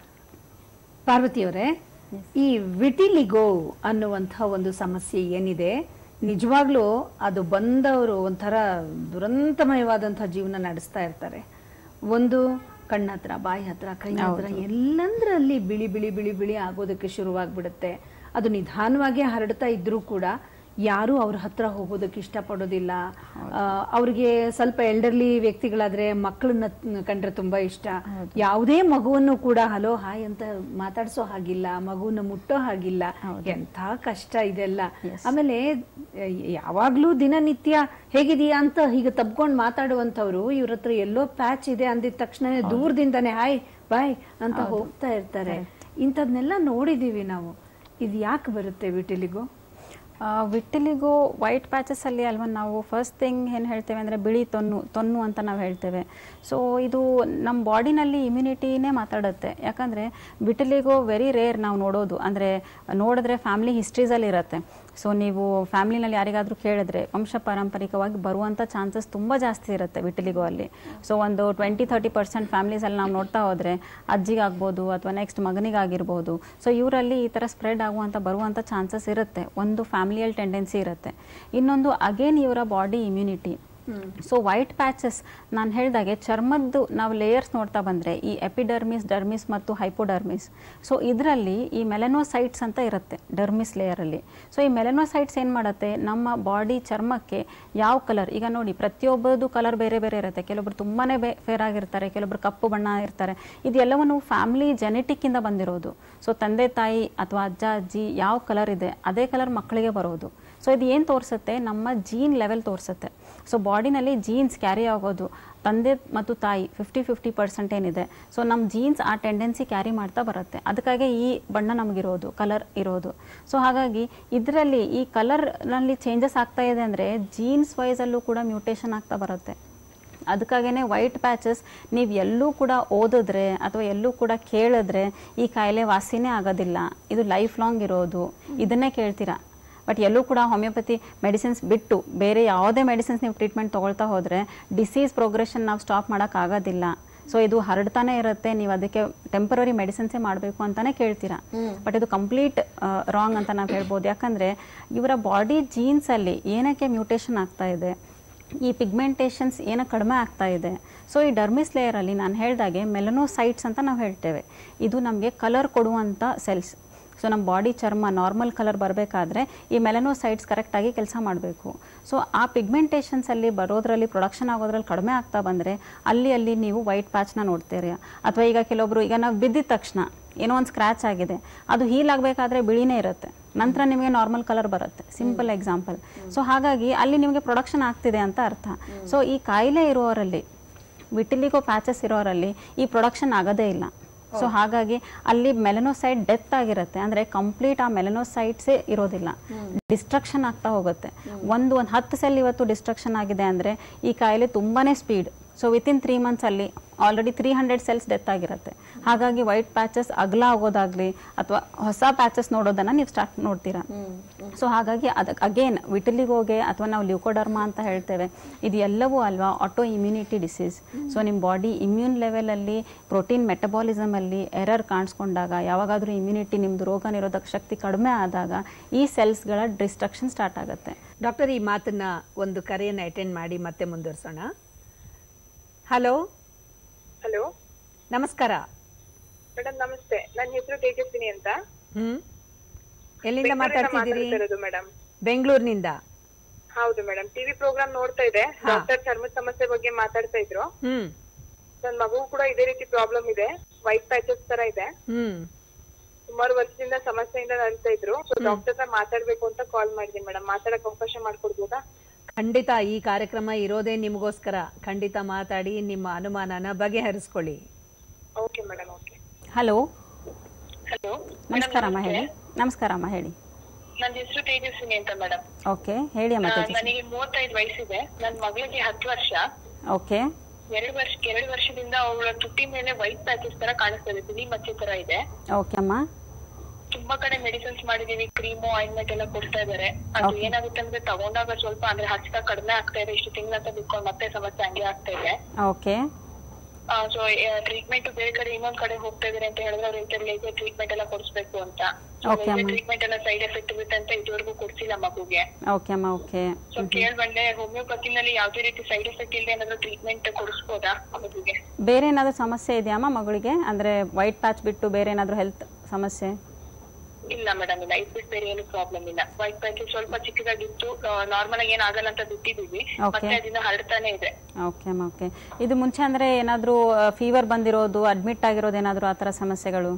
ಪಾರ್ವತಿಯವರೇ ಈ ವಿಟಿಲಿಗೋ ಅನ್ನುವಂಥ ಒಂದು ಸಮಸ್ಯೆ ಏನಿದೆ ನಿಜವಾಗ್ಲೂ ಅದು ಬಂದವರು ಒಂಥರ ದುರಂತಮಯವಾದಂಥ ಜೀವನ ನಡೆಸ್ತಾ ಇರ್ತಾರೆ ಒಂದು ಕಣ್ಣ ಹತ್ರ ಬಾಯಿ ಹತ್ರ ಕೈ ಹತ್ರ ಎಲ್ಲಂದ್ರಲ್ಲಿ ಬಿಳಿ ಬಿಳಿ ಬಿಳಿ ಬಿಳಿ ಆಗೋದಕ್ಕೆ ಶುರುವಾಗ್ಬಿಡುತ್ತೆ ಅದು ನಿಧಾನವಾಗಿ ಹರಡ್ತಾ ಇದ್ರೂ ಕೂಡ ಯಾರು ಅವ್ರ ಹತ್ರ ಹೋಗೋದಕ್ಕೆ ಇಷ್ಟಪಡೋದಿಲ್ಲ ಆ, ಅವ್ರಿಗೆ ಸ್ವಲ್ಪ ಎಲ್ಡರ್ಲಿ ವ್ಯಕ್ತಿಗಳಾದ್ರೆ ಮಕ್ಕಳನ್ನ ಕಂಡ್ರೆ ತುಂಬಾ ಇಷ್ಟ ಯಾವುದೇ ಮಗುವನ್ನು ಕೂಡ ಹಲೋ ಹಾಯ್ ಅಂತ ಮಾತಾಡ್ಸೋ ಹಾಗಿಲ್ಲ ಮಗುವನ್ನ ಮುಟ್ಟೋ ಹಾಗಿಲ್ಲ ಎಂಥ ಕಷ್ಟ ಇದೆಲ್ಲ ಆಮೇಲೆ ಆ, ಯಾವಾಗ್ಲೂ ದಿನನಿತ್ಯ ಹೇಗಿದೀಯಾ ಅಂತ ಹೀಗೆ ತಬ್ಕೊಂಡ್ ಮಾತಾಡುವಂತವ್ರು ಇವ್ರ ಹತ್ರ ಎಲ್ಲೋ ಪ್ಯಾಚ್ ಇದೆ ಅಂದಿದ ತಕ್ಷಣ ದೂರದಿಂದಾನೆ ಹಾಯ್ ಬಾಯ್ ಅಂತ ಹೋಗ್ತಾ ಇರ್ತಾರೆ ಇಂಥದ್ನೆಲ್ಲ ನೋಡಿದೀವಿ ನಾವು ಇದು ಯಾಕೆ ಬರುತ್ತೆ ವಿಟಿಲಿಗೂ ಆ, ವಿಟ್ಟಿಲಿಗೂ ವೈಟ್ ಪ್ಯಾಚಸಲ್ಲಿ ಅಲ್ವಾ ನಾವು ಫಸ್ಟ್ ಥಿಂಗ್ ಏನು ಹೇಳ್ತೇವೆ ಅಂದರೆ ಬಿಳಿ ತೊನ್ನು ತೊನ್ನು ಅಂತ ನಾವು ಹೇಳ್ತೇವೆ ಸೊ ಇದು ನಮ್ಮ ಬಾಡಿನಲ್ಲಿ ಇಮ್ಯುನಿಟಿನೇ ಮಾತಾಡುತ್ತೆ ಯಾಕಂದರೆ ವಿಟಿಲಿಗೋ ವೆರಿ ರೇರ್ ನಾವು ನೋಡೋದು ಅಂದರೆ ನೋಡಿದ್ರೆ ಫ್ಯಾಮಿಲಿ ಹಿಸ್ಟ್ರೀಸಲ್ಲಿ ಇರುತ್ತೆ ಸೊ ನೀವು ಫ್ಯಾಮಿಲಿನಲ್ಲಿ ಯಾರಿಗಾದರೂ ಕೇಳಿದ್ರೆ ವಂಶ ಪಾರಂಪರಿಕವಾಗಿ ಬರುವಂಥ ಚಾನ್ಸಸ್ ತುಂಬ ಜಾಸ್ತಿ ಇರುತ್ತೆ ವಿಟಿಲಿಗೋ ಅಲ್ಲಿ ಸೊ ಒಂದು ಟ್ವೆಂಟಿ ತರ್ಟಿ ಪರ್ಸೆಂಟ್ ಫ್ಯಾಮಿಲೀಸಲ್ಲಿ ನಾವು ನೋಡ್ತಾ ಹೋದರೆ ಅಜ್ಜಿಗಾಗ್ಬೋದು ಅಥವಾ ನೆಕ್ಸ್ಟ್ ಮಗನಿಗಾಗಿರ್ಬೋದು ಸೊ ಇವರಲ್ಲಿ ಈ ಥರ ಸ್ಪ್ರೆಡ್ ಆಗುವಂಥ ಬರುವಂಥ ಚಾನ್ಸಸ್ ಇರುತ್ತೆ ಒಂದು ಫ್ಯಾಮಿಲಿಯಲ್ ಟೆಂಡೆನ್ಸಿ ಇರುತ್ತೆ ಇನ್ನೊಂದು ಅಗೇನ್ ಇವರ body immunity so white patches ನಾನು ಹೇಳಿದಾಗೆ ಚರ್ಮದ್ದು ನಾವು ಲೇಯರ್ಸ್ ನೋಡ್ತಾ ಬಂದರೆ ಈ ಎಪಿಡರ್ಮಿಸ್ ಡರ್ಮಿಸ್ ಮತ್ತು ಹೈಪೋಡರ್ಮಿಸ್ ಸೊ ಇದರಲ್ಲಿ ಈ ಮೆಲನೋಸೈಟ್ಸ್ ಅಂತ ಇರುತ್ತೆ ಡರ್ಮಿಸ್ ಲೇಯರಲ್ಲಿ ಸೊ ಈ ಮೆಲನೋಸೈಟ್ಸ್ ಏನು ಮಾಡುತ್ತೆ ನಮ್ಮ ಬಾಡಿ ಚರ್ಮಕ್ಕೆ ಯಾವ ಕಲರ್ ಈಗ ನೋಡಿ ಪ್ರತಿಯೊಬ್ಬರದು ಕಲರ್ ಬೇರೆ ಬೇರೆ ಇರುತ್ತೆ ಕೆಲವೊಬ್ರು ತುಂಬಾ ಬೇ ಫೇರ್ ಆಗಿರ್ತಾರೆ ಕೆಲವೊಬ್ರು ಕಪ್ಪು ಬಣ್ಣ ಇರ್ತಾರೆ ಇದೆಲ್ಲವನ್ನು ಫ್ಯಾಮಿಲಿ ಜೆನೆಟಿಕ್ಕಿಂದ ಬಂದಿರೋದು ಸೊ ತಂದೆ ತಾಯಿ ಅಥವಾ ಅಜ್ಜ ಅಜ್ಜಿ ಯಾವ ಕಲರ್ ಇದೆ ಅದೇ ಕಲರ್ ಮಕ್ಕಳಿಗೆ ಬರೋದು ಸೊ ಇದು ಏನು ತೋರಿಸುತ್ತೆ ನಮ್ಮ ಜೀನ್ ಲೆವೆಲ್ ತೋರಿಸುತ್ತೆ ಸೊ ಬಾಡಿನಲ್ಲಿ ಜೀನ್ಸ್ ಕ್ಯಾರಿ ಆಗೋದು ತಂದೆ ಮತ್ತು ತಾಯಿ ಫಿಫ್ಟಿ ಫಿಫ್ಟಿ ಪರ್ಸೆಂಟ್ ಏನಿದೆ ಸೊ ನಮ್ಮ ಜೀನ್ಸ್ ಆ ಟೆಂಡೆನ್ಸಿ ಕ್ಯಾರಿ ಮಾಡ್ತಾ ಬರುತ್ತೆ ಅದಕ್ಕಾಗಿ ಈ ಬಣ್ಣ ನಮಗಿರೋದು ಕಲರ್ ಇರೋದು ಸೊ ಹಾಗಾಗಿ ಇದರಲ್ಲಿ ಈ ಕಲರ್ನಲ್ಲಿ ಚೇಂಜಸ್ ಆಗ್ತಾ ಇದೆ ಅಂದರೆ ಜೀನ್ಸ್ ವೈಸಲ್ಲೂ ಕೂಡ ಮ್ಯೂಟೇಷನ್ ಆಗ್ತಾ ಬರುತ್ತೆ ಅದಕ್ಕಾಗೇ ವೈಟ್ ಪ್ಯಾಚಸ್ ನೀವು ಎಲ್ಲೂ ಕೂಡ ಓದಿದ್ರೆ ಅಥವಾ ಎಲ್ಲೂ ಕೂಡ ಕೇಳಿದ್ರೆ ಈ ಕಾಯಿಲೆ ವಾಸಿನೇ ಆಗೋದಿಲ್ಲ ಇದು ಲೈಫ್ ಲಾಂಗ್ ಇರೋದು ಇದನ್ನೇ ಕೇಳ್ತೀರಾ ಬಟ್ ಎಲ್ಲೂ ಕೂಡ ಹೋಮಿಯೋಪತಿ ಮೆಡಿಸಿನ್ಸ್ ಬಿಟ್ಟು ಬೇರೆ ಯಾವುದೇ ಮೆಡಿಸಿನ್ಸ್ ನೀವು ಟ್ರೀಟ್ಮೆಂಟ್ ತೊಗೊಳ್ತಾ ಹೋದರೆ ಡಿಸೀಸ್ ಪ್ರೋಗ್ರೆಷನ್ ನಾವು ಸ್ಟಾಪ್ ಮಾಡೋಕ್ಕಾಗೋದಿಲ್ಲ ಸೊ ಇದು ಹರಡ್ತಾನೆ ಇರುತ್ತೆ ನೀವು ಅದಕ್ಕೆ ಟೆಂಪರರಿ ಮೆಡಿಸಿನ್ಸೇ ಮಾಡಬೇಕು ಅಂತಾನೆ ಕೇಳ್ತೀರಾ ಬಟ್ ಇದು ಕಂಪ್ಲೀಟ್ ರಾಂಗ್ ಅಂತ ನಾವು ಹೇಳ್ಬೋದು ಯಾಕಂದ್ರೆ ಇವರ ಬಾಡಿ ಜೀನ್ಸ್ ಅಲ್ಲಿ ಏನಕ್ಕೆ ಮ್ಯೂಟೇಷನ್ ಆಗ್ತಾ ಇದೆ ಈ ಪಿಗ್ಮೆಂಟೇಷನ್ಸ್ ಏನೋ ಕಡಿಮೆ ಆಗ್ತಾ ಇದೆ ಸೊ ಈ ಡರ್ಮಿಸ್ ಲೇಯರಲ್ಲಿ ನಾನು ಹೇಳ್ದಾಗೆ ಮೆಲನೋಸೈಟ್ಸ್ ಅಂತ ನಾವು ಹೇಳ್ತೇವೆ ಇದು ನಮಗೆ ಕಲರ್ ಕೊಡುವಂಥ ಸೆಲ್ಸ್ ಸೊ ನಮ್ಮ ಬಾಡಿ ಚರ್ಮ ನಾರ್ಮಲ್ ಕಲರ್ ಬರಬೇಕಾದ್ರೆ ಈ ಮೆಲನೋಸೈಟ್ಸ್ ಕರೆಕ್ಟಾಗಿ ಕೆಲಸ ಮಾಡಬೇಕು ಸೊ ಆ ಪಿಗ್ಮೆಂಟೇಷನ್ಸಲ್ಲಿ ಬರೋದ್ರಲ್ಲಿ ಪ್ರೊಡಕ್ಷನ್ ಆಗೋದ್ರಲ್ಲಿ ಕಡಿಮೆ ಆಗ್ತಾ ಬಂದರೆ ಅಲ್ಲಿ ಅಲ್ಲಿ ನೀವು ವೈಟ್ ಪ್ಯಾಚ್ನ ನೋಡ್ತೀರಿ ಅಥವಾ ಈಗ ಕೆಲವೊಬ್ರು ಈಗ ನಾವು ಬಿದ್ದಿದ ತಕ್ಷಣ ಏನೋ ಒಂದು ಸ್ಕ್ರ್ಯಾಚ್ ಆಗಿದೆ ಅದು ಹೀಲ್ ಆಗಬೇಕಾದ್ರೆ ಬಿಳಿನೇ ಇರುತ್ತೆ ನಂತರ ನಿಮಗೆ ನಾರ್ಮಲ್ ಕಲರ್ ಬರುತ್ತೆ ಸಿಂಪಲ್ ಎಕ್ಸಾಂಪಲ್ ಸೊ ಹಾಗಾಗಿ ಅಲ್ಲಿ ನಿಮಗೆ ಪ್ರೊಡಕ್ಷನ್ ಆಗ್ತಿದೆ ಅಂತ ಅರ್ಥ ಸೊ ಈ ಕಾಯಿಲೆ ಇರುವವರಲ್ಲಿ ವಿಟಿಲಿಗೋ ಪ್ಯಾಚಸ್ ಇರೋರಲ್ಲಿ ಈ ಪ್ರೊಡಕ್ಷನ್ ಆಗೋದೇ ಇಲ್ಲ ಸೊ ಹಾಗಾಗಿ ಅಲ್ಲಿ ಮೆಲನೋಸೈಟ್ ಡೆತ್ ಆಗಿರುತ್ತೆ ಅಂದ್ರೆ ಕಂಪ್ಲೀಟ್ ಆ ಮೆಲನೋಸೈಟ್ಸೇ ಇರೋದಿಲ್ಲ ಡಿಸ್ಟ್ರಕ್ಷನ್ ಆಗ್ತಾ ಹೋಗುತ್ತೆ ಒಂದು ಒಂದು ಹತ್ತು ಸೆಲ್ ಇವತ್ತು ಡಿಸ್ಟ್ರಕ್ಷನ್ ಆಗಿದೆ ಅಂದ್ರೆ ಈ ಕಾಯಿಲೆ ತುಂಬಾನೇ speed so within three months ಅಲ್ಲಿ already three hundred cells death ಆಗಿರುತ್ತೆ ಹಾಗಾಗಿ ವೈಟ್ ಪ್ಯಾಚಸ್ ಅಗಲ ಆಗೋದಾಗ್ಲಿ ಅಥವಾ ಹೊಸ ಪ್ಯಾಚಸ್ ನೋಡೋದನ್ನ ನೀವು ಸ್ಟಾರ್ಟ್ ನೋಡ್ತೀರಾ ಸೊ ಹಾಗಾಗಿ ಅದಕ್ಕೆ ಅಗೇನ್ ವಿಟಿಲಿಗೋಗೆ ಅಥವಾ ನಾವು ಲ್ಯೂಕೋಡರ್ಮಾ ಅಂತ ಹೇಳ್ತೇವೆ ಇದು ಎಲ್ಲವೂ ಅಲ್ವಾ ಆಟೋ ಇಮ್ಯುನಿಟಿ ಡಿಸೀಸ್ ಸೊ ನಿಮ್ಮ ಬಾಡಿ ಇಮ್ಯೂನ್ ಲೆವೆಲಲ್ಲಿ ಪ್ರೋಟೀನ್ ಮೆಟಬಾಲಿಸಮ್ ಅಲ್ಲಿ ಎರರ್ ಕಾಣಿಸ್ಕೊಂಡಾಗ ಯಾವಾಗಾದ್ರೂ ಇಮ್ಯುನಿಟಿ ನಿಮ್ದು ರೋಗ ನಿರೋಧಕ ಶಕ್ತಿ ಕಡಿಮೆ ಆದಾಗ ಈ ಸೆಲ್ಸ್ಗಳ ಡಿಸ್ಟ್ರಕ್ಷನ್ ಸ್ಟಾರ್ಟ್ ಆಗುತ್ತೆ ಡಾಕ್ಟರ್ ಈ ಮಾತನ್ನ ಒಂದು ಕರೆಯನ್ನು ಅಟೆಂಡ್ ಮಾಡಿ ಮತ್ತೆ ಮುಂದುವರ್ಸೋಣ ಹಲೋ ಹಲೋ ನಮಸ್ಕಾರ ಮೇಡಮ್ ನಮಸ್ತೆ ನನ್ನ ಹೆಸರು ತೇಜಸ್ವಿನಿ ಅಂತ ಹ್ಮ್ ಎಲ್ಲಿಂದ ಮಾತಾಡ್ತಿದ್ದೀರಿ ಮಾತಾಡ್ತಿರೋದು ಮೇಡಮ್ ಬೆಂಗಳೂರಿನಿಂದ ಹೌದು ಮೇಡಮ್ ಟಿವಿ ಪ್ರೋಗ್ರಾಮ್ ನೋಡ್ತಾ ಇದೆ ಡಾಕ್ಟರ್ ಚರ್ಮದ ಸಮಸ್ಯೆ ಬಗ್ಗೆ ಮಾತಾಡ್ತಾ ಇದ್ರು ಹ್ಮ್ ನನ್ನ ಮಗು ಕೂಡ ಇದೇ ರೀತಿ ಪ್ರಾಬ್ಲಮ್ ಇದೆ ವೈಟ್ ಪ್ಯಾಚಸ್ ತರ ಇದೆ ಹ್ಮ್ ಸುಮಾರು ವರ್ಷದಿಂದ ಸಮಸ್ಯೆಯಿಂದ ನಲ್ತಾ ಇದ್ರು ಸೊ ಡಾಕ್ಟರ್ ಹತ್ರ ಮಾತಾಡ್ಬೇಕು ಅಂತ ಕಾಲ್ ಮಾಡಿದೀನಿ ಮೇಡಮ್ ಮಾತಾಡಕ್ ಅವಕಾಶ ಮಾಡ್ಕೊಡ್ಬೋದಾ ಖಂಡಿತ ಈ ಕಾರ್ಯಕ್ರಮ ಇರೋದೇ ನಿಮಗೋಸ್ಕರ ಖಂಡಿತ ಮಾತಾಡಿ ನಿಮ್ಮ ಅನುಮಾನನ ಬಗೆಹರಿಸ್ಕೊಳ್ಳಿ okay madam okay hello hello ನಮಸ್ಕಾರ ಅಮ್ಮ ಹೇಳಿ ನಮಸ್ಕಾರ ಅಮ್ಮ ಹೇಳಿ ನನ್ನ ಹೆಸರು ತೇಜಸ್ವಿನಿ ಅಂತ ಮೇಡಮ್ ಓಕೆ ಹೇಳಿ ಅಮ್ಮ ತೇಜಸ್ವಿ ನನಗೆ ಮೂವತ್ತೈದು ವಯಸ್ಸಿದೆ ನನ್ನ ಮಗಳಿಗೆ ಹತ್ತು ವರ್ಷ ಓಕೆ ಎರಡು ವರ್ಷ ಎರಡು ವರ್ಷದಿಂದ ಅವಳ ತುಟಿ ಮೇಲೆ ವೈಟ್ ಪ್ಯಾಚಸ್ ತರ ಕಾಣಿಸ್ತಾ ಇದೆ ಬಿಳಿ ಮಚ್ಚೆ ತರ ಇದೆ ಓಕೆ ಅಮ್ಮ ತುಂಬಾ ಕಡೆ ಮೆಡಿಸಿನ್ಸ್ ಮಾಡಿದೀವಿ ಕ್ರೀಮು ಆಯಿಂಟ್ಮೆಂಟ್ ಎಲ್ಲ ಕೊಡ್ತಾ ಇದಾರೆ ಅದು ಏನಾಗುತ್ತೆ ಅಂದ್ರೆ ತಗೊಂಡಾಗ ಸ್ವಲ್ಪ ಅಂದ್ರೆ ಹಚ್ಚಿದಾಗ ಕಡಿಮೆ ಆಗ್ತಾ ಇದೆ ಇಷ್ಟು ತಿಂಗಳಂತ ಬಿಟ್ಕೊಂಡು ಮತ್ತೆ ಸಮಸ್ಯೆ ಹಂಗೆ ಆಗ್ತಾ ಇದೆ ಓಕೆ ಸೊ ಟ್ರೀಟ್ಮೆಂಟ್ ಬೇರೆ ಕಡೆ ಇನ್ನೊಂದ್ ಕಡೆ ಹೋಗ್ತಾ ಇದಾರೆ ಅಂತ ಹೇಳಿದ್ರೆ ಅವ್ರು ಹೇಳ್ತಾರೆ ಲೇಸರ್ ಟ್ರೀಟ್ಮೆಂಟ್ ಎಲ್ಲ ಕೊಡಿಸ್ಬೇಕು ಅಂತ Okay, ಅಮ್ಮ. ಟ್ರೀಟ್ಮೆಂಟ್ ಎಲ್ಲ ಸೈಡ್ ಎಫೆಕ್ಟ್ ಇರುತ್ತೆ ಅಂತ ಇದುವರೆಗೂ ಕೊಡ್ಸಿಲ್ಲ ಮಗುಗೆ ಓಕೆ ಅಮ್ಮ ಓಕೆ ಸೊ ಕೇಳ್ಬಂಡೆ ಹೋಮಿಯೋಪತಿನಲ್ಲಿ ಯಾವ್ದೇ ರೀತಿ ಸೈಡ್ ಎಫೆಕ್ಟ್ ಇಲ್ಲದೆ ಏನಾದ್ರು ಟ್ರೀಟ್ಮೆಂಟ್ ಕೊಡಿಸ್ಬೋದಾ ಮಗುಗೆ ಬೇರೆ ಏನಾದರೂ ಸಮಸ್ಯೆ ಇದೆಯಮ್ಮ ಮಗಳಿಗೆ ಅಂದರೆ ವೈಟ್ ಪ್ಯಾಚ್ ಬಿಟ್ಟು ಬೇರೆ ಏನಾದರೂ ಹೆಲ್ತ್ ಸಮಸ್ಯೆ ಇಲ್ಲ ಮೇಡಮ್ ಇಲ್ಲ ಇದ್ ಬಿಟ್ಟು ಬೇರೆ ಏನು ಪ್ರಾಬ್ಲಮ್ ಇಲ್ಲ ವೈಟ್ ಪ್ಯಾಚ್ ಸ್ವಲ್ಪ ಚಿಕ್ಕದಾಗಿತ್ತು ನಾರ್ಮಲ್ ಆಗಿ ಏನಾಗಲ್ಲ ಅಂತ ಬಿಟ್ಟಿದೀವಿ Okay. ಮತ್ತೆ ಅದನ್ನ ಹರಡ್ತಾನೆ ಇದೆ ಓಕೆ ಅಮ್ಮ ಓಕೆ ಇದು ಮುಂಚೆ ಅಂದರೆ ಏನಾದರೂ ಫೀವರ್ ಬಂದಿರೋದು ಅಡ್ಮಿಟ್ ಆಗಿರೋದು ಏನಾದರೂ ಆ ಥರ ಸಮಸ್ಯೆಗಳು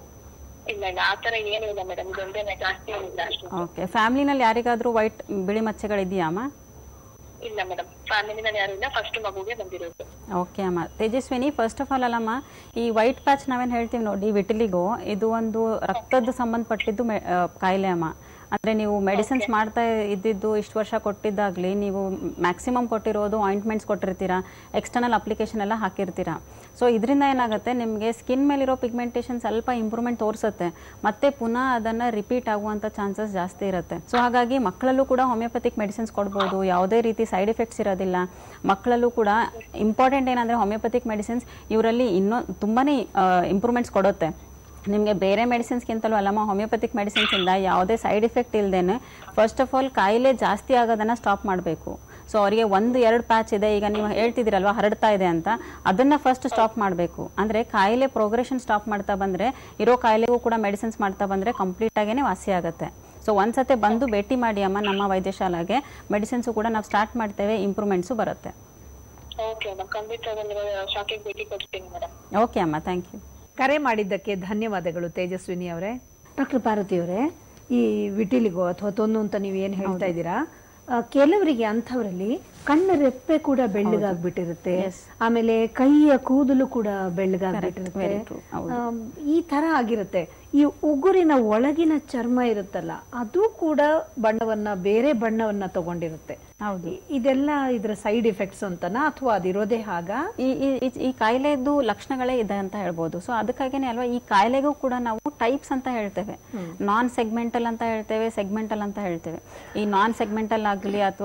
ಇಲ್ಲ ಇಲ್ಲ ಆತರ ಏನು ಇಲ್ಲ ಮೇಡಮ್ ಇದೊಂದೇನೆ ಜಾಸ್ತಿ ಏನಿಲ್ಲ ಅಷ್ಟು ಓಕೆ ಫ್ಯಾಮ್ಲಿನಲ್ಲಿ ಯಾರಿಗಾದರೂ ವೈಟ್ ಬಿಳಿ ಮಚ್ಚೆಗಳಿದೆಯಾ ಅಮ್ಮ ಇಲ್ಲ ಮೇಡಮ್ ಫ್ಯಾಮಿಲಿನಲ್ಲಿ ಯಾರು ಇಲ್ಲ ಫಸ್ಟ್ ಮಗುಗೆ ಬಂದಿರೋದು ಓಕೆ ಅಮ್ಮ ತೇಜಸ್ವಿನಿ ಫಸ್ಟ್ ಆಫ್ ಆಲ್ ಅಲ್ಲಮ್ಮ ಈ ವೈಟ್ ಪ್ಯಾಚ್ ನಾವೇನು ಹೇಳ್ತೀವಿ ನೋಡಿ ವಿಟಿಲಿಗೋ ಇದು ಒಂದು ರಕ್ತದ ಸಂಬಂಧಪಟ್ಟಿದ್ದು ಮೆ- ಆ, ಕಾಯಿಲೆ ಅಮ್ಮ ಅಂದರೆ ನೀವು ಮೆಡಿಸಿನ್ಸ್ ಮಾಡ್ತಾ ಇದ್ದಿದ್ದು ಇಷ್ಟು ವರ್ಷ ಕೊಟ್ಟಿದ್ದಾಗಲಿ ನೀವು ಮ್ಯಾಕ್ಸಿಮಮ್ ಕೊಟ್ಟಿರೋದು ಆಯಿಂಟ್ಮೆಂಟ್ಸ್ ಕೊಟ್ಟಿರ್ತೀರಾ ಎಕ್ಸ್ಟರ್ನಲ್ ಅಪ್ಲಿಕೇಶನ್ ಎಲ್ಲ ಹಾಕಿರ್ತೀರಾ ಸೊ ಇದರಿಂದ ಏನಾಗುತ್ತೆ ನಿಮಗೆ ಸ್ಕಿನ್ ಮೇಲಿರೋ ಪಿಗ್ಮೆಂಟೇಷನ್ ಸ್ವಲ್ಪ ಇಂಪ್ರೂವ್ಮೆಂಟ್ ತೋರಿಸುತ್ತೆ ಮತ್ತೆ ಪುನಃ ಅದನ್ನು ರಿಪೀಟ್ ಆಗುವಂಥ ಚಾನ್ಸಸ್ ಜಾಸ್ತಿ ಇರುತ್ತೆ ಸೊ ಹಾಗಾಗಿ ಮಕ್ಕಳಲ್ಲೂ ಕೂಡ ಹೋಮಿಯೋಪತಿಕ್ ಮೆಡಿಸಿನ್ಸ್ ಕೊಡ್ಬೋದು ಯಾವುದೇ ರೀತಿ ಸೈಡ್ ಎಫೆಕ್ಟ್ಸ್ ಇರೋದಿಲ್ಲ ಮಕ್ಕಳಲ್ಲೂ ಕೂಡ ಇಂಪಾರ್ಟೆಂಟ್ ಏನಂದರೆ ಹೋಮಿಯೋಪತಿಕ್ ಮೆಡಿಸಿನ್ಸ್ ಇವರಲ್ಲಿ ಇನ್ನೂ ತುಂಬಾ ಇಂಪ್ರೂವ್ಮೆಂಟ್ಸ್ ಕೊಡುತ್ತೆ ನಿಮಗೆ ಬೇರೆ ಮೆಡಿಸಿನ್ಸ್ಗಿಂತಲೂ ಅಲ್ಲಮ್ಮ ಹೋಮಿಯೋಪತಿಕ್ ಮೆಡಿಸಿನ್ಸಿಂದ ಯಾವುದೇ ಸೈಡ್ ಎಫೆಕ್ಟ್ ಇಲ್ಲದೇನೆ ಫಸ್ಟ್ ಆಫ್ ಆಲ್ ಕಾಯಿಲೆ ಜಾಸ್ತಿ ಆಗೋದನ್ನು ಸ್ಟಾಪ್ ಮಾಡಬೇಕು ಸೊ ಅವರಿಗೆ ಒಂದು ಎರಡು ಪ್ಯಾಚ್ ಇದೆ ಈಗ ನೀವು ಹೇಳ್ತಿದ್ದೀರಲ್ವಾ ಹರಡ್ತಾ ಇದೆ ಅಂತ ಅದನ್ನು ಫಸ್ಟ್ ಸ್ಟಾಪ್ ಮಾಡಬೇಕು ಅಂದರೆ ಕಾಯಿಲೆ ಪ್ರೋಗ್ರೆಷನ್ ಸ್ಟಾಪ್ ಮಾಡ್ತಾ ಬಂದರೆ ಇರೋ ಕಾಯಿಲೆಗೂ ಕೂಡ ಮೆಡಿಸಿನ್ಸ್ ಮಾಡ್ತಾ ಬಂದರೆ ಕಂಪ್ಲೀಟ್ ಆಗೇನೆ ವಾಸಿ ಆಗುತ್ತೆ ಸೊ ಒಂದ್ಸತಿ ಬಂದು ಭೇಟಿ ಮಾಡಿ ಅಮ್ಮ ನಮ್ಮ ವೈದ್ಯಶಾಲೆಗೆ ಮೆಡಿಸಿನ್ಸು ಕೂಡ ನಾವು ಸ್ಟಾರ್ಟ್ ಮಾಡ್ತೇವೆ ಇಂಪ್ರೂವ್ಮೆಂಟ್ಸು ಬರುತ್ತೆ ಓಕೆ ಮೇಡಮ್ ಖಂಡಿತ ಅದನ್ನ ಶಾಕಿಗೆ ಭೇಟಿ ಕೊಡ್ತೀನಿ ಮೇಡಮ್ ಓಕೆ ಅಮ್ಮ ಥ್ಯಾಂಕ್ ಯು ಕರೆ ಮಾಡಿದ್ದಕ್ಕೆ ಧನ್ಯವಾದಗಳು ತೇಜಸ್ವಿನಿ ಅವರೇ ಡಾಕ್ಟರ್ ಪಾರ್ವತಿ ಅವರೇ ಈ ವಿಟಿಲಿಗೋ ಅಥವಾ ತೊನ್ನು ಅಂತ ನೀವು ಏನು ಹೇಳ್ತಾ ಇದ್ದೀರಾ ಆ, ಕೆಲವರಿಗೆ ಅಂಥವರಲ್ಲಿ ಕಣ್ಣ ರೆಪ್ಪೆ ಕೂಡ ಬೆಳ್ಳಗಾಗ್ಬಿಟ್ಟಿರುತ್ತೆ ಆಮೇಲೆ ಕೈಯ ಕೂದಲು ಕೂಡ ಬೆಳ್ಳಗಾಗ್ಬಿಟ್ಟಿರುತ್ತೆ very true. ಹೌದು. ಆಮ್, ಈ ತರ ಆಗಿರುತ್ತೆ ಈ ಉಗುರಿನ ಒಳಗಿನ ಚರ್ಮ ಇರುತ್ತಲ್ಲ ಅದು ಕೂಡ ಬಣ್ಣವನ್ನ ಬೇರೆ ಬಣ್ಣವನ್ನ ತಗೊಂಡಿರುತ್ತೆ ಹೌದು ಇ- ಇದೆಲ್ಲ ಇದರ ಸೈಡ್ ಎಫೆಕ್ಟ್ಸ್ ಅಂತನಾ ಅಥವಾ ಅದಿರೋದೇ ಹಾಗಾ ಈ ಈ- ಈ- ಈ ಕಾಯಿಲೆದು ಲಕ್ಷಣಗಳೇ ಇದೆ ಅಂತ ಹೇಳ್ಬೋದು ಸೊ ಅದಕ್ಕಾಗಿನೇ ಅಲ್ವಾ ಈ ಕಾಯಿಲೆಗೂ ಕೂಡ ನಾವು ಟೈಪ್ಸ್ ಅಂತ ಹೇಳ್ತೇವೆ ನಾನ್ ಸೆಗ್ಮೆಂಟಲ್ ಅಂತ ಹೇಳ್ತೇವೆ ಸೆಗ್ಮೆಂಟಲ್ ಅಂತ ಹೇಳ್ತೇವೆ ಈ ನಾನ್ ಸೆಗ್ಮೆಂಟಲ್ ಆಗಲಿ ಅಥವಾ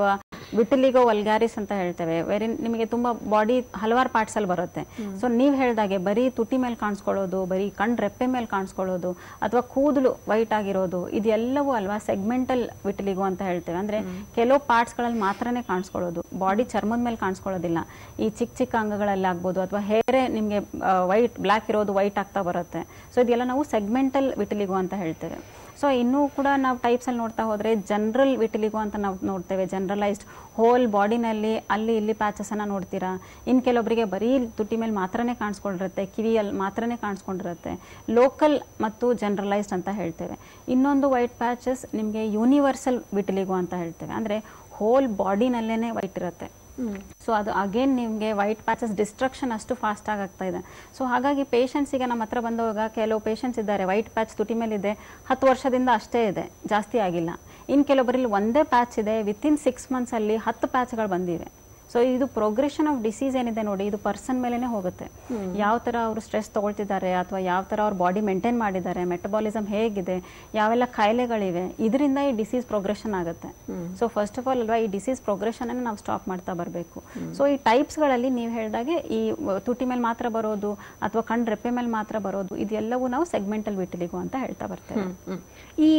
ವಿಟಿಲಿಗೋ ವಲ್ಗಾರಿಸ್ ಅಂತ ಹೇಳ್ತೇವೆ ವೆರಿ ನಿಮಗೆ ತುಂಬಾ ಬಾಡಿ ಹಲವಾರು ಪಾರ್ಟ್ಸ್ ಅಲ್ಲಿ ಬರುತ್ತೆ ಸೊ ನೀವು ಹೇಳ್ದಾಗೆ ಬರೀ ತುಟಿ ಮೇಲೆ ಕಾಣಿಸ್ಕೊಳ್ಳೋದು ಬರೀ ಕಣ್ ರೆಪ್ಪೆ ಮೇಲೆ ಕಾಣಿಸ್ಕೊಳ್ಳೋದು ಅಥವಾ ಕೂದಲು ವೈಟ್ ಆಗಿರೋದು ಇದೆಲ್ಲವೂ ಅಲ್ವಾ ಸೆಗ್ಮೆಂಟಲ್ ವಿಟಿಲಿಗೋ ಅಂತ ಹೇಳ್ತೇವೆ ಅಂದ್ರೆ ಕೆಲವು ಪಾರ್ಟ್ಸ್ ಗಳಲ್ಲಿ ಮಾತ್ರನೇ ಕಾಣಿಸ್ಕೊಳ್ಳೋದು ಬಾಡಿ ಚರ್ಮದ ಮೇಲೆ ಕಾಣಿಸ್ಕೊಳ್ಳೋದಿಲ್ಲ ಈ ಚಿಕ್ಕ ಚಿಕ್ಕ ಅಂಗಗಳಲ್ಲಿ ಆಗ್ಬೋದು ಅಥವಾ ಹೇರೆ ನಿಮಗೆ ವೈಟ್ ಬ್ಲ್ಯಾಕ್ ಇರೋದು ವೈಟ್ ಆಗ್ತಾ ಬರುತ್ತೆ ಸೊ ಇದೆಲ್ಲ ನಾವು ಸೆಗ್ಮೆಂಟಲ್ ವಿಟಿಲಿಗೋ ಅಂತ ಹೇಳ್ತೇವೆ ಸೊ ಇನ್ನೂ ಕೂಡ ನಾವು ಟೈಪ್ಸ್ ಅಲ್ಲಿ ನೋಡ್ತಾ ಹೋದ್ರೆ ಜನರಲ್ ವಿಟಿಲಿಗೋ ಅಂತ ನಾವು ನೋಡ್ತೇವೆ ಜನರಲೈಸ್ಡ್ ಹೋಲ್ ಬಾಡಿನಲ್ಲಿ ಅಲ್ಲಿ ಇಲ್ಲಿ ಪ್ಯಾಚಸ್ ಅನ್ನ ನೋಡ್ತೀರಾ ಇನ್ ಕೆಲವೊಬ್ಬರಿಗೆ ಬರೀ ತುಟಿ ಮೇಲೆ ಮಾತ್ರನೇ ಕಾಣಿಸ್ಕೊಂಡಿರುತ್ತೆ ಕಿವಿಯಲ್ಲಿ ಮಾತ್ರನೇ ಕಾಣಿಸ್ಕೊಂಡಿರುತ್ತೆ ಲೋಕಲ್ ಮತ್ತು ಜನರಲೈಸ್ಡ್ ಅಂತ ಹೇಳ್ತೇವೆ ಇನ್ನೊಂದು ವೈಟ್ ಪ್ಯಾಚಸ್ ನಿಮಗೆ ಯೂನಿವರ್ಸಲ್ ವಿಟಿಲಿಗೋ ಅಂತ ಹೇಳ್ತೇವೆ ಅಂದ್ರೆ ಹೋಲ್ ಬಾಡಿನಲ್ಲೇನೆ ವೈಟ್ ಇರುತ್ತೆ ಸೊ ಅದು ಅಗೇನ್ ನಿಮಗೆ ವೈಟ್ ಪ್ಯಾಚಸ್ ಡಿಸ್ಟ್ರಕ್ಷನ್ ಅಷ್ಟು ಫಾಸ್ಟ್ ಆಗಿ ಆಗ್ತಾ ಇದೆ ಸೊ ಹಾಗಾಗಿ ಪೇಷಂಟ್ಸಿಗೆ ನಮ್ಮ ಹತ್ರ ಬಂದವಾಗ ಕೆಲವು ಪೇಷಂಟ್ಸ್ ಇದ್ದಾರೆ ವೈಟ್ ಪ್ಯಾಚ್ ತುಟಿ ಮೇಲೆ ಇದೆ ಹತ್ತು ವರ್ಷದಿಂದ ಅಷ್ಟೇ ಇದೆ ಜಾಸ್ತಿ ಆಗಿಲ್ಲ ಇನ್ನು ಕೆಲವೊಬ್ಬರಲ್ಲಿ ಒಂದೇ ಪ್ಯಾಚ್ ಇದೆ ವಿತಿನ್ ಸಿಕ್ಸ್ ಮಂತ್ಸಲ್ಲಿ ಹತ್ತು ಪ್ಯಾಚ್ಗಳು ಬಂದಿವೆ ಸೊ ಇದು ಪ್ರೋಗ್ರೆಷನ್ ಆಫ್ ಡಿಸೀಸ್ ಏನಿದೆ ನೋಡಿ ಇದು ಪರ್ಸನ್ ಮೇಲೆನೆ ಹೋಗುತ್ತೆ ಯಾವ ತರ ಅವರು ಸ್ಟ್ರೆಸ್ ತಗೊಳ್ತಿದ್ದಾರೆ ಅಥವಾ ಯಾವ ತರ ಅವ್ರ ಬಾಡಿ ಮೇಂಟೈನ್ ಮಾಡಿದ್ದಾರೆ ಮೆಟಬಾಲಿಸಮ್ ಹೇಗಿದೆ ಯಾವೆಲ್ಲ ಕಾಯಿಲೆಗಳಿವೆ ಇದರಿಂದ ಈ ಡಿಸೀಸ್ ಪ್ರೋಗ್ರೆಷನ್ ಆಗುತ್ತೆ ಸೊ ಫಸ್ಟ್ ಆಫ್ ಆಲ್ ಅಲ್ವಾ ಈ ಡಿಸೀಸ್ ಪ್ರೋಗ್ರೆಷನ್ ಅನ್ನು ನಾವು ಸ್ಟಾಪ್ ಮಾಡ್ತಾ ಬರಬೇಕು ಸೊ ಈ ಟೈಪ್ಸ್ಗಳಲ್ಲಿ ನೀವು ಹೇಳಿದಾಗೆ ಈ ವ- ತುಟಿ ಮೇಲೆ ಮಾತ್ರ ಬರೋದು ಅಥವಾ ಕಣ್ ರೆಪ್ಪೆ ಮೇಲೆ ಮಾತ್ರ ಬರೋದು ಇದೆಲ್ಲವೂ ನಾವು ಸೆಗ್ಮೆಂಟಲ್ ವಿಟಿಲಿಗೋ ಅಂತ ಹೇಳ್ತಾ ಬರ್ತೇವೆ ಹ್ಮ್. ಈ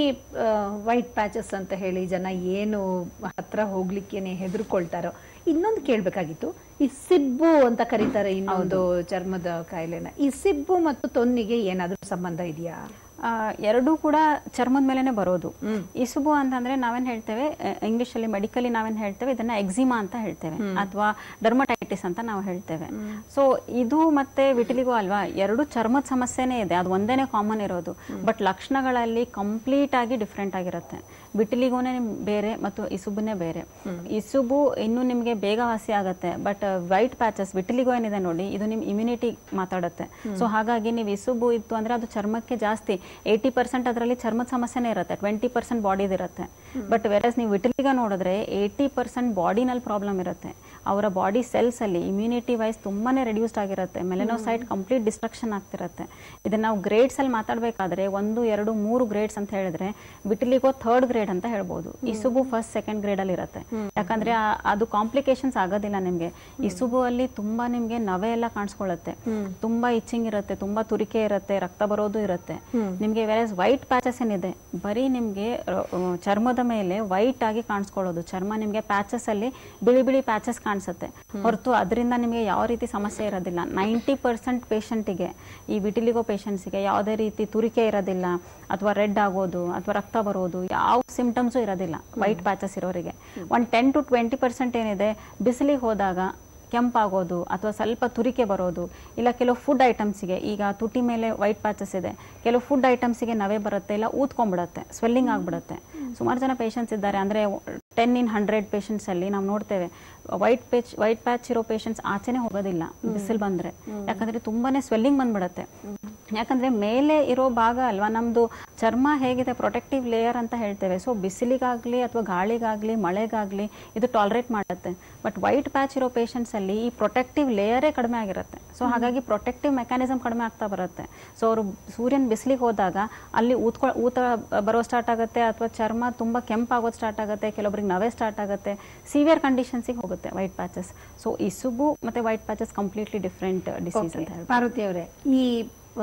ವೈಟ್ ಪ್ಯಾಚಸ್ ಅಂತ ಹೇಳಿ ಜನ ಏನು ಹತ್ರ ಹೋಗ್ಲಿಕ್ಕೇನೆ ಹೆದರ್ಕೊಳ್ತಾರೋ ಇನ್ನೊಂದು ಕೇಳ್ಬೇಕಾಗಿತ್ತು ಈ ಸಿಬ್ಬು ಅಂತ ಕರೀತಾರೆ ಇನ್ನೊಂದು ಚರ್ಮದ ಕಾಯಿಲೆನ ಈ ಸಿಬ್ಬು ಮತ್ತು ತೊನ್ನಿಗೆ ಏನಾದ್ರೂ ಸಂಬಂಧ ಇದೆಯಾ ಆ, ಎರಡೂ ಕೂಡ ಚರ್ಮದ ಮೇಲೆನೆ ಬರೋದು ಇಸುಬು ಅಂತಂದ್ರೆ ನಾವೇನ್ ಹೇಳ್ತೇವೆ ಇಂಗ್ಲಿಷ್ ಅಲ್ಲಿ ಮೆಡಿಕಲಿ ನಾವೇನ್ ಹೇಳ್ತೇವೆ ಇದನ್ನ ಎಕ್ಸಿಮಾ ಅಂತ ಹೇಳ್ತೇವೆ ಅಥವಾ ಡರ್ಮಟೈಟಿಸ್ ಅಂತ ನಾವು ಹೇಳ್ತೇವೆ ಸೊ ಇದು ಮತ್ತೆ ವಿಟಿಲಿಗೋ ಅಲ್ವಾ ಎರಡು ಚರ್ಮದ ಸಮಸ್ಯೆನೇ ಇದೆ ಅದು ಒಂದೇನೆ ಕಾಮನ್ ಇರೋದು ಬಟ್ ಲಕ್ಷಣಗಳಲ್ಲಿ ಕಂಪ್ಲೀಟ್ ಆಗಿ ಡಿಫ್ರೆಂಟ್ ಆಗಿರುತ್ತೆ ವಿಟಿಲಿಗೋನೇ ನಿಮ್ ಬೇರೆ ಮತ್ತು ಇಸುಬುನೇ ಬೇರೆ ಇಸುಬು ಇನ್ನು ನಿಮಗೆ ಬೇಗ ವಾಸಿ ಆಗುತ್ತೆ ಬಟ್ ವೈಟ್ ಪ್ಯಾಚಸ್ ವಿಟಿಲಿಗೋ ಏನಿದೆ ನೋಡಿ ಇದು ನಿಮ್ ಇಮ್ಯುನಿಟಿ ಮಾತಾಡುತ್ತೆ ಸೊ ಹಾಗಾಗಿ ನೀವು ಇಸುಬು ಇತ್ತು ಅಂದ್ರೆ ಅದು ಚರ್ಮಕ್ಕೆ ಜಾಸ್ತಿ ಏಯ್ಟಿ ಪರ್ಸೆಂಟ್ ಅದರಲ್ಲಿ ಚರ್ಮದ ಸಮಸ್ಯೆನೇ ಇರುತ್ತೆ ಟ್ವೆಂಟಿ ಪರ್ಸೆಂಟ್ ಬಾಡಿದು ಇರುತ್ತೆ ಬಟ್ ವೆರಸ್ ನೀವು ವಿಟಿಲಿಗ ನೋಡಿದ್ರೆ ಏಯ್ಟಿ ಪರ್ಸೆಂಟ್ ಬಾಡಿನಲ್ಲಿ ಪ್ರಾಬ್ಲಮ್ ಇರುತ್ತೆ ಅವರ ಬಾಡಿ ಸೆಲ್ಸ್ ಅಲ್ಲಿ ಇಮ್ಯುನಿಟಿ ವೈಸ್ ತುಂಬಾನೇ ರೆಡ್ಯೂಸ್ಡ್ ಆಗಿರುತ್ತೆ ಮೆಲೆನೋಸೈಟ್ ಕಂಪ್ಲೀಟ್ ಡಿಸ್ಟ್ರಕ್ಷನ್ ಆಗ್ತಿರುತ್ತೆ ಇದನ್ನ ನಾವು ಗ್ರೇಡ್ಸ್ ಅಲ್ಲಿ ಮಾತಾಡಬೇಕಾದ್ರೆ ಒಂದು ಎರಡು ಮೂರು ಗ್ರೇಡ್ಸ್ ಅಂತ ಹೇಳಿದ್ರೆ ವಿಟಿಲಿಗೋ ಥರ್ಡ್ ಗ್ರೇಡ್ ಅಂತ ಹೇಳ್ಬೋದು ಇಸುಬು ಫಸ್ಟ್ ಸೆಕೆಂಡ್ ಗ್ರೇಡ್ ಅಲ್ಲಿ ಇರುತ್ತೆ ಯಾಕಂದ್ರೆ ಆ- ಅದು ಕಾಂಪ್ಲಿಕೇಶನ್ಸ್ ಆಗೋದಿಲ್ಲ ನಿಮ್ಗೆ ಇಸುಬು ಅಲ್ಲಿ ತುಂಬಾ ನಿಮ್ಗೆ ನವೆ ಎಲ್ಲ ಕಾಣಿಸ್ಕೊಳ್ಳುತ್ತೆ ತುಂಬಾ ಇಚ್ಚಿಂಗ್ ಇರುತ್ತೆ ತುಂಬಾ ತುರಿಕೆ ಇರುತ್ತೆ ರಕ್ತ ಬರೋದು ಇರುತ್ತೆ ನಿಮ್ಗೆ ವೆರಸ್ ವೈಟ್ ಪ್ಯಾಚಸ್ ಏನಿದೆ ಬರೀ ನಿಮ್ಗೆ ರ- ಆ, ಚರ್ಮದ ಮೇಲೆ ವೈಟ್ ಆಗಿ ಕಾಣಿಸ್ಕೊಳ್ಳೋದು ಚರ್ಮ ನಿಮ್ಗೆ ಪ್ಯಾಚಸ್ ಅಲ್ಲಿ ಬಿಳಿ ಬಿಳಿ ಪ್ಯಾಚಸ್ ಕಾಣಿಸುತ್ತೆ ಹೊರತು ಅದರಿಂದ ನಿಮಗೆ ಯಾವ ರೀತಿ ಸಮಸ್ಯೆ ಇರೋದಿಲ್ಲ ನೈಂಟಿ ಪರ್ಸೆಂಟ್ ಪೇಷಂಟಿಗೆ ಈ ವಿಟಿಲಿಗೋ ಪೇಷಂಟ್ಸ್ಗೆ ಯಾವುದೇ ರೀತಿ ತುರಿಕೆ ಇರೋದಿಲ್ಲ ಅಥವಾ ರೆಡ್ ಆಗೋದು ಅಥವಾ ರಕ್ತ ಬರೋದು ಯಾವ ಸಿಂಪ್ಟಮ್ಸು ಇರೋದಿಲ್ಲ ವೈಟ್ ಪ್ಯಾಚಸ್ ಇರೋರಿಗೆ ಒಂದು ಟೆನ್ ಟು ಟ್ವೆಂಟಿ ಪರ್ಸೆಂಟ್ ಏನಿದೆ ಬಿಸಿಲಿಗೆ ಹೋದಾಗ ಕೆಂಪಾಗೋದು ಅಥವಾ ಸ್ವಲ್ಪ ತುರಿಕೆ ಬರೋದು ಇಲ್ಲ ಕೆಲವು ಫುಡ್ ಐಟಮ್ಸಿಗೆ ಈಗ ತುಟಿ ಮೇಲೆ ವೈಟ್ ಪ್ಯಾಚಸ್ ಇದೆ ಕೆಲವು ಫುಡ್ ಐಟಮ್ಸಿಗೆ ನವೆ ಬರುತ್ತೆ ಇಲ್ಲ ಊದ್ಕೊಂಡ್ಬಿಡುತ್ತೆ ಸ್ವೆಲ್ಲಿಂಗ್ ಆಗ್ಬಿಡುತ್ತೆ ಸುಮಾರು ಜನ ಪೇಷಂಟ್ಸ್ ಇದ್ದಾರೆ ಅಂದರೆ ಟೆನ್ ಇನ್ ಹಂಡ್ರೆಡ್ ಪೇಷಂಟ್ಸ್ ಅಲ್ಲಿ ನಾವು ನೋಡ್ತೇವೆ ವೈಟ್ ಪೇಚ್ ವೈಟ್ ಪ್ಯಾಚ್ ಇರೋ ಪೇಷಂಟ್ಸ್ ಆಚೆನೆ ಹೋಗೋದಿಲ್ಲ ಬಿಸಿಲು ಬಂದ್ರೆ ಯಾಕಂದ್ರೆ ತುಂಬಾನೇ ಸ್ವೆಲ್ಲಿಂಗ್ ಬಂದ್ಬಿಡತ್ತೆ ಯಾಕಂದ್ರೆ ಮೇಲೆ ಇರೋ ಭಾಗ ಅಲ್ವಾ ನಮ್ದು ಚರ್ಮ ಹೇಗಿದೆ ಪ್ರೊಟೆಕ್ಟಿವ್ ಲೇಯರ್ ಅಂತ ಹೇಳ್ತೇವೆ ಸೊ ಬಿಸಿಲಿಗಾಗ್ಲಿ ಅಥವಾ ಗಾಳಿಗಾಗ್ಲಿ ಮಳೆಗಾಗ್ಲಿ ಇದು ಟಾಲರೇಟ್ ಮಾಡುತ್ತೆ ಬಟ್ ವೈಟ್ ಪ್ಯಾಚ್ ಇರೋ ಪೇಷಂಟ್ಸ್ ಅಲ್ಲಿ ಈ ಪ್ರೊಟೆಕ್ಟಿವ್ ಲೇಯರೇ ಕಡಿಮೆ ಆಗಿರುತ್ತೆ ಸೊ ಹಾಗಾಗಿ ಪ್ರೊಟೆಕ್ಟಿವ್ ಮೆಕ್ಯಾನಿಸಮ್ ಕಡಿಮೆ ಆಗ್ತಾ ಬರುತ್ತೆ ಸೊ ಅವರು ಸೂರ್ಯನ ಬಿಸಿಲಿಗೆ ಹೋದಾಗ ಅಲ್ಲಿ ಊತ್ಕೊ ಊತ ಬರೋ ಸ್ಟಾರ್ಟ್ ಆಗುತ್ತೆ ಅಥವಾ ಚರ್ಮ ತುಂಬಾ ಕೆಂಪಾಗೋದು ಸ್ಟಾರ್ಟ್ ಆಗುತ್ತೆ ಕೆಲವೊಬ್ರಿಗೆ ನವೆ ಸ್ಟಾರ್ಟ್ ಆಗುತ್ತೆ ಸಿವಿಯರ್ ಕಂಡೀಷನ್ಸಿಗೆ ಹೋಗುತ್ತೆ ವೈಟ್ ಪ್ಯಾಚಸ್ ಸೊ ಇಸುಬು ಮತ್ತೆ white patches completely different disease ಅಂತ ಹೇಳ್ಬೋದು ಪಾರ್ವತಿ ಅವರೇ ಈ ಆ,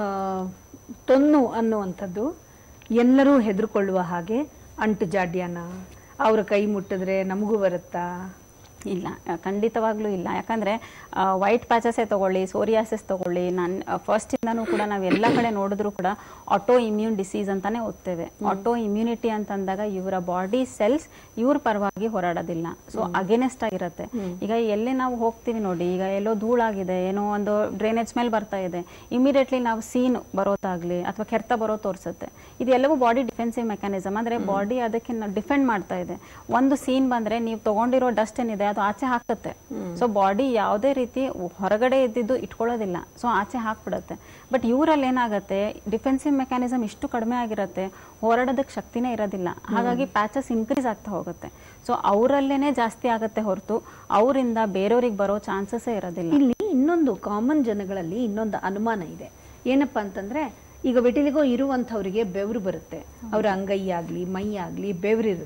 ತೊನ್ನು ಅನ್ನುವಂಥದ್ದು ಎಲ್ಲರೂ ಹೆದರ್ಕೊಳ್ಳುವ ಹಾಗೆ ಅಂಟು ಜಾಡ್ಯನ ಅವ್ರ ಕೈ ಮುಟ್ಟಿದ್ರೆ ನಮಗೂ ಬರುತ್ತಾ ಇಲ್ಲ ಆ, ಖಂಡಿತವಾಗ್ಲೂ ಇಲ್ಲ ಯಾಕಂದ್ರೆ ವೈಟ್ ಪ್ಯಾಚಸ್ಸೇ ತಗೊಳ್ಳಿ ಸೋರಿಯಾಸಿಸ್ ತಗೊಳ್ಳಿ ನಾನು ಫಸ್ಟಿಂದನೂ ಕೂಡ ನಾವು ಎಲ್ಲ ಕಡೆ ನೋಡಿದ್ರು ಕೂಡ ಆಟೋ ಇಮ್ಯೂನ್ ಡಿಸೀಸ್ ಅಂತಾನೆ ಓದ್ತೇವೆ ಆಟೋ ಇಮ್ಯುನಿಟಿ ಅಂತಂದಾಗ ಇವರ ಬಾಡಿ ಸೆಲ್ಸ್ ಇವ್ರ ಪರವಾಗಿ ಹೋರಾಡೋದಿಲ್ಲ ಸೊ ಅಗೇನೆಸ್ಟ್ ಆಗಿರುತ್ತೆ ಈಗ ಎಲ್ಲಿ ನಾವು ಹೋಗ್ತೀವಿ ನೋಡಿ ಈಗ ಎಲ್ಲೋ ಧೂಳಾಗಿದೆ ಏನೋ ಒಂದು ಡ್ರೈನೇಜ್ ಸ್ಮೆಲ್ ಬರ್ತಾ ಇದೆ ಇಮಿಡಿಯೇಟ್ಲಿ ನಾವು ಸೀನ್ ಬರೋದಾಗ್ಲಿ ಅಥವಾ ಕೆರ್ತ ಬರೋ ತೋರಿಸುತ್ತೆ ಇದೆಲ್ಲವೂ ಬಾಡಿ ಡಿಫೆನ್ಸಿವ್ ಮೆಕ್ಯಾನಿಸಮ್ ಅಂದ್ರೆ ಬಾಡಿ ಅದಕ್ಕೆ ಡಿಫೆಂಡ್ ಮಾಡ್ತಾ ಇದೆ ಒಂದು ಸೀನ್ ಬಂದ್ರೆ ನೀವು ತಗೊಂಡಿರೋ ಡಸ್ಟ್ ಏನಿದೆ ಅದು ಆಚೆ ಹಾಕುತ್ತೆ ಸೊ ಬಾಡಿ ಯಾವುದೇ ರೀತಿ ಹೊರಗಡೆ ಇದ್ದಿದ್ದು ಇಟ್ಕೊಳ್ಳೋದಿಲ್ಲ ಸೊ ಆಚೆ ಹಾಕ್ಬಿಡುತ್ತೆ ಬಟ್ ಇವರಲ್ಲಿ ಏನಾಗುತ್ತೆ ಡಿಫೆನ್ಸಿವ್ ಮೆಕ್ಯಾನಿಸಮ್ ಇಷ್ಟು ಕಡಿಮೆ ಆಗಿರುತ್ತೆ ಹೋರಾಡೋದಕ್ಕೆ ಶಕ್ತಿನೇ ಇರೋದಿಲ್ಲ ಹಾಗಾಗಿ ಪ್ಯಾಚಸ್ ಇನ್ಕ್ರೀಸ್ ಆಗ್ತಾ ಹೋಗುತ್ತೆ ಸೊ ಅವರಲ್ಲೇನೆ ಜಾಸ್ತಿ ಆಗುತ್ತೆ ಹೊರತು ಅವರಿಂದ ಬೇರೆಯವ್ರಿಗೆ ಬರೋ ಚಾನ್ಸಸ್ಸೇ ಇರೋದಿಲ್ಲ ಇಲ್ಲಿ ಇನ್ನೊಂದು ಕಾಮನ್ ಜನಗಳಲ್ಲಿ ಇನ್ನೊಂದು ಅನುಮಾನ ಇದೆ ಏನಪ್ಪಾ ಅಂತಂದ್ರೆ ಈಗ ವಿಟಿಲಿಗೋ ಇರುವಂಥವ್ರಿಗೆ ಬೆವರು ಬರುತ್ತೆ ಅವ್ರ ಅಂಗೈ ಆಗ್ಲಿ ಮೈ ಆಗ್ಲಿ ಬೆವರಿರುತ್ತೆ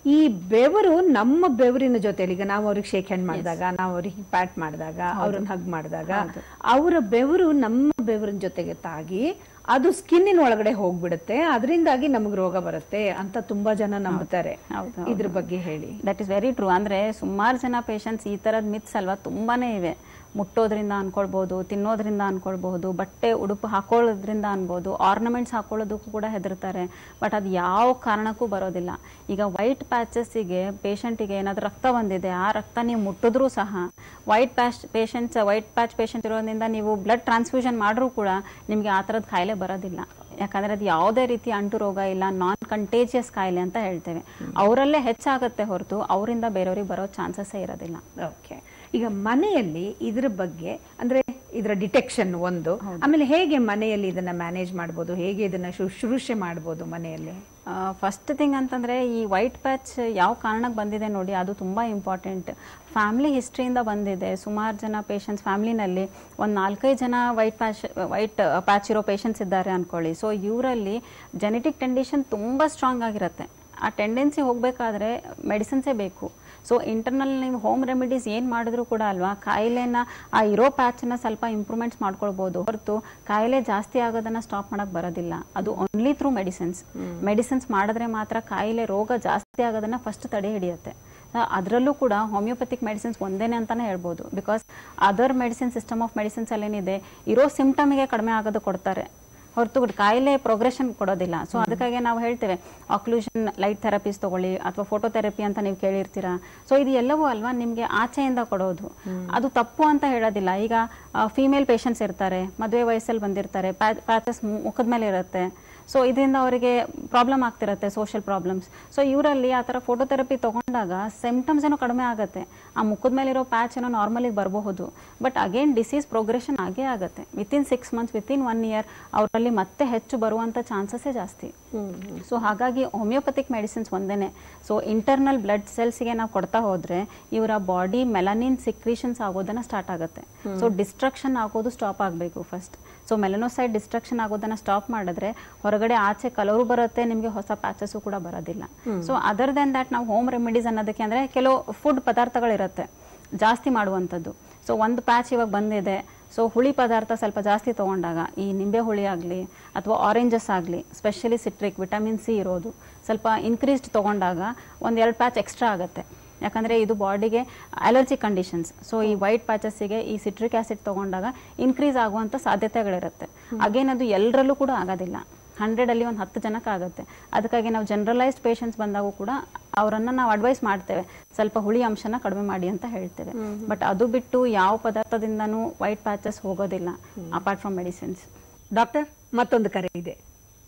ಈ ಬೆವರು ನಮ್ಮ ಬೆವರಿನ ಜೊತೆಲಿ ಈಗ ನಾವು ಅವ್ರಿಗೆ ಶೇಕ್ ಹ್ಯಾಂಡ್ ಮಾಡಿದಾಗ ನಾವು ಅವ್ರಿಗೆ ಪ್ಯಾಟ್ ಮಾಡಿದಾಗ ಅವ್ರನ್ನ ಹಗ್ ಮಾಡಿದಾಗ ಅವರ ಬೆವರು ನಮ್ಮ ಬೆವರಿನ ಜೊತೆಗೆ ತಾಗಿ ಅದು ಸ್ಕಿನ್ನಿನ ಒಳಗಡೆ ಹೋಗ್ಬಿಡುತ್ತೆ ಅದರಿಂದಾಗಿ ನಮಗೆ ರೋಗ ಬರುತ್ತೆ ಅಂತ ತುಂಬಾ ಜನ ನಂಬುತ್ತಾರೆ ಹೌದು, ಇದ್ರ ಬಗ್ಗೆ ಹೇಳಿ ದಟ್ ಇಸ್ ವೆರಿ ಟ್ರೂ ಅಂದರೆ ಸುಮಾರು ಜನ ಪೇಷಂಟ್ಸ್ ಈ ಥರದ ಮಿತ್ಸ್ ಅಲ್ವಾ ತುಂಬಾ ಇವೆ ಮುಟ್ಟೋದ್ರಿಂದ ಅನ್ಕೊಳ್ಬೋದು ತಿನ್ನೋದ್ರಿಂದ ಅನ್ಕೊಳ್ಬಹುದು ಬಟ್ಟೆ ಉಡುಪು ಹಾಕೊಳ್ಳೋದ್ರಿಂದ ಅನ್ಬೋದು ಆರ್ನಮೆಂಟ್ಸ್ ಹಾಕೊಳ್ಳೋದಕ್ಕೂ ಕೂಡ ಹೆದರ್ತಾರೆ ಬಟ್ ಅದು ಯಾವ ಕಾರಣಕ್ಕೂ ಬರೋದಿಲ್ಲ ಈಗ ವೈಟ್ ಪ್ಯಾಚಸ್ಸಿಗೆ ಪೇಷಂಟಿಗೆ ಏನಾದರೂ ರಕ್ತ ಬಂದಿದೆ ಆ ರಕ್ತ ನೀವು ಮುಟ್ಟಿದ್ರೂ ಸಹ white patch patients white patch patient ಇರೋದ್ರಿಂದ ನೀವು ಬ್ಲಡ್ ಟ್ರಾನ್ಸ್ಫ್ಯೂಷನ್ ಮಾಡಿದ್ರೂ ಕೂಡ ನಿಮಗೆ ಆ ಥರದ ಕಾಯಿಲೆ ಬರೋದಿಲ್ಲ ಯಾಕಂದ್ರೆ ಅದು ಯಾವುದೇ ರೀತಿ ಅಂಟು ರೋಗ ಇಲ್ಲ ನಾನ್ ಕಂಟೇಜಿಯಸ್ ಕಾಯಿಲೆ ಅಂತ ಹೇಳ್ತೇವೆ ಅವರಲ್ಲೇ ಹೆಚ್ಚಾಗುತ್ತೆ ಹೊರತು ಅವರಿಂದ ಬೇರೆಯವ್ರಿಗೆ ಬರೋ ಚಾನ್ಸಸ್ಸೇ ಇರೋದಿಲ್ಲ ಓಕೆ ಈಗ ಮನೆಯಲ್ಲಿ ಇದ್ರ ಬಗ್ಗೆ ಅಂದ್ರೆ ಇದರ ಡಿಟೆಕ್ಷನ್ ಒಂದು ಆಮೇಲೆ ಹೇಗೆ ಮನೆಯಲ್ಲಿ ಇದನ್ನ ಮ್ಯಾನೇಜ್ ಮಾಡ್ಬೋದು ಹೇಗೆ ಇದನ್ನ ಶುಶ್ರೂಷೆ ಮಾಡ್ಬೋದು ಮನೆಯಲ್ಲಿ ಫಸ್ಟ್ ಥಿಂಗ್ ಅಂತಂದರೆ ಈ ವೈಟ್ ಪ್ಯಾಚ್ ಯಾವ ಕಾರಣಕ್ಕೆ ಬಂದಿದೆ ನೋಡಿ ಅದು ತುಂಬ ಇಂಪಾರ್ಟೆಂಟ್ ಫ್ಯಾಮಿಲಿ ಹಿಸ್ಟ್ರಿಯಿಂದ ಬಂದಿದೆ ಸುಮಾರು ಜನ ಪೇಷಂಟ್ಸ್ ಫ್ಯಾಮ್ಲಿನಲ್ಲಿ ಒಂದು ನಾಲ್ಕೈದು ಜನ ವೈಟ್ ಪ್ಯಾಚ್ ವೈಟ್ ಪ್ಯಾಚ್ ಇರೋ ಪೇಷಂಟ್ಸ್ ಇದ್ದಾರೆ ಅಂದ್ಕೊಳ್ಳಿ ಸೊ ಇವರಲ್ಲಿ ಜೆನೆಟಿಕ್ ಟೆಂಡೇಷನ್ ತುಂಬ ಸ್ಟ್ರಾಂಗ್ ಆಗಿರುತ್ತೆ ಆ ಟೆಂಡೆನ್ಸಿ ಹೋಗಬೇಕಾದ್ರೆ ಮೆಡಿಸಿನ್ಸೇ ಬೇಕು ಸೊ ಇಂಟರ್ನಲ್ ನೀವು ಹೋಮ್ ರೆಮಿಡೀಸ್ ಏನು ಮಾಡಿದ್ರು ಕೂಡ ಅಲ್ವಾ ಕಾಯಿಲೆನ ಆ ಇರೋ ಪ್ಯಾಚನ್ನ ಸ್ವಲ್ಪ ಇಂಪ್ರೂವ್ಮೆಂಟ್ಸ್ ಮಾಡ್ಕೊಳ್ಬೋದು ಹೊರತು ಕಾಯಿಲೆ ಜಾಸ್ತಿ ಆಗೋದನ್ನ ಸ್ಟಾಪ್ ಮಾಡಕ್ ಬರೋದಿಲ್ಲ ಅದು ಓನ್ಲಿ ಥ್ರೂ ಮೆಡಿಸಿನ್ಸ್ ಮೆಡಿಸಿನ್ಸ್ ಮಾಡಿದ್ರೆ ಮಾತ್ರ ಕಾಯಿಲೆ ರೋಗ ಜಾಸ್ತಿ ಆಗೋದನ್ನ ಫಸ್ಟ್ ತಡೆ ಹಿಡಿಯುತ್ತೆ ಅದರಲ್ಲೂ ಕೂಡ ಹೋಮಿಯೋಪತಿಕ್ ಮೆಡಿಸಿನ್ಸ್ ಒಂದೇನೆ ಅಂತಾನೆ ಹೇಳ್ಬೋದು because other medicine system of medicines ಅಲ್ಲೇನಿದೆ ಇರೋ ಸಿಂಪ್ಟಮಿಗೆ ಕಡಿಮೆ ಆಗೋದು ಕೊಡ್ತಾರೆ ಹೊರತು ಪ್ರೋಗ್ರೆಷನ್ ಪ್ರೋಗ್ರೆಷನ್ ಕೊಡೋದಿಲ್ಲ ಸೊ ಅದಕ್ಕಾಗಿ ನಾವು ಹೇಳ್ತೇವೆ ಅಕ್ಲೂಷನ್ ಲೈಟ್ ಥೆರಪೀಸ್ ತಗೊಳ್ಳಿ ಅಥವಾ ಫೋಟೋಥೆರಪಿ ಅಂತ ನೀವು ಕೇಳಿರ್ತೀರಾ ಸೊ ಇದು ಎಲ್ಲವೂ ಅಲ್ವಾ ನಿಮಗೆ ಆಚೆಯಿಂದ ಕೊಡೋದು ಅದು ತಪ್ಪು ಅಂತ ಹೇಳೋದಿಲ್ಲ ಈಗ ಫಿಮೇಲ್ ಪೇಷಂಟ್ಸ್ ಇರ್ತಾರೆ ಮದುವೆ ವಯಸ್ಸಲ್ಲಿ ಬಂದಿರ್ತಾರೆ ಪ್ಯಾಚಸ್ ಮುಖದ ಮೇಲೆ ಇರುತ್ತೆ ಸೊ ಇದರಿಂದ ಅವರಿಗೆ ಪ್ರಾಬ್ಲಮ್ ಆಗ್ತಿರುತ್ತೆ ಸೋಷಿಯಲ್ ಪ್ರಾಬ್ಲಮ್ಸ್ ಸೊ ಇವರಲ್ಲಿ ಆ ಥರ ಫೋಟೋಥೆರಪಿ ತಗೊಂಡಾಗ ಸಿಂಪ್ಟಮ್ಸ್ ಏನೋ ಕಡಿಮೆ ಆಗುತ್ತೆ ಆ ಮುಖದ ಮೇಲಿರೋ ಪ್ಯಾಚ್ ಏನೋ ನಾರ್ಮಲಿಗೆ ಬರಬಹುದು ಬಟ್ ಅಗೇನ್ ಡಿಸೀಸ್ ಪ್ರೋಗ್ರೆಷನ್ ಆಗೇ ಆಗುತ್ತೆ within six months within one year ಅವರಲ್ಲಿ ಮತ್ತೆ ಹೆಚ್ಚು ಬರುವಂಥ ಚಾನ್ಸಸ್ಸೇ ಜಾಸ್ತಿ ಸೊ ಹಾಗಾಗಿ ಹೋಮಿಯೋಪತಿಕ್ ಮೆಡಿಸಿನ್ಸ್ ಒಂದೇನೆ ಸೊ ಇಂಟರ್ನಲ್ ಬ್ಲಡ್ ಸೆಲ್ಸ್ಗೆ ನಾವು ಕೊಡ್ತಾ ಹೋದ್ರೆ ಇವರ ಬಾಡಿ ಮೆಲನಿನ್ ಸಿಕ್ರೀಷನ್ಸ್ ಆಗೋದನ್ನ ಸ್ಟಾರ್ಟ್ ಆಗುತ್ತೆ ಸೊ ಡಿಸ್ಟ್ರಕ್ಷನ್ ಆಗೋದು ಸ್ಟಾಪ್ ಆಗಬೇಕು ಫಸ್ಟ್ ಸೊ ಮೆಲನೋಸೈಡ್ ಡಿಸ್ಟ್ರಕ್ಷನ್ ಆಗೋದನ್ನ ಸ್ಟಾಪ್ ಮಾಡಿದ್ರೆ ಹೊರಗಡೆ ಆಚೆ ಕಲರು ಬರುತ್ತೆ ನಿಮಗೆ ಹೊಸ ಪ್ಯಾಚಸ್ಸು ಕೂಡ ಬರೋದಿಲ್ಲ ಸೊ ಅದರ್ ದೆನ್ ದಟ್ ನಾವು ಹೋಮ್ ರೆಮಿಡೀಸ್ ಅನ್ನೋದಕ್ಕೆ ಅಂದ್ರೆ ಕೆಲವು ಫುಡ್ ಪದಾರ್ಥಗಳಿರುತ್ತೆ ಜಾಸ್ತಿ ಮಾಡುವಂಥದ್ದು ಸೊ ಒಂದು ಪ್ಯಾಚ್ ಇವಾಗ ಬಂದಿದೆ ಸೊ ಹುಳಿ ಪದಾರ್ಥ ಸ್ವಲ್ಪ ಜಾಸ್ತಿ ತೊಗೊಂಡಾಗ ಈ ನಿಂಬೆ ಹುಳಿ ಆಗಲಿ ಅಥವಾ ಆರೆಂಜಸ್ ಆಗಲಿ ಸ್ಪೆಷಲಿ ಸಿಟ್ರಿಕ್ ವಿಟಮಿನ್ ಸಿ ಇರೋದು ಸ್ವಲ್ಪ ಇನ್ಕ್ರೀಸ್ಡ್ ತೊಗೊಂಡಾಗ ಒಂದು ಎರಡು ಪ್ಯಾಚ್ ಎಕ್ಸ್ಟ್ರಾ ಆಗುತ್ತೆ ಯಾಕಂದರೆ ಇದು ಬಾಡಿಗೆ ಅಲರ್ಜಿ ಕಂಡೀಷನ್ಸ್ ಸೊ ಈ ವೈಟ್ ಪ್ಯಾಚಸ್ಸಿಗೆ ಈ ಸಿಟ್ರಿಕ್ ಆಸಿಡ್ ತೊಗೊಂಡಾಗ ಇನ್ಕ್ರೀಸ್ ಆಗುವಂಥ ಸಾಧ್ಯತೆಗಳಿರುತ್ತೆ ಅಗೇನ್ ಅದು ಎಲ್ಲರಲ್ಲೂ ಕೂಡ ಆಗೋದಿಲ್ಲ ಹಂಡ್ರೆಡಲ್ಲಿ ಒಂದು ಹತ್ತು ಜನಕ್ಕೆ ಆಗುತ್ತೆ ಅದಕ್ಕಾಗಿ ನಾವು ಜನರಲೈಸ್ಡ್ ಪೇಷಂಟ್ಸ್ ಬಂದಾಗೂ ಕೂಡ ಅವರನ್ನು ನಾವು ಅಡ್ವೈಸ್ ಮಾಡ್ತೇವೆ ಸ್ವಲ್ಪ ಹುಳಿ ಅಂಶನ ಕಡಿಮೆ ಮಾಡಿ ಅಂತ ಹೇಳ್ತೇವೆ ಬಟ್ ಅದು ಬಿಟ್ಟು ಯಾವ ಪದಾರ್ಥದಿಂದನೂ ವೈಟ್ ಪ್ಯಾಚಸ್ ಹೋಗೋದಿಲ್ಲ ಅಪಾರ್ಟ್ ಫ್ರಮ್ ಮೆಡಿಸಿನ್ಸ್ ಡಾಕ್ಟರ್ ಮತ್ತೊಂದು ಕರೆ ಇದೆ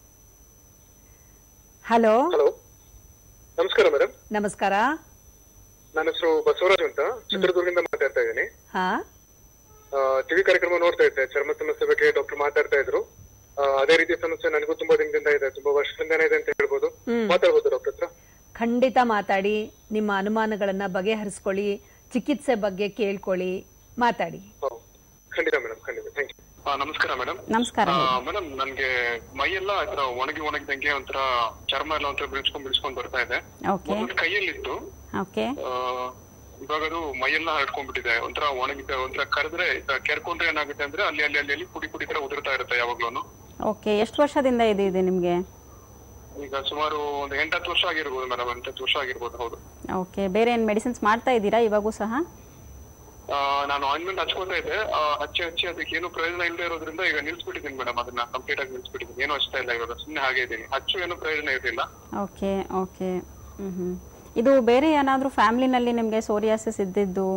ಹಲೋ ಹಲೋ ನಮಸ್ಕಾರ ಮೇಡಮ್ ನಮಸ್ಕಾರ ನನ್ನ ಹೆಸರು ಬಸವರಾಜ್ ಅಂತ ಚಿತ್ರದುರ್ಗದಿಂದ ಮಾತಾಡ್ತಾ ಇದ್ದೀನಿ ಹಾ ಟಿವಿ ಕಾರ್ಯಕ್ರಮ ನೋಡ್ತಾ ಇದ್ದೆ ಚರ್ಮ ಸಮಸ್ಯೆ ಬಗ್ಗೆ ಡಾಕ್ಟರ್ ಮಾತಾಡ್ತಾ ಇದ್ರು ಆ, ಅದೇ ರೀತಿಯ ಸಮಸ್ಯೆ ನನಗೂ ತುಂಬಾ ದಿನದಿಂದ ಇದೆ ತುಂಬಾ ವರ್ಷದಿಂದಾನೇ ಇದೆ ಅಂತ ಹೇಳ್ಬೋದು ಮಾತಾಡ್ಬೋದು ಡಾಕ್ಟರ್ ಹತ್ರ ಖಂಡಿತ ಮಾತಾಡಿ ನಿಮ್ಮ ಅನುಮಾನಗಳನ್ನ ಬಗೆಹರಿಸ್ಕೊಳ್ಳಿ ಚಿಕಿತ್ಸೆ ಬಗ್ಗೆ ಕೇಳ್ಕೊಳ್ಳಿ ಮಾತಾಡಿ ಹಾ. ಖಂಡಿತ ಮೇಡಮ್ ಖಂಡಿತ ಥ್ಯಾಂಕ್ ಯು ನಮಸ್ಕಾರ ಮೇಡಮ್ ನಮಸ್ಕಾರ ಮೇಡಮ್ ನನ್ಗೆ ಮೈ ಎಲ್ಲ ಆತರ ಒಣಗಿ ಒಣಗಿದಂಗೆ ಒಂಥರ ಚರ್ಮ ಎಲ್ಲ ಒಂಥರ ಬಿಳಿಸ್ಕೊಂಡ್ ಬಿಳಿಸ್ಕೊಂಡ್ ಬರ್ತಾ ಇದೆ ಓಕೆ ಮೊದಲು ಕೈಯಲ್ಲಿತ್ತು ಓಕೆ ಆ, ಇವಾಗ ಅದು ಮೈಯೆಲ್ಲ ಹರಡ್ಕೊಂಡ್ಬಿಟ್ಟಿದೆ ಒಂಥರ ಒಣಗಿದ ಒಂಥರ ಕರೆದ್ರೆ ಕೆರ್ಕೊಂಡ್ರೆ ಏನಾಗುತ್ತೆ ಅಂದ್ರೆ ಅಲ್ಲಿ ಅಲ್ಲಿ ಅಲ್ಲಿ ಅಲ್ಲಿ ಪುಡಿ ಪುಡಿ ತರ ಉದುರ್ತಾ ಇರುತ್ತೆ ಯಾವಾಗ್ಲೂ ಓಕೆ ಎಷ್ಟು ವರ್ಷದಿಂದ ಇದು ಇದೆ ನಿಮಗೆ ಈಗ ಸುಮಾರು ಒಂದು ಎಂಟತ್ತು ವರ್ಷ ಆಗಿರ್ಬೋದು ಮೇಡಮ್ ಎಂಟತ್ತು ವರ್ಷ ಆಗಿರ್ಬೋದು ಹೌದು ಓಕೆ ಬೇರೆ ಏನು ಮೆಡಿಸಿನ್ಸ್ ಮಾಡ್ತಾ ಇದ್ದೀರಾ ಇವಾಗೂ ಸಹ ಆ, ನಾನು ಆಯಿಂಟ್ಮೆಂಟ್ ಹಚ್ಕೊತಾ ಇದ್ದೆ ಆ, ಹಚ್ಚಿ ಹಚ್ಚಿ ಅದಕ್ಕೆ ಏನು ಪ್ರಯೋಜನ ಇಲ್ಲದೆ ಇರೋದ್ರಿಂದ ಈಗ ನಿಲ್ಸ್ಬಿಟ್ಟಿದ್ದೀನಿ ಮೇಡಮ್ ಅದನ್ನ ಕಂಪ್ಲೀಟ್ ಆಗಿ ನಿಲ್ಸ್ಬಿಟ್ಟಿದ್ದೀನಿ ಏನು ಹಚ್ತಾ ಇಲ್ಲ ಇವಾಗ ಸುಮ್ಮನೆ ಹಾಗೆ ಇದ್ದೀನಿ ಹಚ್ಚು ಏನು ಪ್ರಯೋಜನ ಇರಲಿಲ್ಲ ಓಕೆ ಓಕೆ ಹ್ಞೂ ಹ್ಞೂ ಇದು ಬೇರೆ ಏನಾದರೂ ಫ್ಯಾಮ್ಲಿನಲ್ಲಿ ನಿಮಗೆ ಸೋರಿಯಾಸಿಸ್ ಇದ್ದಿದ್ದು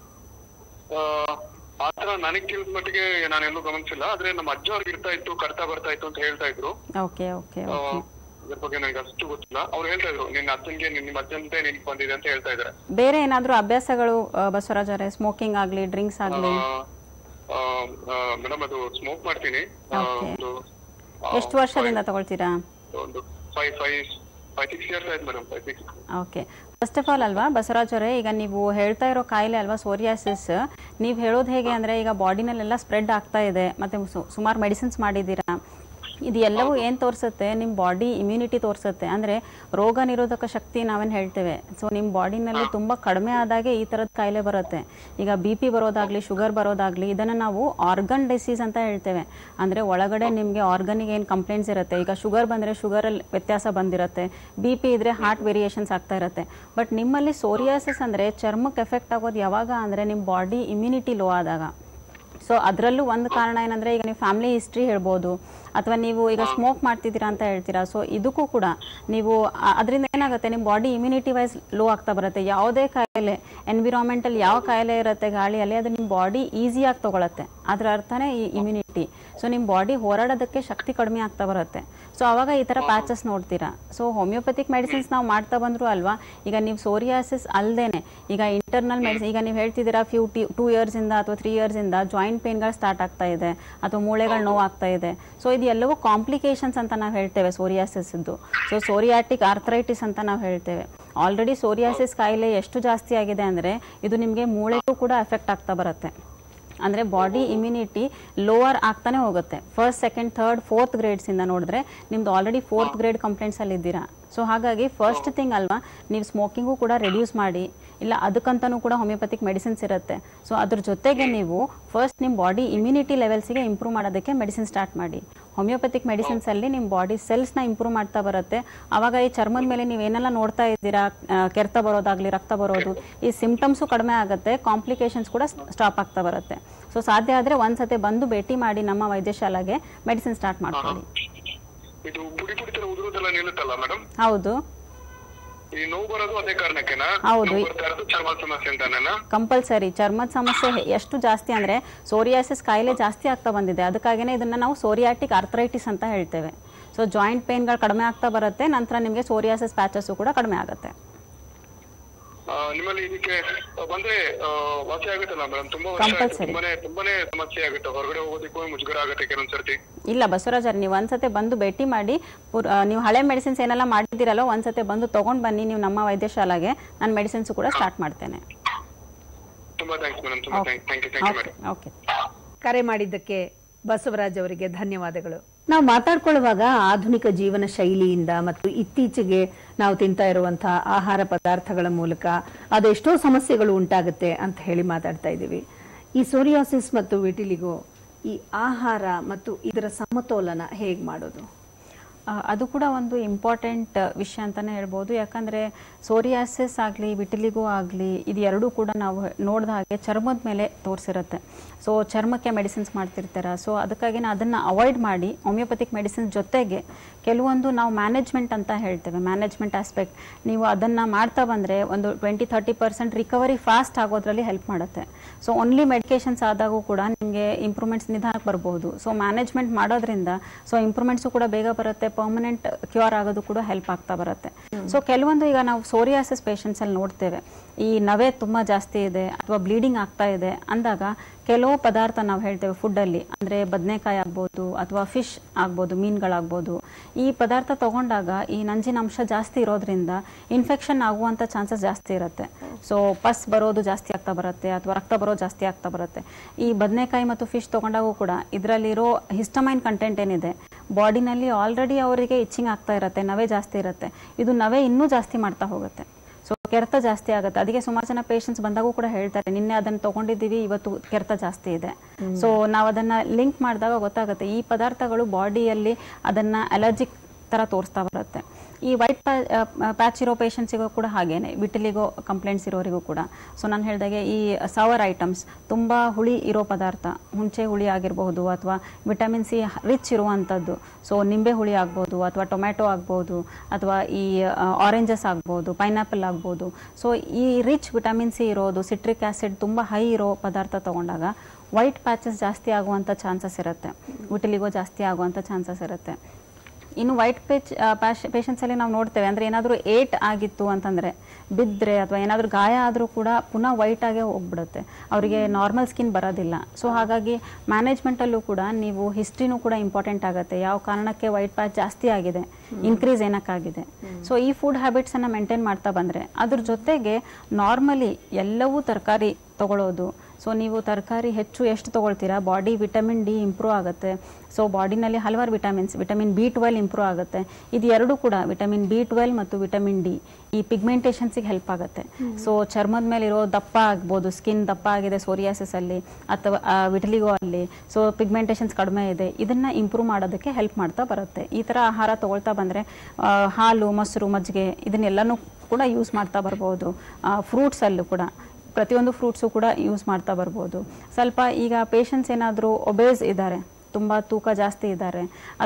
ಆತರ ನನಗೆ ತಿಳಿದ ಮಟ್ಟಿಗೆ ನಾನೆಲ್ಲೂ ಗಮನಿಸಿಲ್ಲ ಆದ್ರೆ ನಮ್ಮ ಅಜ್ಜ ಅವ್ರಿಗೆ ಇರ್ತಾ ಇತ್ತು ಕರ್ತಾ ಬರ್ತಾ ಇತ್ತು ಅಂತ ಹೇಳ್ತಾ ಇದ್ರು ಓಕೆ ಓಕೆ ಆ, ಓಕೆ ಇದ್ರ ಬಗ್ಗೆ ನನಗೆ ಅಷ್ಟು ಗೊತ್ತಿಲ್ಲ ಅವ್ರು ಹೇಳ್ತಾ ಇದ್ರು ನಿನ್ನ ಅಜ್ಜನ್ಗೆ ನಿಮ್ಮ ಅಜ್ಜಂತೆ ನಿನ್ಗೆ ಬಂದಿದೆ ಅಂತ ಹೇಳ್ತಾ ಇದ್ದಾರೆ ಬೇರೆ ಏನಾದರೂ ಅಭ್ಯಾಸಗಳು ಆ, ಬಸವರಾಜ್ ಅವರೇ ಸ್ಮೋಕಿಂಗ್ ಆಗಲಿ ಡ್ರಿಂಕ್ಸ್ ಆಗಲಿ ಮೇಡಮ್ ಅದು ಸ್ಮೋಕ್ ಮಾಡ್ತೀನಿ ಆ, Okay. ಒಂದು ಎಷ್ಟು ವರ್ಷದಿಂದ ತಗೊಳ್ತೀರಾ ಒಂದು five five five six years ಆಯ್ತು madam five six okay first of all ಅಲ್ವಾ ಬಸವರಾಜ್ ಅವರೇ ಈಗ ನೀವು ಹೇಳ್ತಾ ಇರೋ ಕಾಯಿಲೆ ಅಲ್ವಾ ಸೋರಿಯಾಸಿಸ್ ನೀವು ಹೇಳೋದು ಹೇಗೆ ಅಂದರೆ ಈಗ ಬಾಡಿನಲ್ಲೆಲ್ಲ ಸ್ಪ್ರೆಡ್ ಆಗ್ತಾ ಇದೆ ಮತ್ತು ಸುಮಾರು ಮೆಡಿಸಿನ್ಸ್ ಮಾಡಿದ್ದೀರಾ ಇದು ಎಲ್ಲವೂ ಏನು ತೋರಿಸುತ್ತೆ ನಿಮ್ಮ ಬಾಡಿ ಇಮ್ಯುನಿಟಿ ತೋರಿಸುತ್ತೆ ಅಂದರೆ ರೋಗ ನಿರೋಧಕ ಶಕ್ತಿ ನಾವೇನು ಹೇಳ್ತೇವೆ ಸೊ ನಿಮ್ಮ ಬಾಡಿನಲ್ಲಿ ತುಂಬ ಕಡಿಮೆ ಆದಾಗೆ ಈ ಥರದ ಕಾಯಿಲೆ ಬರುತ್ತೆ ಈಗ ಬಿ ಪಿ ಬರೋದಾಗ್ಲಿ ಶುಗರ್ ಬರೋದಾಗ್ಲಿ ಇದನ್ನು ನಾವು ಆರ್ಗನ್ ಡಿಸೀಸ್ ಅಂತ ಹೇಳ್ತೇವೆ ಅಂದರೆ ಒಳಗಡೆ ನಿಮಗೆ ಆರ್ಗನಿಗೆ ಏನು ಕಂಪ್ಲೇಂಟ್ಸ್ ಇರುತ್ತೆ ಈಗ ಶುಗರ್ ಬಂದರೆ ಶುಗರಲ್ಲಿ ವ್ಯತ್ಯಾಸ ಬಂದಿರುತ್ತೆ ಬಿ ಪಿ ಇದ್ರೆ ಹಾರ್ಟ್ ವೇರಿಯೇಷನ್ಸ್ ಆಗ್ತಾ ಇರುತ್ತೆ ಬಟ್ ನಿಮ್ಮಲ್ಲಿ ಸೋರಿಯಾಸಿಸ್ ಅಂದರೆ ಚರ್ಮಕ್ಕೆ ಎಫೆಕ್ಟ್ ಆಗೋದು ಯಾವಾಗ ಅಂದರೆ ನಿಮ್ಮ ಬಾಡಿ ಇಮ್ಯುನಿಟಿ ಲೋ ಆದಾಗ ಸೊ ಅದರಲ್ಲೂ ಒಂದು ಕಾರಣ ಏನಂದ್ರೆ ಈಗ ನೀವು ಫ್ಯಾಮಿಲಿ ಹಿಸ್ಟ್ರಿ ಹೇಳ್ಬೋದು ಅಥವಾ ನೀವು ಈಗ ಸ್ಮೋಕ್ ಮಾಡ್ತಿದ್ದೀರಾ ಅಂತ ಹೇಳ್ತೀರಾ ಸೊ ಇದಕ್ಕೂ ಕೂಡ ನೀವು ಅದರಿಂದ ಏನಾಗುತ್ತೆ ನಿಮ್ಮ ಬಾಡಿ ಇಮ್ಯುನಿಟಿ ವೈಸ್ ಲೋ ಆಗ್ತಾ ಬರುತ್ತೆ ಯಾವುದೇ ಕಾಯಿಲೆ ಎನ್ವಿರಾನ್ಮೆಂಟಲ್ಲಿ ಯಾವ ಕಾಯಿಲೆ ಇರುತ್ತೆ ಗಾಳಿಯಲ್ಲಿ ಅದು ನಿಮ್ಮ ಬಾಡಿ ಈಸಿಯಾಗಿ ತಗೊಳತ್ತೆ ಅದರ ಅರ್ಥನೇ ಈ ಇಮ್ಯುನಿಟಿ ಸೊ ನಿಮ್ಮ ಬಾಡಿ ಹೋರಾಡೋದಕ್ಕೆ ಶಕ್ತಿ ಕಡಿಮೆ ಆಗ್ತಾ ಬರುತ್ತೆ ಸೊ ಅವಾಗ ಈ ಥರ ಪ್ಯಾಚಸ್ ನೋಡ್ತೀರಾ ಸೊ ಹೋಮಿಯೋಪತಿಕ್ ಮೆಡಿಸಿನ್ಸ್ ನಾವು ಮಾಡ್ತಾ ಬಂದ್ರು ಅಲ್ವಾ ಈಗ ನೀವು ಸೋರಿಯಾಸಿಸ್ ಅಲ್ದೇನೆ ಈಗ ಇಂಟರ್ನಲ್ ಮೆಡಿಸಿನ್ ಈಗ ನೀವು ಹೇಳ್ತಿದ್ದೀರಾ ಫ್ಯೂ ಟಿ ಟೂ ಇಯರ್ಸಿಂದ ಅಥವಾ ತ್ರೀ ಇಯರ್ಸಿಂದ ಜಾಯಿಂಟ್ ಪೇನ್ಗಳು ಸ್ಟಾರ್ಟ್ ಆಗ್ತಾ ಇದೆ ಅಥವಾ ಮೂಳೆಗಳು ನೋವು ಆಗ್ತಾ ಇದೆ ಸೊ ಇದು ಎಲ್ಲವೂ ಕಾಂಪ್ಲಿಕೇಶನ್ಸ್ ಅಂತ ನಾವು ಹೇಳ್ತೇವೆ ಸೋರಿಯಾಸಿಸ್ ಇದ್ದು ಸೊ ಸೋರಿಯಾಟಿಕ್ ಆರ್ಥರೈಟಿಸ್ ಅಂತ ನಾವು ಹೇಳ್ತೇವೆ ಆಲ್ರೆಡಿ ಸೋರಿಯಾಸಿಸ್ ಕಾಯಿಲೆ ಎಷ್ಟು ಜಾಸ್ತಿ ಆಗಿದೆ ಅಂದರೆ ಇದು ನಿಮಗೆ ಮೂಳೆಗೂ ಕೂಡ ಎಫೆಕ್ಟ್ ಆಗ್ತಾ ಬರುತ್ತೆ ಅಂದರೆ ಬಾಡಿ ಇಮ್ಯುನಿಟಿ ಲೋವರ್ ಆಗ್ತಾನೆ ಹೋಗುತ್ತೆ ಫಸ್ಟ್ ಸೆಕೆಂಡ್ ಥರ್ಡ್ ಫೋರ್ತ್ ಗ್ರೇಡ್ಸಿಂದ ನೋಡಿದ್ರೆ ನಿಮ್ದು ಆಲ್ರೆಡಿ ಫೋರ್ತ್ ಗ್ರೇಡ್ ಕಂಪ್ಲೇಂಟ್ಸಲ್ಲಿ ಇದ್ದೀರಾ ಸೊ ಹಾಗಾಗಿ ಫಸ್ಟ್ ಥಿಂಗ್ ಅಲ್ವಾ ನೀವು ಸ್ಮೋಕಿಂಗು ಕೂಡ ರೆಡ್ಯೂಸ್ ಮಾಡಿ ಇಲ್ಲ ಅದಕ್ಕಂತನೂ ಕೂಡ ಹೋಮಿಯೋಪತಿಕ್ ಮೆಡಿಸಿನ್ಸ್ ಇರುತ್ತೆ ಸೊ ಅದ್ರ ಜೊತೆಗೆ ನೀವು ಫಸ್ಟ್ ನಿಮ್ಮ ಬಾಡಿ ಇಮ್ಯುನಿಟಿ ಲೆವೆಲ್ಸಿಗೆ ಇಂಪ್ರೂವ್ ಮಾಡೋದಕ್ಕೆ ಮೆಡಿಸಿನ್ ಸ್ಟಾರ್ಟ್ ಮಾಡಿ ಹೋಮಿಯೋಪತಿಕ್ ಮೆಡಿಸಿನ್ಸ್ ಅಲ್ಲಿ ನಿಮ್ಮ ಬಾಡಿ ಸೆಲ್ಸ್ನ ಇಂಪ್ರೂವ್ ಮಾಡ್ತಾ ಬರುತ್ತೆ ಅವಾಗ ಈ ಚರ್ಮದ ಮೇಲೆ ನೀವು ಏನೆಲ್ಲ ನೋಡ್ತಾ ಇದ್ದೀರಾ ಆ, ಕೆರೆತ ಬರೋದಾಗ್ಲಿ ರಕ್ತ ಬರೋದು ಈ ಸಿಂಪ್ಟಮ್ಸು ಕಡಿಮೆ ಆಗುತ್ತೆ ಕಾಂಪ್ಲಿಕೇಶನ್ಸ್ ಕೂಡ ಸ್ಟಾಪ್ ಆಗ್ತಾ ಬರುತ್ತೆ ಸೊ ಸಾಧ್ಯ ಆದರೆ ಒಂದ್ಸತಿ ಬಂದು ಭೇಟಿ ಮಾಡಿ ನಮ್ಮ ವೈದ್ಯಶಾಲೆಗೆ ಮೆಡಿಸಿನ್ ಸ್ಟಾರ್ಟ್ ಮಾಡ್ಕೊಳ್ಳಿ ಇದು ಪುಡಿ ಪುಡಿ ತರ ಉದುರುದೆಲ್ಲ ನಿಲ್ಲುತ್ತಲ್ಲ ಮೇಡಮ್ ಹೌದು ಈ ನೋವು ಬರೋದು ಅದೇ ಕಾರಣಕ್ಕೆನಾ ಹೌದು. ನೋವು ಬರ್ತಾ ಇರೋದು ಚರ್ಮ ಸಮಸ್ಯೆ ಅಂತಾನೇನಾ ಕಂಪಲ್ಸರಿ ಚರ್ಮದ ಸಮಸ್ಯೆ ಹೆ- ಎಷ್ಟು ಜಾಸ್ತಿ ಅಂದರೆ ಸೋರಿಯಾಸಿಸ್ ಕಾಯಿಲೆ ಜಾಸ್ತಿ ಆಗ್ತಾ ಬಂದಿದೆ ಅದಕ್ಕಾಗಿನೇ ಇದನ್ನು ನಾವು ಸೋರಿಯಾಟಿಕ್ ಆರ್ಥರೈಟಿಸ್ ಅಂತ ಹೇಳ್ತೇವೆ ಸೊ ಜಾಯಿಂಟ್ ಪೇನ್ಗಳು ಕಡಿಮೆ ಆಗ್ತಾ ಬರುತ್ತೆ ನಂತರ ನಿಮಗೆ ಸೋರಿಯಾಸಿಸ್ ಪ್ಯಾಚಸ್ಸು ಕೂಡ ಕಡಿಮೆ ಆಗುತ್ತೆ ಆ, ನಿಮ್ಮಲ್ಲಿ ಇದಕ್ಕೆ ಆ, ಬಂದ್ರೆ ಆ, ವಾಸಿ ಆಗುತ್ತಲ್ಲ ಮೇಡಮ್ ತುಂಬಾ ವರ್ಷ ಆಯ್ತು. Compulsory. ತುಂಬಾನೇ ತುಂಬಾನೇ ಸಮಸ್ಯೆ ಆಗುತ್ತೆ ಹೊರಗಡೆ ಹೋಗೋದಕ್ಕೂ ಮುಜುಗರ ಆಗುತ್ತೆ ಕೆಲವೊಂದ್ಸರ್ತಿ ಇಲ್ಲ ಬಸವರಾಜರ್ ನೀವು ಒಂದ್ಸತಿ ಬಂದು ಭೇಟಿ ಮಾಡಿ ಪುರ್- ಆ, ನೀವು ಹಳೆ ಮೆಡಿಸಿನ್ಸ್ ಏನೆಲ್ಲ ಮಾಡಿದ್ದೀರಲ್ಲ ಒಂದ್ಸತಿ ಬಂದು ತೊಗೊಂಡು ಬನ್ನಿ ನೀವು ನಮ್ಮ ವೈದ್ಯಶಾಲೆಗೆ ನಾನು ಮೆಡಿಸಿನ್ಸು ಕೂಡ ಸ್ಟಾರ್ಟ್ ಮಾಡ್ತೇನೆ ತುಂಬಾ ಥ್ಯಾಂಕ್ಸ್ ಮೇಡಮ್ ತುಂಬಾ thank thank you thank you okay madam okay ಕರೆ ಮಾಡಿದ್ದಕ್ಕೆ ಬಸವರಾಜ್ ಅವರಿಗೆ ಧನ್ಯವಾದಗಳು ನಾವು ಮಾತಾಡ್ಕೊಳ್ಳುವಾಗ ಆಧುನಿಕ ಜೀವನ ಶೈಲಿಯಿಂದ ಮತ್ತು ಇತ್ತೀಚೆಗೆ ನಾವು ತಿಂತಾ ಇರುವಂತಹ ಆಹಾರ ಪದಾರ್ಥಗಳ ಮೂಲಕ ಅದೆಷ್ಟೋ ಸಮಸ್ಯೆಗಳು ಉಂಟಾಗುತ್ತೆ ಅಂತ ಹೇಳಿ ಮಾತಾಡ್ತಾ ಇದ್ದೀವಿ ಈ ಸೋರಿಯಾಸಿಸ್ ಮತ್ತು ವಿಟಿಲಿಗೋ ಈ ಆಹಾರ ಮತ್ತು ಇದರ ಸಮತೋಲನ ಹೇಗೆ ಮಾಡೋದು ಆ, ಅದು ಕೂಡ ಒಂದು ಇಂಪಾರ್ಟೆಂಟ್ ವಿಷಯ ಅಂತಲೇ ಹೇಳ್ಬೋದು ಯಾಕಂದರೆ ಸೋರಿಯಾಸಿಸ್ ಆಗಲಿ ವಿಟಿಲಿಗೋ ಆಗಲಿ ಇದು ಎರಡೂ ಕೂಡ ನಾವು ನೋಡಿದ ಹಾಗೆ ಚರ್ಮದ ಮೇಲೆ ತೋರಿಸಿರುತ್ತೆ ಸೊ ಚರ್ಮಕ್ಕೆ ಮೆಡಿಸಿನ್ಸ್ ಮಾಡ್ತಿರ್ತಾರೆ ಸೊ ಅದಕ್ಕಾಗಿ ಅದನ್ನು ಅವಾಯ್ಡ್ ಮಾಡಿ ಹೋಮಿಯೋಪತಿಕ್ ಮೆಡಿಸಿನ್ಸ್ ಜೊತೆಗೆ ಕೆಲವೊಂದು ನಾವು ಮ್ಯಾನೇಜ್ಮೆಂಟ್ ಅಂತ ಹೇಳ್ತೇವೆ ಮ್ಯಾನೇಜ್ಮೆಂಟ್ ಆಸ್ಪೆಕ್ಟ್ ನೀವು ಅದನ್ನು ಮಾಡ್ತಾ ಬಂದರೆ ಒಂದು twenty thirty percent recovery fast ಆಗೋದ್ರಲ್ಲಿ ಹೆಲ್ಪ್ ಮಾಡುತ್ತೆ ಸೊ ಓನ್ಲಿ ಮೆಡಿಕೇಶನ್ಸ್ ಆದಾಗೂ ಕೂಡ ನಿಮಗೆ ಇಂಪ್ರೂವ್ಮೆಂಟ್ಸ್ ನಿಧಾನಕ್ಕೆ ಬರ್ಬೋದು ಸೊ ಮ್ಯಾನೇಜ್ಮೆಂಟ್ ಮಾಡೋದ್ರಿಂದ ಸೊ ಇಂಪ್ರೂವ್ಮೆಂಟ್ಸು ಕೂಡ ಬೇಗ ಬರುತ್ತೆ ಪರ್ಮನೆಂಟ್ ಕ್ಯೂರ್ ಆಗೋದು ಕೂಡ ಹೆಲ್ಪ್ ಆಗ್ತಾ ಬರುತ್ತೆ ಸೊ ಕೆಲವೊಂದು ಈಗ ನಾವು ಸೋರಿಯಾಸಿಸ್ ಪೇಷಂಟ್ಸ್ ಅಲ್ಲಿ ನೋಡ್ತೇವೆ ಈ ನವೆ ತುಂಬಾ ಜಾಸ್ತಿ ಇದೆ ಅಥವಾ ಬ್ಲೀಡಿಂಗ್ ಆಗ್ತಾ ಇದೆ ಅಂದಾಗ ಕೆಲವು ಪದಾರ್ಥ ನಾವು ಹೇಳ್ತೇವೆ ಫುಡ್ಡಲ್ಲಿ ಅಂದರೆ ಬದನೆಕಾಯಿ ಆಗ್ಬೋದು ಅಥವಾ ಫಿಶ್ ಆಗ್ಬೋದು ಮೀನುಗಳಾಗ್ಬೋದು ಈ ಪದಾರ್ಥ ತಗೊಂಡಾಗ ಈ ನಂಜಿನ ಅಂಶ ಜಾಸ್ತಿ ಇರೋದ್ರಿಂದ ಇನ್ಫೆಕ್ಷನ್ ಆಗುವಂಥ ಚಾನ್ಸಸ್ ಜಾಸ್ತಿ ಇರುತ್ತೆ ಸೊ ಪಸ್ ಬರೋದು ಜಾಸ್ತಿ ಆಗ್ತಾ ಬರುತ್ತೆ ಅಥವಾ ರಕ್ತ ಬರೋದು ಜಾಸ್ತಿ ಆಗ್ತಾ ಬರುತ್ತೆ ಈ ಬದನೆಕಾಯಿ ಮತ್ತು ಫಿಶ್ ತಗೊಂಡಾಗೂ ಕೂಡ ಇದರಲ್ಲಿರೋ ಹಿಸ್ಟಮೈನ್ ಕಂಟೆಂಟ್ ಏನಿದೆ ಬಾಡಿನಲ್ಲಿ ಆಲ್ರೆಡಿ ಅವರಿಗೆ ಇಚ್ಚಿಂಗ್ ಆಗ್ತಾ ಇರುತ್ತೆ ನವೆ ಜಾಸ್ತಿ ಇರುತ್ತೆ ಇದು ನವೆ ಇನ್ನೂ ಜಾಸ್ತಿ ಮಾಡ್ತಾ ಹೋಗುತ್ತೆ ಸೊ ಕೆರೆತ ಜಾಸ್ತಿ ಆಗುತ್ತೆ ಅದಕ್ಕೆ ಸುಮಾರು ಜನ ಪೇಷಂಟ್ಸ್ ಬಂದಾಗೂ ಕೂಡ ಹೇಳ್ತಾರೆ ನಿನ್ನೆ ಅದನ್ನ ತಗೊಂಡಿದ್ದೀವಿ ಇವತ್ತು ಕೆರೆತ ಜಾಸ್ತಿ ಇದೆ ಸೊ ನಾವು ಅದನ್ನ ಲಿಂಕ್ ಮಾಡಿದಾಗ ಗೊತ್ತಾಗುತ್ತೆ ಈ ಪದಾರ್ಥಗಳು ಬಾಡಿಯಲ್ಲಿ ಅದನ್ನ ಅಲರ್ಜಿಕ್ ತರ ತೋರಿಸ್ತಾ ಬರುತ್ತೆ ಈ ವೈಟ್ ಪ್ಯಾಚ್ ಇರೋ ಪೇಷಂಟ್ಸಿಗೂ ಕೂಡ ಹಾಗೇನೆ ವಿಟಿಲಿಗೋ ಕಂಪ್ಲೇಂಟ್ಸ್ ಇರೋರಿಗೂ ಕೂಡ ಸೊ ನಾನು ಹೇಳಿದಾಗೆ ಈ ಸವರ್ ಐಟಮ್ಸ್ ತುಂಬ ಹುಳಿ ಇರೋ ಪದಾರ್ಥ ಹುಂಚೆ ಹುಳಿ ಆಗಿರಬಹುದು ಅಥವಾ ವಿಟಮಿನ್ ಸಿ ರಿಚ್ ಇರುವಂಥದ್ದು ಸೊ ನಿಂಬೆ ಹುಳಿ ಆಗ್ಬೋದು ಅಥವಾ ಟೊಮ್ಯಾಟೊ ಆಗ್ಬೋದು ಅಥವಾ ಈ ಆರೆಂಜಸ್ ಆಗ್ಬೋದು ಪೈನಾಪಲ್ ಆಗ್ಬೋದು ಸೊ ಈ ರಿಚ್ ವಿಟಮಿನ್ ಸಿ ಇರೋದು ಸಿಟ್ರಿಕ್ ಆ್ಯಸಿಡ್ ತುಂಬ ಹೈ ಇರೋ ಪದಾರ್ಥ ತಗೊಂಡಾಗ ವೈಟ್ ಪ್ಯಾಚಸ್ ಜಾಸ್ತಿ ಆಗುವಂಥ ಚಾನ್ಸಸ್ ಇರುತ್ತೆ ವಿಟಿಲಿಗೋ ಜಾಸ್ತಿ ಆಗುವಂಥ ಚಾನ್ಸಸ್ ಇರುತ್ತೆ ಇನ್ನು ವೈಟ್ ಪೇಚ್ ಪೇಷಂಟ್ಸ್ ಅಲ್ಲಿ ನಾವು ನೋಡ್ತೇವೆ ಅಂದ್ರೆ ಏನಾದರೂ ಏಟ್ ಆಗಿತ್ತು ಅಂತಂದ್ರೆ ಬಿದ್ದರೆ ಅಥವಾ ಏನಾದರೂ ಗಾಯ ಆದರೂ ಕೂಡ ಪುನಃ ವೈಟ್ ಆಗೇ ಹೋಗ್ಬಿಡುತ್ತೆ ಅವರಿಗೆ ನಾರ್ಮಲ್ ಸ್ಕಿನ್ ಬರೋದಿಲ್ಲ ಸೊ ಹಾಗಾಗಿ ಮ್ಯಾನೇಜ್ಮೆಂಟಲ್ಲೂ ಕೂಡ ನೀವು ಹಿಸ್ಟ್ರಿನೂ ಕೂಡ ಇಂಪಾರ್ಟೆಂಟ್ ಆಗುತ್ತೆ ಯಾವ ಕಾರಣಕ್ಕೆ ವೈಟ್ ಪ್ಯಾಚ್ ಜಾಸ್ತಿ ಆಗಿದೆ ಇನ್ಕ್ರೀಸ್ ಏನಕ್ಕಾಗಿದೆ ಸೊ ಈ ಫುಡ್ ಹ್ಯಾಬಿಟ್ಸನ್ನು ಮೇಂಟೈನ್ ಮಾಡ್ತಾ ಬಂದರೆ ಅದ್ರ ಜೊತೆಗೆ ನಾರ್ಮಲಿ ಎಲ್ಲವೂ ತರಕಾರಿ ತಗೊಳ್ಳೋದು ಸೊ ನೀವು ತರಕಾರಿ ಹೆಚ್ಚು ಎಷ್ಟು ತಗೊಳ್ತೀರಾ ಬಾಡಿ ವಿಟಮಿನ್ ಡಿ ಇಂಪ್ರೂವ್ ಆಗುತ್ತೆ ಸೊ ಬಾಡಿನಲ್ಲಿ ಹಲವಾರು vitamins vitamin B twelve improve ಆಗುತ್ತೆ ಇದು ಎರಡು ಕೂಡ ವಿಟಮಿನ್ ಬಿ ಟ್ವೆಲ್ ಮತ್ತು ವಿಟಮಿನ್ ಡಿ ಈ ಪಿಗ್ಮೆಂಟೇಷನ್ಸಿಗೆ ಹೆಲ್ಪ್ ಆಗುತ್ತೆ ಸೊ ಚರ್ಮದ ಮೇಲೆ ಇರೋ ದಪ್ಪ ಆಗ್ಬೋದು ಸ್ಕಿನ್ ದಪ್ಪ ಆಗಿದೆ ಸೋರಿಯಾಸಿಸ್ ಅಲ್ಲಿ ಅಥವಾ ವಿಟಲಿಗೋ ಅಲ್ಲಿ ಸೊ ಪಿಗ್ಮೆಂಟೇಷನ್ಸ್ ಕಡಿಮೆ ಇದೆ ಇದನ್ನ ಇಂಪ್ರೂವ್ ಮಾಡೋದಕ್ಕೆ ಹೆಲ್ಪ್ ಮಾಡ್ತಾ ಬರುತ್ತೆ ಈ ತರ ಆಹಾರ ತಗೊಳ್ತಾ ಬಂದ್ರೆ ಆ, ಹಾಲು ಮೊಸರು ಮಜ್ಜಿಗೆ ಇದನ್ನೆಲ್ಲನೂ ಕೂಡ ಯೂಸ್ ಮಾಡ್ತಾ ಬರ್ಬೋದು ಫ್ರೂಟ್ಸ್ ಅಲ್ಲೂ ಕೂಡ ಪ್ರತಿಯೊಂದು ಫ್ರೂಟ್ಸು ಕೂಡ ಯೂಸ್ ಮಾಡ್ತಾ ಬರ್ಬೋದು ಸ್ವಲ್ಪ ಈಗ ಪೇಷಂಟ್ಸ್ ಏನಾದರೂ ಒಬೇಸ್ ಇದ್ದಾರೆ ತುಂಬ ತೂಕ ಜಾಸ್ತಿ ಇದ್ದಾರೆ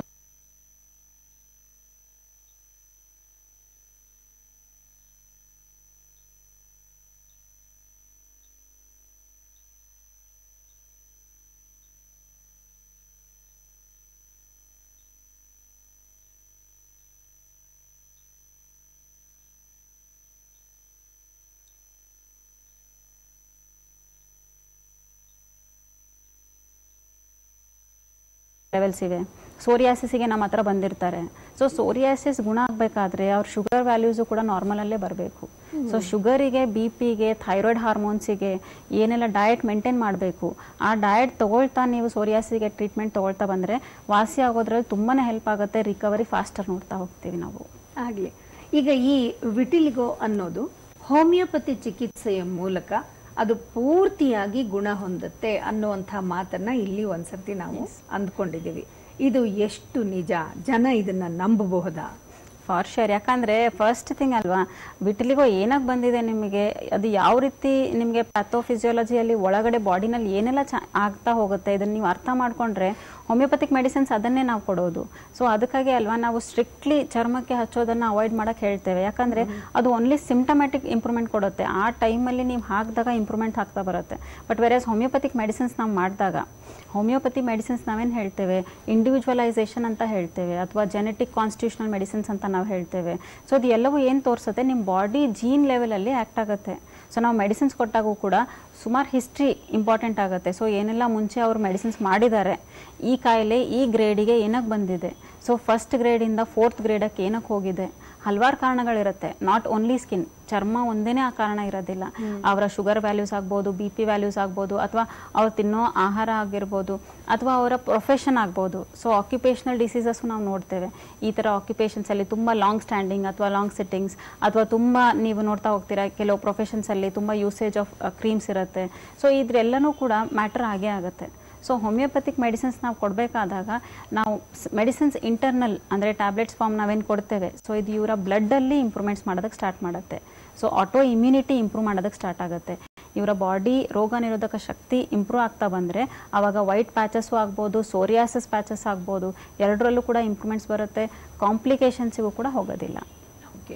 ಲೆವೆಲ್ಸ್ ಇವೆ ಸೋರಿಯಾಸಿಸ್ಗೆ ನಮ್ಮ ಹತ್ರ ಬಂದಿರ್ತಾರೆ ಸೊ ಸೋರಿಯಾಸಿಸ್ ಗುಣ ಆಗಬೇಕಾದ್ರೆ ಅವ್ರ ಶುಗರ್ ವ್ಯಾಲ್ಯೂಸು ಕೂಡ ನಾರ್ಮಲಲ್ಲೇ ಬರಬೇಕು ಸೊ ಶುಗರಿಗೆ ಬಿ ಪಿಗೆ ಥೈರಾಯ್ಡ್ ಹಾರ್ಮೋನ್ಸಿಗೆ ಏನೆಲ್ಲ ಡಯಟ್ ಮೇಂಟೈನ್ ಮಾಡಬೇಕು ಆ ಡಯಟ್ ತಗೊಳ್ತಾ ನೀವು ಸೋರಿಯಾಸಿಸ್ಗೆ ಟ್ರೀಟ್ಮೆಂಟ್ ತಗೊಳ್ತಾ ಬಂದರೆ ವಾಸಿ ಆಗೋದ್ರಲ್ಲಿ ತುಂಬಾ ಹೆಲ್ಪ್ ಆಗುತ್ತೆ ರಿಕವರಿ ಫಾಸ್ಟರ್ ನೋಡ್ತಾ ಹೋಗ್ತೀವಿ ನಾವು ಆಗಲಿ ಈಗ ಈ ವಿಟಿಲಿಗೋ ಅನ್ನೋದು ಹೋಮಿಯೋಪತಿ ಚಿಕಿತ್ಸೆಯ ಮೂಲಕ ಅದು ಪೂರ್ತಿಯಾಗಿ ಗುಣ ಹೊಂದುತ್ತೆ ಅನ್ನುವಂಥ ಮಾತನ್ನ ಇಲ್ಲಿ ಒಂದ್ಸರ್ತಿ ನಾವು ಅಂದ್ಕೊಂಡಿದ್ದೀವಿ ಇದು ಎಷ್ಟು ನಿಜ ಜನ ಇದನ್ನ ನಂಬಬಹುದಾ ಫಾರ್ ಶೋರ್ ಯಾಕಂದ್ರೆ ಫಸ್ಟ್ ಥಿಂಗ್ ಅಲ್ವಾ ವಿಟಿಲಿಗೋ ಏನಕ್ಕೆ ಬಂದಿದೆ ನಿಮಗೆ ಅದು ಯಾವ ರೀತಿ ನಿಮಗೆ ಪ್ಯಾಥೋಫಿಸಿಯಾಲಜಿಯಲ್ಲಿ ಒಳಗಡೆ ಬಾಡಿನಲ್ಲಿ ಏನೆಲ್ಲ ಚ ಆಗ್ತಾ ಹೋಗುತ್ತೆ ಇದನ್ನ ನೀವು ಅರ್ಥ ಮಾಡ್ಕೊಂಡ್ರೆ ಹೋಮಿಯೋಪತಿಕ್ ಮೆಡಿಸಿನ್ಸ್ ಅದನ್ನೇ ನಾವು ಕೊಡೋದು ಸೊ ಅದಕ್ಕಾಗಿ ಅಲ್ವಾ ನಾವು ಸ್ಟ್ರಿಕ್ಟ್ಲಿ ಚರ್ಮಕ್ಕೆ ಹಚ್ಚೋದನ್ನ ಅವಾಯ್ಡ್ ಮಾಡಕ್ಕೆ ಹೇಳ್ತೇವೆ ಯಾಕಂದ್ರೆ ಅದು ಓನ್ಲಿ ಸಿಂಟಮ್ಯಾಟಿಕ್ ಇಂಪ್ರೂವ್ಮೆಂಟ್ ಕೊಡುತ್ತೆ ಆ ಟೈಮಲ್ಲಿ ನೀವು ಹಾಕಿದಾಗ ಇಂಪ್ರೂವ್ಮೆಂಟ್ ಆಗ್ತಾ ಬರುತ್ತೆ ಬಟ್ ವೆರಸ್ ಹೋಮಿಯೋಪತಿಕ್ ಮೆಡಿಸಿನ್ಸ್ ನಾವು ಮಾಡಿದಾಗ ಹೋಮಿಯೋಪತಿ ಮೆಡಿಸಿನ್ಸ್ ನಾವೇನು ಹೇಳ್ತೇವೆ ಇಂಡಿವಿಜುವಲೈಸೇಷನ್ ಅಂತ ಹೇಳ್ತೇವೆ ಅಥವಾ ಜೆನೆಟಿಕ್ ಕಾನ್ಸ್ಟಿಟ್ಯೂಷನಲ್ ಮೆಡಿಸಿನ್ಸ್ ಅಂತ ನಾವು ಹೇಳ್ತೇವೆ ಸೊ ಅದು ಎಲ್ಲವೂ ಏನು ತೋರಿಸುತ್ತೆ ನಿಮ್ಮ ಬಾಡಿ ಜೀನ್ ಲೆವೆಲಲ್ಲಿ ಆ್ಯಕ್ಟ್ ಆಗುತ್ತೆ ಸೊ ನಾವು ಮೆಡಿಸಿನ್ಸ್ ಕೊಟ್ಟಾಗೂ ಕೂಡ ಸುಮಾರು ಹಿಸ್ಟ್ರಿ ಇಂಪಾರ್ಟೆಂಟ್ ಆಗುತ್ತೆ ಸೊ ಏನೆಲ್ಲ ಮುಂಚೆ ಅವರು ಮೆಡಿಸಿನ್ಸ್ ಮಾಡಿದ್ದಾರೆ ಈ ಕಾಯಿಲೆ ಈ ಗ್ರೇಡಿಗೆ ಏನಕ್ಕೆ ಬಂದಿದೆ ಸೊ ಫಸ್ಟ್ ಗ್ರೇಡಿಂದ ಫೋರ್ತ್ ಗ್ರೇಡಕ್ಕೆ ಏನಕ್ಕೆ ಹೋಗಿದೆ ಹಲವಾರು ಕಾರಣಗಳಿರುತ್ತೆ ನಾಟ್ ಓನ್ಲಿ ಸ್ಕಿನ್ ಚರ್ಮ ಒಂದೇನೇ ಆ ಕಾರಣ ಇರೋದಿಲ್ಲ ಅವರ ಶುಗರ್ ವ್ಯಾಲ್ಯೂಸ್ ಆಗ್ಬೋದು ಬಿ ಪಿ ವ್ಯಾಲ್ಯೂಸ್ ಆಗ್ಬೋದು ಅಥವಾ ಅವ್ರು ತಿನ್ನೋ ಆಹಾರ ಆಗಿರ್ಬೋದು ಅಥವಾ ಅವರ ಪ್ರೊಫೆಷನ್ ಆಗ್ಬೋದು ಸೊ ಆಕ್ಯುಪೇಷನಲ್ ಡಿಸೀಸಸ್ ನಾವು ನೋಡ್ತೇವೆ ಈ ಥರ occupations ಅಲ್ಲಿ ತುಂಬ ಲಾಂಗ್ ಸ್ಟ್ಯಾಂಡಿಂಗ್ ಅಥವಾ ಲಾಂಗ್ ಸಿಟ್ಟಿಂಗ್ಸ್ ಅಥವಾ ತುಂಬ ನೀವು ನೋಡ್ತಾ ಹೋಗ್ತೀರಾ ಕೆಲವು ಪ್ರೊಫೆಷನ್ಸ್ ಅಲ್ಲಿ ತುಂಬ ಯೂಸೇಜ್ ಆಫ್ ಕ್ರೀಮ್ಸ್ ಇರುತ್ತೆ ಸೊ ಇದ್ರೆಲ್ಲನೂ ಕೂಡ ಮ್ಯಾಟರ್ ಆಗೇ ಆಗುತ್ತೆ ಸೊ ಹೋಮಿಯೋಪತಿಕ್ ಮೆಡಿಸಿನ್ಸ್ ನಾವು ಕೊಡಬೇಕಾದಾಗ ನಾವು ಮೆಡಿಸಿನ್ಸ್ ಇಂಟರ್ನಲ್ ಅಂದರೆ ಟ್ಯಾಬ್ಲೆಟ್ಸ್ ಫಾರ್ಮ್ ನಾವೇನು ಕೊಡ್ತೇವೆ ಸೊ ಇದು ಇವರ ಬ್ಲಡ್ಡಲ್ಲಿ ಇಂಪ್ರೂವ್ಮೆಂಟ್ಸ್ ಮಾಡೋದಕ್ಕೆ ಸ್ಟಾರ್ಟ್ ಮಾಡುತ್ತೆ ಸೊ ಆಟೋ ಇಮ್ಯುನಿಟಿ ಇಂಪ್ರೂವ್ ಮಾಡೋದಕ್ಕೆ ಸ್ಟಾರ್ಟ್ ಆಗುತ್ತೆ ಇವರ ಬಾಡಿ ರೋಗ ನಿರೋಧಕ ಶಕ್ತಿ ಇಂಪ್ರೂವ್ ಆಗ್ತಾ ಬಂದರೆ ಆವಾಗ ವೈಟ್ ಪ್ಯಾಚಸ್ಸು ಆಗ್ಬೋದು ಸೋರಿಯಾಸಿಸ್ ಪ್ಯಾಚಸ್ ಆಗ್ಬೋದು ಎರಡರಲ್ಲೂ ಕೂಡ ಇಂಪ್ರೂವ್ಮೆಂಟ್ಸ್ ಬರುತ್ತೆ ಕಾಂಪ್ಲಿಕೇಶನ್ಸಿಗೂ ಕೂಡ ಹೋಗೋದಿಲ್ಲ ಓಕೆ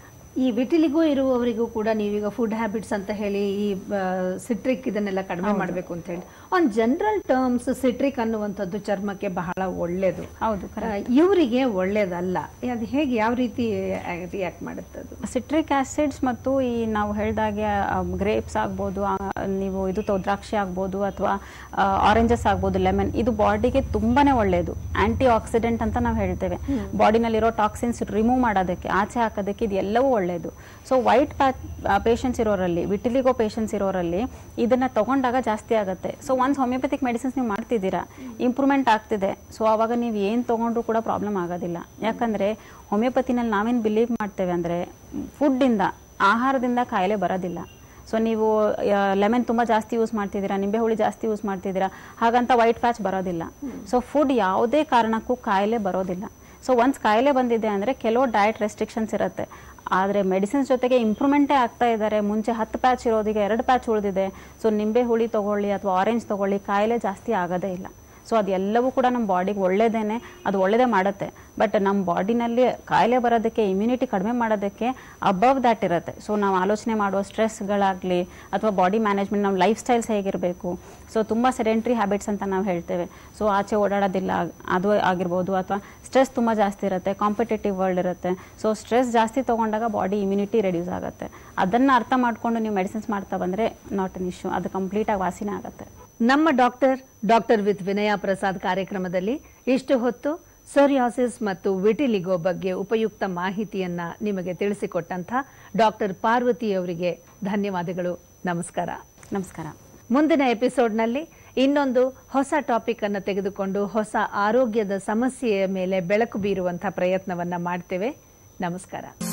ಈ ವಿಟಿಲಿಗೋ ಇರುವವರಿಗೂ ಕೂಡ ನೀವೀಗ ಫುಡ್ ಹ್ಯಾಬಿಟ್ಸ್ ಅಂತ ಹೇಳಿ ಈ ಸಿಟ್ರಿಕ್ ಇದನ್ನೆಲ್ಲ ಕಡಿಮೆ ಮಾಡಬೇಕು ಅಂತ ಹೇಳಿ ಆನ್ ಜನರಲ್ ಟರ್ಮ್ಸ್ ಸಿಟ್ರಿಕ್ ಅನ್ನುವಂಥದ್ದು ಚರ್ಮಕ್ಕೆ ಬಹಳ ಒಳ್ಳೇದು ಹೌದು ಇವರಿಗೆ ಒಳ್ಳೇದಲ್ಲ ಅದು ಹೇಗೆ ಯಾವ ರೀತಿ ರಿಯಾಕ್ಟ್ ಮಾಡುತ್ತೆ ಅದು ಸಿಟ್ರಿಕ್ ಆಸಿಡ್ಸ್ ಮತ್ತು ಈ ನಾವು ಹೇಳ್ದಾಗೆ ಗ್ರೇಪ್ಸ್ ಆಗ್ಬೋದು ಆ, ನೀವು ಇದು ತೊ- ದ್ರಾಕ್ಷಿ ಆಗ್ಬೋದು ಅಥವಾ ಆರೆಂಜಸ್ ಆಗ್ಬೋದು ಲೆಮನ್ ಇದು ಬಾಡಿಗೆ ತುಂಬಾನೇ ಒಳ್ಳೆಯದು ಆಂಟಿ ಆಕ್ಸಿಡೆಂಟ್ ಅಂತ ನಾವು ಹೇಳ್ತೇವೆ ಬಾಡಿನಲ್ಲಿರೋ ಟಾಕ್ಸಿನ್ಸ್ ರಿಮೂವ್ ಮಾಡೋದಕ್ಕೆ ಆಚೆ ಹಾಕೋದಕ್ಕೆ ಇದು ಎಲ್ಲವೂ ಒಳ್ಳೆಯದು ಸೊ ವೈಟ್ ಪೇಷಂಟ್ಸ್ ಇರೋರಲ್ಲಿ ವಿಟಿಲಿಗೋ ಪೇಷಂಟ್ಸ್ ಇರೋರಲ್ಲಿ ಇದನ್ನ ತಗೊಂಡಾಗ ಜಾಸ್ತಿ ಆಗುತ್ತೆ ಸೊ ಒನ್ಸ್ ಹೋಮಿಯೋಪತಿಕ್ ಮೆಡಿಸಿನ್ಸ್ ನೀವು ಮಾಡ್ತಿದ್ದೀರಾ ಇಂಪ್ರೂವ್ಮೆಂಟ್ ಆಗ್ತಿದೆ ಸೊ ಅವಾಗ ನೀವು ಏನು ತಗೊಂಡ್ರು ಕೂಡ ಪ್ರಾಬ್ಲಮ್ ಆಗೋದಿಲ್ಲ ಯಾಕಂದ್ರೆ ಹೋಮಿಯೋಪತಿನಲ್ಲಿ ನಾವೇನು ಬಿಲೀವ್ ಮಾಡ್ತೇವೆ ಅಂದರೆ ಫುಡ್ಡಿಂದ ಆಹಾರದಿಂದ ಕಾಯಿಲೆ ಬರೋದಿಲ್ಲ ಸೊ ನೀವು ಲೆಮನ್ ತುಂಬ ಜಾಸ್ತಿ ಯೂಸ್ ಮಾಡ್ತಿದ್ದೀರಾ ನಿಂಬೆ ಹುಳಿ ಜಾಸ್ತಿ ಯೂಸ್ ಮಾಡ್ತಿದ್ದೀರಾ ಹಾಗಂತ ವೈಟ್ ಪ್ಯಾಚ್ ಬರೋದಿಲ್ಲ ಸೊ ಫುಡ್ ಯಾವುದೇ ಕಾರಣಕ್ಕೂ ಕಾಯಿಲೆ ಬರೋದಿಲ್ಲ ಸೊ ಒನ್ಸ್ ಕಾಯಿಲೆ ಬಂದಿದೆ ಅಂದರೆ ಕೆಲವು ಡಯಟ್ ರೆಸ್ಟ್ರಿಕ್ಷನ್ಸ್ ಇರುತ್ತೆ ಆದರೆ ಮೆಡಿಸಿನ್ಸ್ ಜೊತೆಗೆ ಇಂಪ್ರೂವ್ಮೆಂಟೇ ಆಗ್ತಾ ಇದ್ದಾರೆ ಮುಂಚೆ ಹತ್ತು ಪ್ಯಾಚ್ ಇರೋದೀಗ ಎರಡು ಪ್ಯಾಚ್ ಉಳಿದಿದೆ ಸೊ ನಿಂಬೆ ಹುಳಿ ತಗೊಳ್ಳಿ ಅಥವಾ ಆರೆಂಜ್ ತಗೊಳ್ಳಿ ಕಾಯಿಲೆ ಜಾಸ್ತಿ ಆಗೋದೇ ಇಲ್ಲ ಸೊ ಅದೆಲ್ಲವೂ ಕೂಡ ನಮ್ಮ ಬಾಡಿಗೆ ಒಳ್ಳೇದೇನೆ ಅದು ಒಳ್ಳೇದೇ ಮಾಡುತ್ತೆ ಬಟ್ ನಮ್ಮ ಬಾಡಿನಲ್ಲಿ ಕಾಯಿಲೆ ಬರೋದಕ್ಕೆ ಇಮ್ಯುನಿಟಿ ಕಡಿಮೆ ಮಾಡೋದಕ್ಕೆ ಅಬವ್ ದ್ಯಾಟ್ ಇರುತ್ತೆ ಸೊ ನಾವು ಆಲೋಚನೆ ಮಾಡುವ ಸ್ಟ್ರೆಸ್ಗಳಾಗಲಿ ಅಥವಾ ಬಾಡಿ ಮ್ಯಾನೇಜ್ಮೆಂಟ್ ನಮ್ಮ ಲೈಫ್ ಸ್ಟೈಲ್ಸ್ ಹೇಗಿರಬೇಕು ಸೊ ತುಂಬ ಸೆಡೆಂಟ್ರಿ ಹ್ಯಾಬಿಟ್ಸ್ ಅಂತ ನಾವು ಹೇಳ್ತೇವೆ ಸೊ ಆಚೆ ಓಡಾಡೋದಿಲ್ಲ ಅದು ಆಗಿರ್ಬೋದು ಅಥವಾ ಸ್ಟ್ರೆಸ್ ತುಂಬ ಜಾಸ್ತಿ ಇರುತ್ತೆ ಕಾಂಪಿಟೇಟಿವ್ ವರ್ಲ್ಡ್ ಇರುತ್ತೆ ಸೊ ಸ್ಟ್ರೆಸ್ ಜಾಸ್ತಿ ತೊಗೊಂಡಾಗ ಬಾಡಿ ಇಮ್ಯುನಿಟಿ ರೆಡ್ಯೂಸ್ ಆಗುತ್ತೆ ಅದನ್ನು ಅರ್ಥ ಮಾಡಿಕೊಂಡು ನೀವು ಮೆಡಿಸಿನ್ಸ್ ಮಾಡ್ತಾ ಬಂದರೆ ನಾಟ್ ಅನ್ ಇಶ್ಯೂ ಅದು ಕಂಪ್ಲೀಟಾಗಿ ವಾಸಿನೇ ಆಗುತ್ತೆ ನಮ್ಮ doctor doctor with Vinaya Prasad ಕಾರ್ಯಕ್ರಮದಲ್ಲಿ ಇಷ್ಟು ಹೊತ್ತು ಸೋರಿಯಾಸಿಸ್ ಮತ್ತು ವಿಟಿಲಿಗೋ ಬಗ್ಗೆ ಉಪಯುಕ್ತ ಮಾಹಿತಿಯನ್ನ ನಿಮಗೆ ತಿಳಿಸಿಕೊಟ್ಟಂಥ ಡಾಕ್ಟರ್ ಪಾರ್ವತಿ ಅವರಿಗೆ ಧನ್ಯವಾದಗಳು ನಮಸ್ಕಾರ ನಮಸ್ಕಾರ ಮುಂದಿನ ಎಪಿಸೋಡ್ನಲ್ಲಿ ಇನ್ನೊಂದು ಹೊಸ ಟಾಪಿಕ್ ಅನ್ನು ತೆಗೆದುಕೊಂಡು ಹೊಸ ಆರೋಗ್ಯದ ಸಮಸ್ಯೆಯ ಮೇಲೆ ಬೆಳಕು ಬೀರುವಂತಹ ಪ್ರಯತ್ನವನ್ನ ಮಾಡ್ತೇವೆ ನಮಸ್ಕಾರ